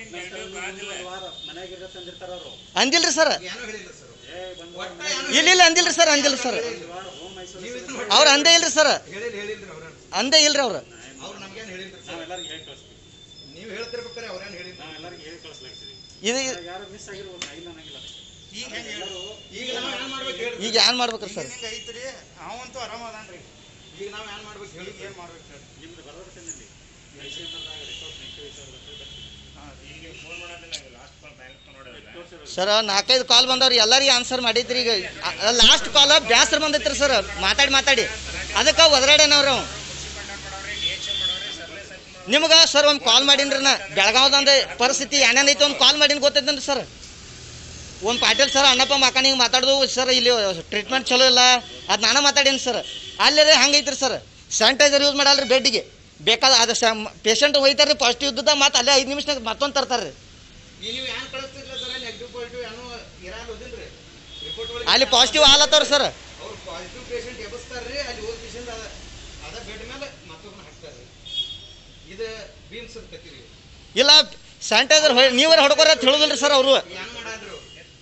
ವಾರ ಮನ್ಯಾಗ ಇರತ್ತಂದಿರ್ತಾರ ಅವರು ಅಂದಿಲ್ರಿ ಸರ್ ಏನೂ ಹೇಳಿಲ್ಲ ಸರ್ ಏ ಬಂದ್ ಒಟ್ಟ ಏನೂ ಇಲ್ಲ ಇಲ್ಲ ಅಂದಿಲ್ರಿ ಸರ್ ಅಂದಿಲ್ಲ ಸರ್ ಒಂದು ವಾರ ಹೋಮ್ ಐಸೋಲೇಷನ್ ಅವ್ರು ಅಂದೇ ಇಲ್ರಿ ಸರ್ ಹೇಳಿಲ್ಲ ಹೇಳಿಲ್ರಿ ಅವ್ರ ಅಂದೇ ಇಲ್ರಿ ಅವ್ರು ಅವ್ರು ನಮ್ಗೇನು ಹೇಳಿಲ್ರಿ ಸರ್ ನಾವೆಲ್ಲರಿಗೆ ಹೇಳಿ ಕಳಿಸ್ತೀವಿ ನೀವು ಹೇಳ್ತಿರ್ಬೇಕಾರೆ ಅವ್ರೇನು ಹೇಳಿಲ್ಲ ನಾವೆಲ್ಲರಿಗೆ ಹೇಳಿ ಕಳಿಸ್ಲಾಗ್ತೀವಿ ಇದು ಯಾರು ಮಿಸ್ ಆಗಿರ್ಬೋದು ನಾ ಇಲ್ಲ ಅನ್ನಂಗಿಲ್ಲ ಈಗ ಹೆಂಗೆ ಹೇಳು ಈಗ ನಾವು ಏನು ಮಾಡ್ಬೇಕು ಹೇಳಿ ಈಗ ಏನ್ ಮಾಡ್ಬೇಕ್ರಿ ಸರ್ ಹಿಂಗ ಐತ್ರಿ ಅವಂತೂ ಆರಾಮ ಅದಾನ್ರಿ ಈಗ ನಾವು ಏನು ಮಾಡ್ಬೇಕು ಹೇಳಿ ಏನ್ ಮಾಡ್ಬೇಕು ಹೇಳಿ ನಿಮ್ದು ಬರೋದಕ್ಕೇನಲ್ಲಿ ಐಸಿಎಮ್ದಾಗ ರಿಪೋರ್ಟ್ ನೆಗೆಟಿವ್ ಈಗ ಫೋನ್ ಮಾಡೋದಿಲ್ಲ ಲಾಸ್ಟ್ ಕಾಲ್ ಬ್ಯಾಂಕ್ ನೋಡೋದಿಲ್ಲ ಸರ್ ನಾಲ್ಕೈದು ಕಾಲ್ ಬಂದವ್ರಿ ಎಲ್ಲರಿಗೆ ಆನ್ಸರ್ ಮಾಡಿದ್ರಿ ಈಗ ಲಾಸ್ಟ್ ಕಾಲ್ ಬ್ಯಾಸರ ಬಂದೈತ್ರಿ ಸರ್ ಮಾತಾಡಿ ಮಾತಾಡಿ ಅದಕ್ಕೆ ಒದರಾಡೇನವ್ರಿ ಅವ ನಿಮ್ಗೆ ಸರ್ ಒಂದು ಕಾಲ್ ಮಾಡೀನ್ರಿ ನಾ ಬೆಳಗಾವ್ದಂದ ಪರಿಸ್ಥಿತಿ ಏನೇನೈತಿ ಒಂದು ಕಾಲ್ ಮಾಡೀನಿ ಗೊತ್ತೈತೇನ್ರಿ ಸರ್ ಒಂದು ಪಾಟೀಲ್ ಸರ್ ಅಣ್ಣಪ್ಪ ಮಕ್ಕಳ ಹಿಂಗೆ ಮಾತಾಡೋದು ಸರ್ ಇಲ್ಲಿ ಟ್ರೀಟ್ಮೆಂಟ್ ಚಲೋ ಇಲ್ಲ ಅದು ನಾನು ಮಾತಾಡೀನಿ ಸರ್ ಅಲ್ಲೇ ಹಂಗೈತ್ರಿ ಸರ್ ಸ್ಯಾನಿಟೈಸರ್ ಯೂಸ್ ಮಾಡಲ್ರಿ ಬೆಡ್ಡಿಗೆ ಬೇಕಾದ ಅದು ಪೇಷಂಟ್ ಹೋಯ್ತಾರ್ರಿ ಪಾಸಿಟಿವ್ ಇದ್ದದ ಮತ್ತೆ ಅಲ್ಲೇ ಐದು ನಿಮಿಷನಾಗ ಮತ್ತೊಂದು ತರ್ತಾರೆ ರೀ ಈಗ ನೀವು ಏನು ಕಳಿಸ್ತಿರ್ಲ ಸರ್ ನೆಗೆಟಿವ್ ಪಾಸಿಟಿವ್ ಏನೋ ಇರಲ್ಲ ಓದಿಲ್ರಿ ರಿಪೋರ್ಟ್ ಒಳಗೆ ಅಲ್ಲಿ ಪಾಸಿಟಿವ್ ಆಲತ್ತವ್ರಿ ಸರ್ ಅವ್ರು ಪಾಸಿಟಿವ್ ಪೇಷಂಟ್ ಎಬ್ಬಿಸ್ತಾರ್ರಿ ಅಲ್ಲಿ ಹೋಗಿ ಪೇಷಂಟ್ ಅದ ಅದ ಬೆಡ್ ಮೇಲೆ ಮತ್ತೊಬ್ಬನ ಹಾಕ್ತಾರ್ರಿ ಇದು ಬೀಮ್ಸ್ ಕತ್ತೀರಿ ಇಲ್ಲ ಸ್ಯಾನಿಟೈಸರ್ ನೀವರ ಹೊಡ್ಕೊರ ಅಂತ ಹೇಳುದಿಲ್ರಿ ಸರ್ ಅವರು ಏನ್ ಮಾಡಾದ್ರು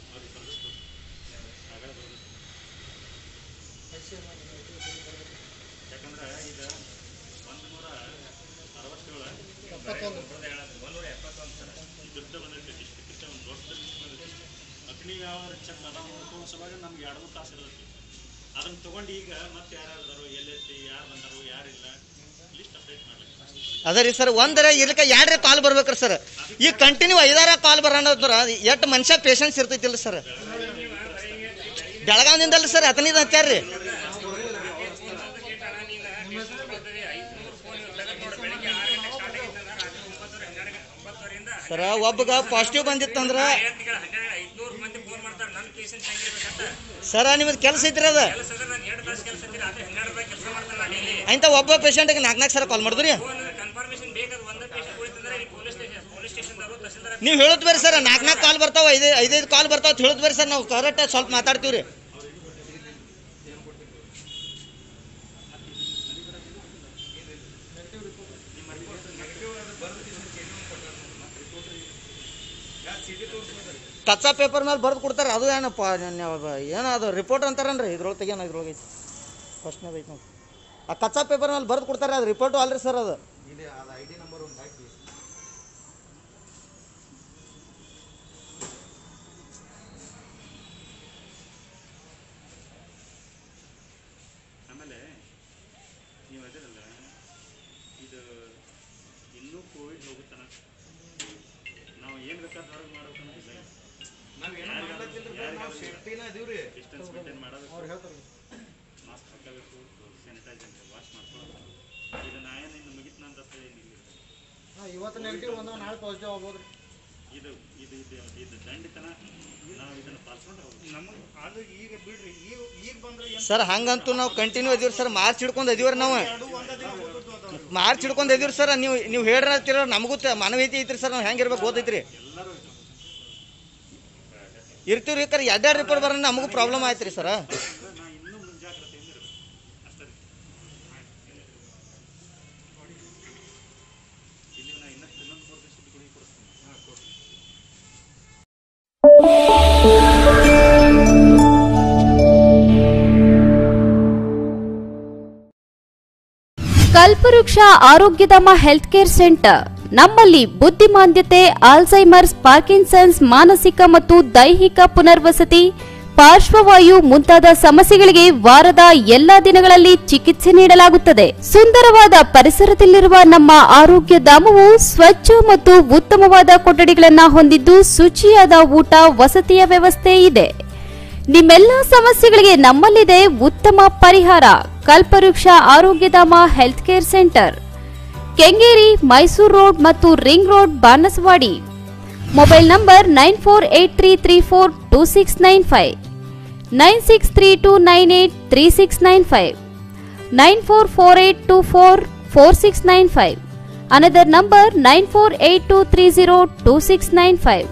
ಯಾಕಂದ್ರೆ ಈಗ ಒಂದು ನೂರ ಅರವತ್ತೇಳು ಒಂದೂರ ಎಪ್ಪತ್ತೊಂದು ಸರ್ ದುಡ್ಡು ಬಂದೈತೆ ಡಿಸ್ಟ್ರಿಕ್ಟ್ ಒಂದು ದೊಡ್ಡ ಲಿಸ್ಟ್ ಬಂದೈತೆ ಅಗ್ನಿ ಯಾವ ಚೆಕ್ ಅದ ನೋಡ್ಕೊಳ್ಳೋ ಸಲುವಾಗಿ ನಮ್ಗೆ ಎರಡು ಮೂರು ತಾಸು ಇರ್ತೈತಿ ಅದನ್ನ ತಗೊಂಡು ಈಗ ಮತ್ತೆ ಯಾರ್ಯಾರು ಎಲ್ಲೈತಿ ಯಾರು ಬಂದರು ಯಾರಿಲ್ಲ ಲಿಸ್ಟ್ ಅಪ್ಡೇಟ್ ಮಾಡ್ಲಿಕ್ಕೆ ಅದ ರೀ ಸರ್ ಒಂದರ ಇರ್ಲಿಕ್ಕೆ ಎರಡರ ಕಾಲ್ ಬರ್ಬೇಕ್ರಿ ಸರ್ ಈಗ ಕಂಟಿನ್ಯೂ ಐದಾರ ಕಾಲ್ ಬರೋಣ ಎಷ್ಟು ಮನುಷ್ಯ ಪೇಷನ್ಸ್ ಇರ್ತೈತಿಲ್ಲ ಸರ್ ಬೆಳಗಾವಿನಿಂದಲ್ಲ ಸರ್ ಹತ್ತನೈದು ಹತ್ಯಾರ್ರಿ ಸರ ಒಬ್ಬಗ ಪಾಸಿಟಿವ್ ಬಂದಿತ್ತಂದ್ರ ಐದ್ನೂರು ಮಂದಿ ಫೋನ್ ಮಾಡ್ತಾರೆ ನನ್ನ ಪೇಷಂಟ್ ಹೆಂಗಿರ್ಬೇಕಂತ ಸರ ನಿಮ್ದು ಕೆಲಸ ಐತ್ರಿ ಅದ ಕೆಲಸ ಅಂದ್ರೆ ನಾನು ಎರಡು ತಾಸು ಕೆಲಸ ಇದ್ದಿಲ್ಲ ಆದ್ರೆ ಹನ್ನೆರಡು ರೂಪಾಯಿ ಕೆಲಸ ಮಾಡ್ತಾರೆ ನಾನು ಡೈಲಿ ಇಂಥ ಒಬ್ಬ ಪೇಷಂಟ್ಗೆ ನಾಲ್ಕು ನಾಲ್ಕು ಸರ ಕಾಲ್ ಮಾಡಿದ್ರಿ ಫೋನ್ ಕನ್ಫರ್ಮೇಶನ್ ಬೇಕಾದ ಒಂದೇ ಪೇಷಂಟ್ ಉಳಿತಂದ್ರೆ ಈ ಪೊಲೀಸ್ ಸ್ಟೇಷನ್ ಪೊಲೀಸ್ ಸ್ಟೇಷನ್ದವರು ತಹಸೀಲ್ದಾರ್ ನೀವು ಹೇಳುದ್ ಬೇರೆ ಸರ್ ನಾಲ್ಕು ನಾಲ್ಕು ಕಾಲ್ ಬರ್ತಾವ ಐದು ಐದೈದು ಕಾಲ್ ಬರ್ತಾವ ಅಂತ ಹೇಳುದ್ ಬೇರೆ ಸರ್ ನಾವು ಕರೆಕ್ಟ್ ಸ್ವಲ್ಪ ಮಾತಾಡ್ತೀವಿ ರೀ ಕಚ್ಚಾ ಪೇಪರ್ ಮೇಲೆ ಬರ್ದು ಕೊಡ್ತಾರೆ ಅದು ಏನಪ್ಪ ಏನೋ ಅದು ರಿಪೋರ್ಟ್ ಅಂತಾರನ್ರಿ ಇದ್ರೊಳಗೆ ತೆಗಿಯೋಣ ಇದ್ರೊಳಗೆ ಐತಿ ಫಸ್ಟ್ನೇದು ಐತಿ ನೋಡಿ ಆ ಕಚ್ಚಾ ಪೇಪರ್ ಮೇಲೆ ಬರ್ದು ಕೊಡ್ತಾರೆ ಅದು ರಿಪೋರ್ಟು ಅಲ್ರಿ ಸರ್ ಅದು ಇಲ್ಲಿ ಅದು ಐ ಡಿ ನಂಬರ್ ಒಂದು ಹಾಕಿ ಆಮೇಲೆ ನೀವು ಅದಿರಲ್ಲ ಇದು ಇನ್ನೂ ಕೋವಿಡ್ ಹೋಗುತ್ತಾನ ನಾವು ಏನು ಬೇಕಾದ್ರೆ ಹೊರಗೆ ಮಾಡ್ಬೇಕು ಅನ್ನೋದಿಲ್ಲ ನಾವ್ ಏನೋ ಮಾಡ್ಲತ್ತಿಲ್ರಿ ನಾವು ಸೇಫ್ಟಿನ ಅದೀವ್ರಿ ಡಿಸ್ಟೆನ್ಸ್ ಮೇಂಟೈನ್ ಮಾಡಬೇಕು ಅವ್ರು ಹೇಳ್ತಾರೆ ಮಾಸ್ಕ್ ಹಾಕಬೇಕು ಸ್ಯಾನಿಟೈಸರ್ ವಾಶ್ ಮಾಡ್ಕೊಳ್ಳೋದು ಇದು ನಾ ಏನು ಇನ್ನು ಮುಗಿತ್ನ ಅಂತ ಏನಿಲ್ಲ ಹಾಂ ಇವತ್ತು ನೆಗೆಟಿವ್ ಬಂದವ ನಾಳೆ ಪಾಸಿಟಿವ್ ಆಗ್ಬೋದು ರೀ ಇದು ಇದು ಇದು ಇದು ದಂಡಿತನ ನಾವು ಇದನ್ನು ಪಾಲಿಸ್ಕೊಂಡು ಹೋಗ್ಬೇಕು ನಮಗೆ ಅದು ಈಗ ಬಿಡ್ರಿ ಈಗ ಈಗ ಬಂದ್ರೆ ಏನು ಸರ್ ಹಂಗಂತೂ ನಾವು ಕಂಟಿನ್ಯೂ ಇದೀವಿ ಸರ್ ಮಾರ್ಚ್ ಹಿಡ್ಕೊಂಡು ಇದೀವ್ರಿ ನಾವು ಎರಡು ಒಂದೇ ದಿನ ಹೋಗೋದು ಅದಾವ ಮಾರ್ಚ್ ಹಿಡ್ಕೊಂಡು ಇದೀವ್ರಿ ಸರ್ ನೀವು ನೀವು ಹೇಳ್ರತ್ತಿರ ನಮಗೂ ತ- ಮಾನವೀಯತೆ ಐತ್ರಿ ಸರ್ ನಾವು ಹೆಂಗಿರ್ಬೇಕು ಗೊತ್ತೈತ್ರಿ ಇರ್ತೀವ್ರಿ ಕರೆ ಎರಡೆರಡು ರಿಪೋರ್ಟ್ ಬರೋಣ ನಮಗೂ ಪ್ರಾಬ್ಲಮ್ ಆಯ್ತು ರೀ ಸರ್ ಅಂದ್ರೆ ನಾ ಇನ್ನೂ ಮುಂಜಾಗ್ರತೆಯಿಂದ ಇರಬೇಕು ಅಷ್ಟೇ ರೀ. ಇಲ್ಲಿ ನಾ ಇನ್ನಷ್ಟು ಇನ್ನೊಂದು ಮೂರು ದಿವಸದ ಗುಳಿಗೆ ಕೊಡಿಸ್ತೀನಿ ಹಾಂ ಕೊಡಿ ಕಲ್ಪವೃಕ್ಷ ಆರೋಗ್ಯಧಾಮ ಹೆಲ್ತ್ ಕೇರ್ ಸೆಂಟರ್ ನಮ್ಮಲ್ಲಿ ಬುದ್ಧಿಮಾಂದ್ಯತೆ ಆಲ್ಝೈಮರ್ಸ್ ಪಾರ್ಕಿನ್ಸನ್ಸ್ ಮಾನಸಿಕ ಮತ್ತು ದೈಹಿಕ ಪುನರ್ವಸತಿ ಪಾರ್ಶ್ವವಾಯು ಮುಂತಾದ ಸಮಸ್ಯೆಗಳಿಗೆ ವಾರದ ಎಲ್ಲಾ ದಿನಗಳಲ್ಲಿ ಚಿಕಿತ್ಸೆ ನೀಡಲಾಗುತ್ತದೆ ಸುಂದರವಾದ ಪರಿಸರದಲ್ಲಿರುವ ನಮ್ಮ ಆರೋಗ್ಯ ಧಾಮವು ಸ್ವಚ್ಛ ಮತ್ತು ಉತ್ತಮವಾದ ಕೊಠಡಿಗಳನ್ನು ಹೊಂದಿದ್ದು ಶುಚಿಯಾದ ಊಟ ವಸತಿಯ ವ್ಯವಸ್ಥೆ ಇದೆ ನಿಮ್ಮೆಲ್ಲ ಸಮಸ್ಯೆಗಳಿಗೆ ನಮ್ಮಲ್ಲಿದೆ ಉತ್ತಮ ಪರಿಹಾರ Kalpavriksha Arogyadhama health care centre Kengeri Mysuru road ಮತ್ತು ring road Banaswadi mobile number nine four eight three three four two six nine five nine six three two nine eight three six nine five nine four four eight two four four six nine five another number nine four eight two three zero two six nine five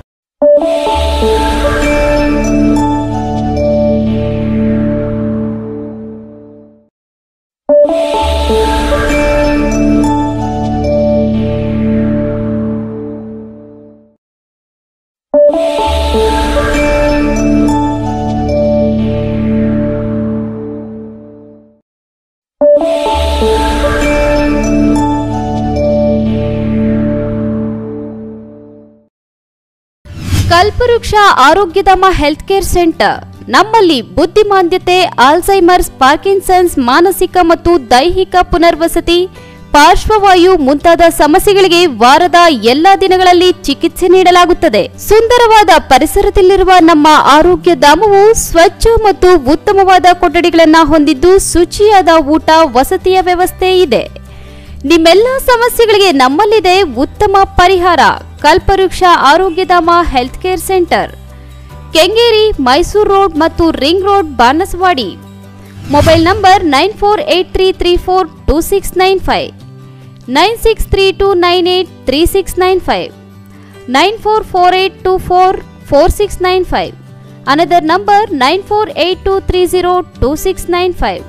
Kalpavriksha Arogyadhama health care centre ನಮ್ಮಲ್ಲಿ ಬುದ್ಧಿಮಾಂದ್ಯತೆ ಆಲ್ಝೈಮರ್ಸ್ ಪಾರ್ಕಿನ್ಸನ್ಸ್ ಮಾನಸಿಕ ಮತ್ತು ದೈಹಿಕ ಪುನರ್ವಸತಿ ಪಾರ್ಶ್ವವಾಯು ಮುಂತಾದ ಸಮಸ್ಯೆಗಳಿಗೆ ವಾರದ ಎಲ್ಲಾ ದಿನಗಳಲ್ಲಿ ಚಿಕಿತ್ಸೆ ನೀಡಲಾಗುತ್ತದೆ ಸುಂದರವಾದ ಪರಿಸರದಲ್ಲಿರುವ ನಮ್ಮ ಆರೋಗ್ಯ ಧಾಮವು ಸ್ವಚ್ಛ ಮತ್ತು ಉತ್ತಮವಾದ ಕೊಠಡಿಗಳನ್ನು ಹೊಂದಿದ್ದು ಶುಚಿಯಾದ ಊಟ ವಸತಿಯ ವ್ಯವಸ್ಥೆ ಇದೆ ನಿಮ್ಮೆಲ್ಲ ಸಮಸ್ಯೆಗಳಿಗೆ ನಮ್ಮಲ್ಲಿದೆ ಉತ್ತಮ ಪರಿಹಾರ Kalpavriksha Arogyadhama health care centre Kengeri Mysuru road ಮತ್ತು ring road Banaswadi mobile number nine four eight three three four two six nine five nine six three two nine eight three six nine five nine four four eight two four four six nine five another number nine four eight two three zero two six nine five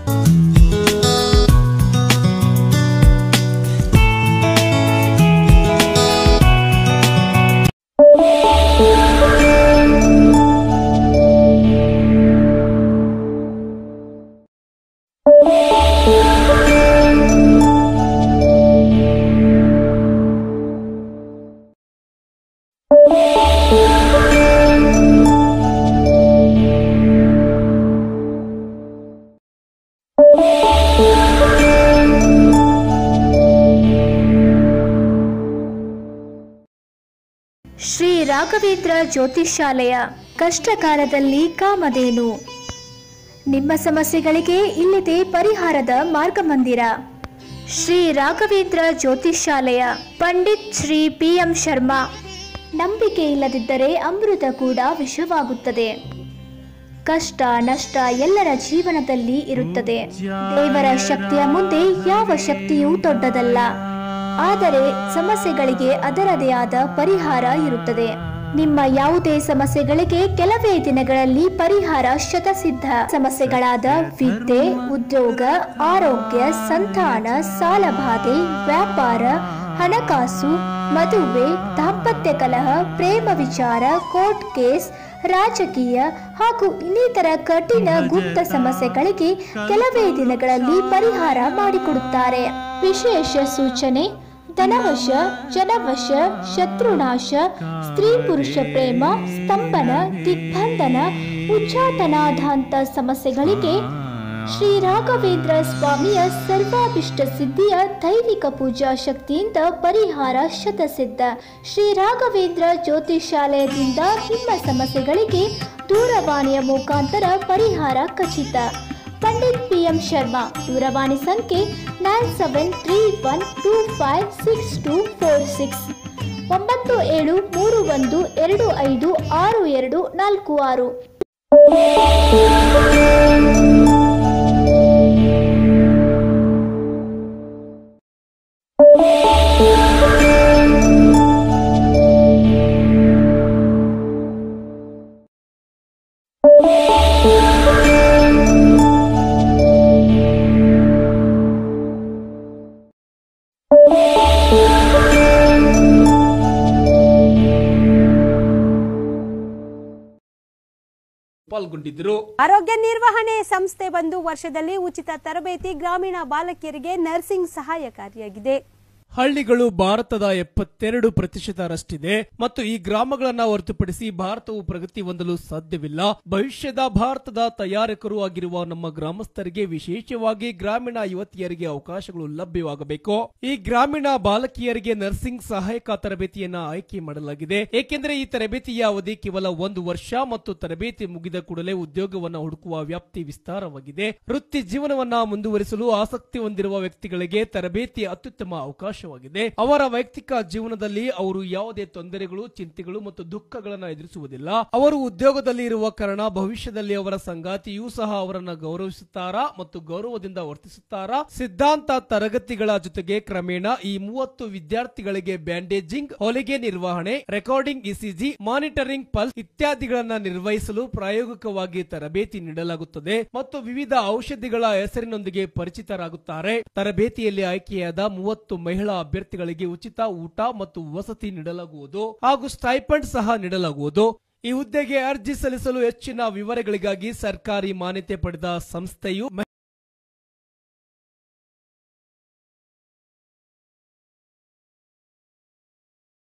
Raghavendra Jyotishyalaya ಕಷ್ಟಕಾಲದಲ್ಲಿ ಕಾಮಧೇನು ನಿಮ್ಮ ಸಮಸ್ಯೆಗಳಿಗೆ ಇಲ್ಲಿದೆ ಪರಿಹಾರದ ಮಾರ್ಗಮಂದಿರ ಶ್ರೀ ರಾಘವೇಂದ್ರ ಜ್ಯೋತಿಷ್ಯಾಲಯ ಪಂಡಿತ್ ಶ್ರೀ ಪಿ ಎಂ ಶರ್ಮಾ ನಂಬಿಕೆ ಇಲ್ಲದಿದ್ದರೆ ಅಮೃತ ಕೂಡ ವಿಷವಾಗುತ್ತದೆ ಕಷ್ಟ ನಷ್ಟ ಎಲ್ಲರ ಜೀವನದಲ್ಲಿ ಇರುತ್ತದೆ ದೇವರ ಶಕ್ತಿಯ ಮುಂದೆ ಯಾವ ಶಕ್ತಿಯೂ ದೊಡ್ಡದಲ್ಲ ಆದರೆ ಸಮಸ್ಯೆಗಳಿಗೆ ಅದರದೇ ಆದ ಪರಿಹಾರ ಇರುತ್ತದೆ ನಿಮ್ಮ ಯಾವುದೇ ಸಮಸ್ಯೆಗಳಿಗೆ ಕೆಲವೇ ದಿನಗಳಲ್ಲಿ ಪರಿಹಾರ ಶತಸಿದ್ಧ ಸಮಸ್ಯೆಗಳಾದ ವಿದ್ಯೆ ಉದ್ಯೋಗ ಆರೋಗ್ಯ ಸಂತಾನ ಸಾಲಬಾಧೆ ವ್ಯಾಪಾರ ಹಣಕಾಸು ಮದುವೆ ದಾಂಪತ್ಯ ಕಲಹ ಪ್ರೇಮ ವಿಚಾರ ಕೋರ್ಟ್ ಕೇಸ್ ರಾಜಕೀಯ ಹಾಗೂ ಇನ್ನಿತರ ಕಠಿಣ ಗುಪ್ತ ಸಮಸ್ಯೆಗಳಿಗೆ ಕೆಲವೇ ದಿನಗಳಲ್ಲಿ ಪರಿಹಾರ ಮಾಡಿಕೊಡುತ್ತಾರೆ ವಿಶೇಷ ಸೂಚನೆ ಧನವಶ ಜನವಶ ಶತ್ರುನಾಶ ಸ್ತ್ರೀ ಪುರುಷ ಪ್ರೇಮ ಸ್ತಂಭನ ದಿಗ್ಬಂಧನ ಉಚ್ಚಾಟನಾಧಾಂತ ಸಮಸ್ಯೆಗಳಿಗೆ ಶ್ರೀ ರಾಘವೇಂದ್ರ ಸ್ವಾಮಿಯ ಸರ್ವಾಭಿಷ್ಟ ಸಿದ್ಧಿಯ ದೈವಿಕ ಪೂಜಾ ಶಕ್ತಿಯಿಂದ ಪರಿಹಾರ ಶತಸಿದ್ಧ ಶ್ರೀ ರಾಘವೇಂದ್ರ ಜ್ಯೋತಿಷಾಲಯದಿಂದ ನಿಮ್ಮ ಸಮಸ್ಯೆಗಳಿಗೆ ದೂರವಾಣಿಯ ಮುಖಾಂತರ ಪರಿಹಾರ ಖಚಿತ ಪಂಡಿತ್ ಪಿ ಎಂ ಶರ್ಮಾ ದೂರವಾಣಿ ಸಂಖ್ಯೆ nine seven three one two five six two four six ಒಂಬತ್ತು ಏಳು ಮೂರು ಒಂದು ಎರಡು ಐದು ಆರು ಎರಡು ನಾಲ್ಕು ಆರು ಪಾಲ್ಗೊಂಡಿದ್ದರು ಆರೋಗ್ಯ ನಿರ್ವಹಣೆ ಸಂಸ್ಥೆ ಬಂದು ವರ್ಷದಲ್ಲಿ ಉಚಿತ ತರಬೇತಿ ಗ್ರಾಮೀಣ ಬಾಲಕಿಯರಿಗೆ ನರ್ಸಿಂಗ್ ಸಹಾಯಕಾರಿಯಾಗಿದೆ ಹಳ್ಳಿಗಳು ಭಾರತದ ಎಪ್ಪತ್ತೆರಡು ಪ್ರತಿಶತರಷ್ಟಿದೆ ಮತ್ತು ಈ ಗ್ರಾಮಗಳನ್ನ ಹೊರತುಪಡಿಸಿ ಭಾರತವು ಪ್ರಗತಿ ಹೊಂದಲು ಸಾಧ್ಯವಿಲ್ಲ ಭವಿಷ್ಯದ ಭಾರತದ ತಯಾರಕರು ಆಗಿರುವ ನಮ್ಮ ಗ್ರಾಮಸ್ಥರಿಗೆ ವಿಶೇಷವಾಗಿ ಗ್ರಾಮೀಣ ಯುವತಿಯರಿಗೆ ಅವಕಾಶಗಳು ಲಭ್ಯವಾಗಬೇಕು ಈ ಗ್ರಾಮೀಣ ಬಾಲಕಿಯರಿಗೆ ನರ್ಸಿಂಗ್ ಸಹಾಯಕ ತರಬೇತಿಯನ್ನ ಆಯ್ಕೆ ಮಾಡಲಾಗಿದೆ ಏಕೆಂದರೆ ಈ ತರಬೇತಿಯ ಅವಧಿ ಕೇವಲ ಒಂದು ವರ್ಷ ಮತ್ತು ತರಬೇತಿ ಮುಗಿದ ಕೂಡಲೇ ಉದ್ಯೋಗವನ್ನ ಹುಡುಕುವ ವ್ಯಾಪ್ತಿ ವಿಸ್ತಾರವಾಗಿದೆ ವೃತ್ತಿ ಜೀವನವನ್ನ ಮುಂದುವರಿಸಲು ಆಸಕ್ತಿ ಹೊಂದಿರುವ ವ್ಯಕ್ತಿಗಳಿಗೆ ತರಬೇತಿ ಅತ್ಯುತ್ತಮ ಅವಕಾಶವಾಗಿದೆ ಅವರ ವೈಯಕ್ತಿಕ ಜೀವನದಲ್ಲಿ ಅವರು ಯಾವುದೇ ತೊಂದರೆಗಳು ಚಿಂತೆಗಳು ಮತ್ತು ದುಃಖಗಳನ್ನ ಎದುರಿಸುವುದಿಲ್ಲ ಅವರು ಉದ್ಯೋಗದಲ್ಲಿ ಇರುವ ಕಾರಣ ಭವಿಷ್ಯದಲ್ಲಿ ಅವರ ಸಂಗಾತಿಯೂ ಸಹ ಅವರನ್ನ ಗೌರವಿಸುತ್ತಾರಾ ಮತ್ತು ಗೌರವದಿಂದ ವರ್ತಿಸುತ್ತಾರಾ ಸಿದ್ಧಾಂತ ತರಗತಿಗಳ ಜೊತೆಗೆ ಕ್ರಮೇಣ ಈ ಮೂವತ್ತು ವಿದ್ಯಾರ್ಥಿಗಳಿಗೆ ಬ್ಯಾಂಡೇಜಿಂಗ್ ಹೊಲಿಗೆ ನಿರ್ವಹಣೆ ರೆಕಾರ್ಡಿಂಗ್ ಇಸಿಜಿ ಮಾನಿಟರಿಂಗ್ ಪಲ್ಸ್ ಇತ್ಯಾದಿಗಳನ್ನ ನಿರ್ವಹಿಸಲು ಪ್ರಾಯೋಗಿಕವಾಗಿ ತರಬೇತಿ ನೀಡಲಾಗುತ್ತದೆ ಮತ್ತು ವಿವಿಧ ಔಷಧಿಗಳ ಹೆಸರಿನೊಂದಿಗೆ ಪರಿಚಿತರಾಗುತ್ತಾರೆ ತರಬೇತಿಯಲ್ಲಿ ಆಯ್ಕೆಯಾದ ಮೂವತ್ತು ಮಹಿಳಾ ಅಭ್ಯರ್ಥಿಗಳಿಗೆ ಉಚಿತ ಊಟ ಮತ್ತು ವಸತಿ ನೀಡಲಾಗುವುದು ಹಾಗೂ ಸ್ಟೈಪಂಡ್ ಸಹ ನೀಡಲಾಗುವುದು ಈ ಹುದ್ದೆಗೆ ಅರ್ಜಿ ಸಲ್ಲಿಸಲು ಹೆಚ್ಚಿನ ವಿವರಗಳಿಗಾಗಿ ಸರ್ಕಾರಿ ಮಾನ್ಯತೆ ಪಡೆದ ಸಂಸ್ಥೆಯು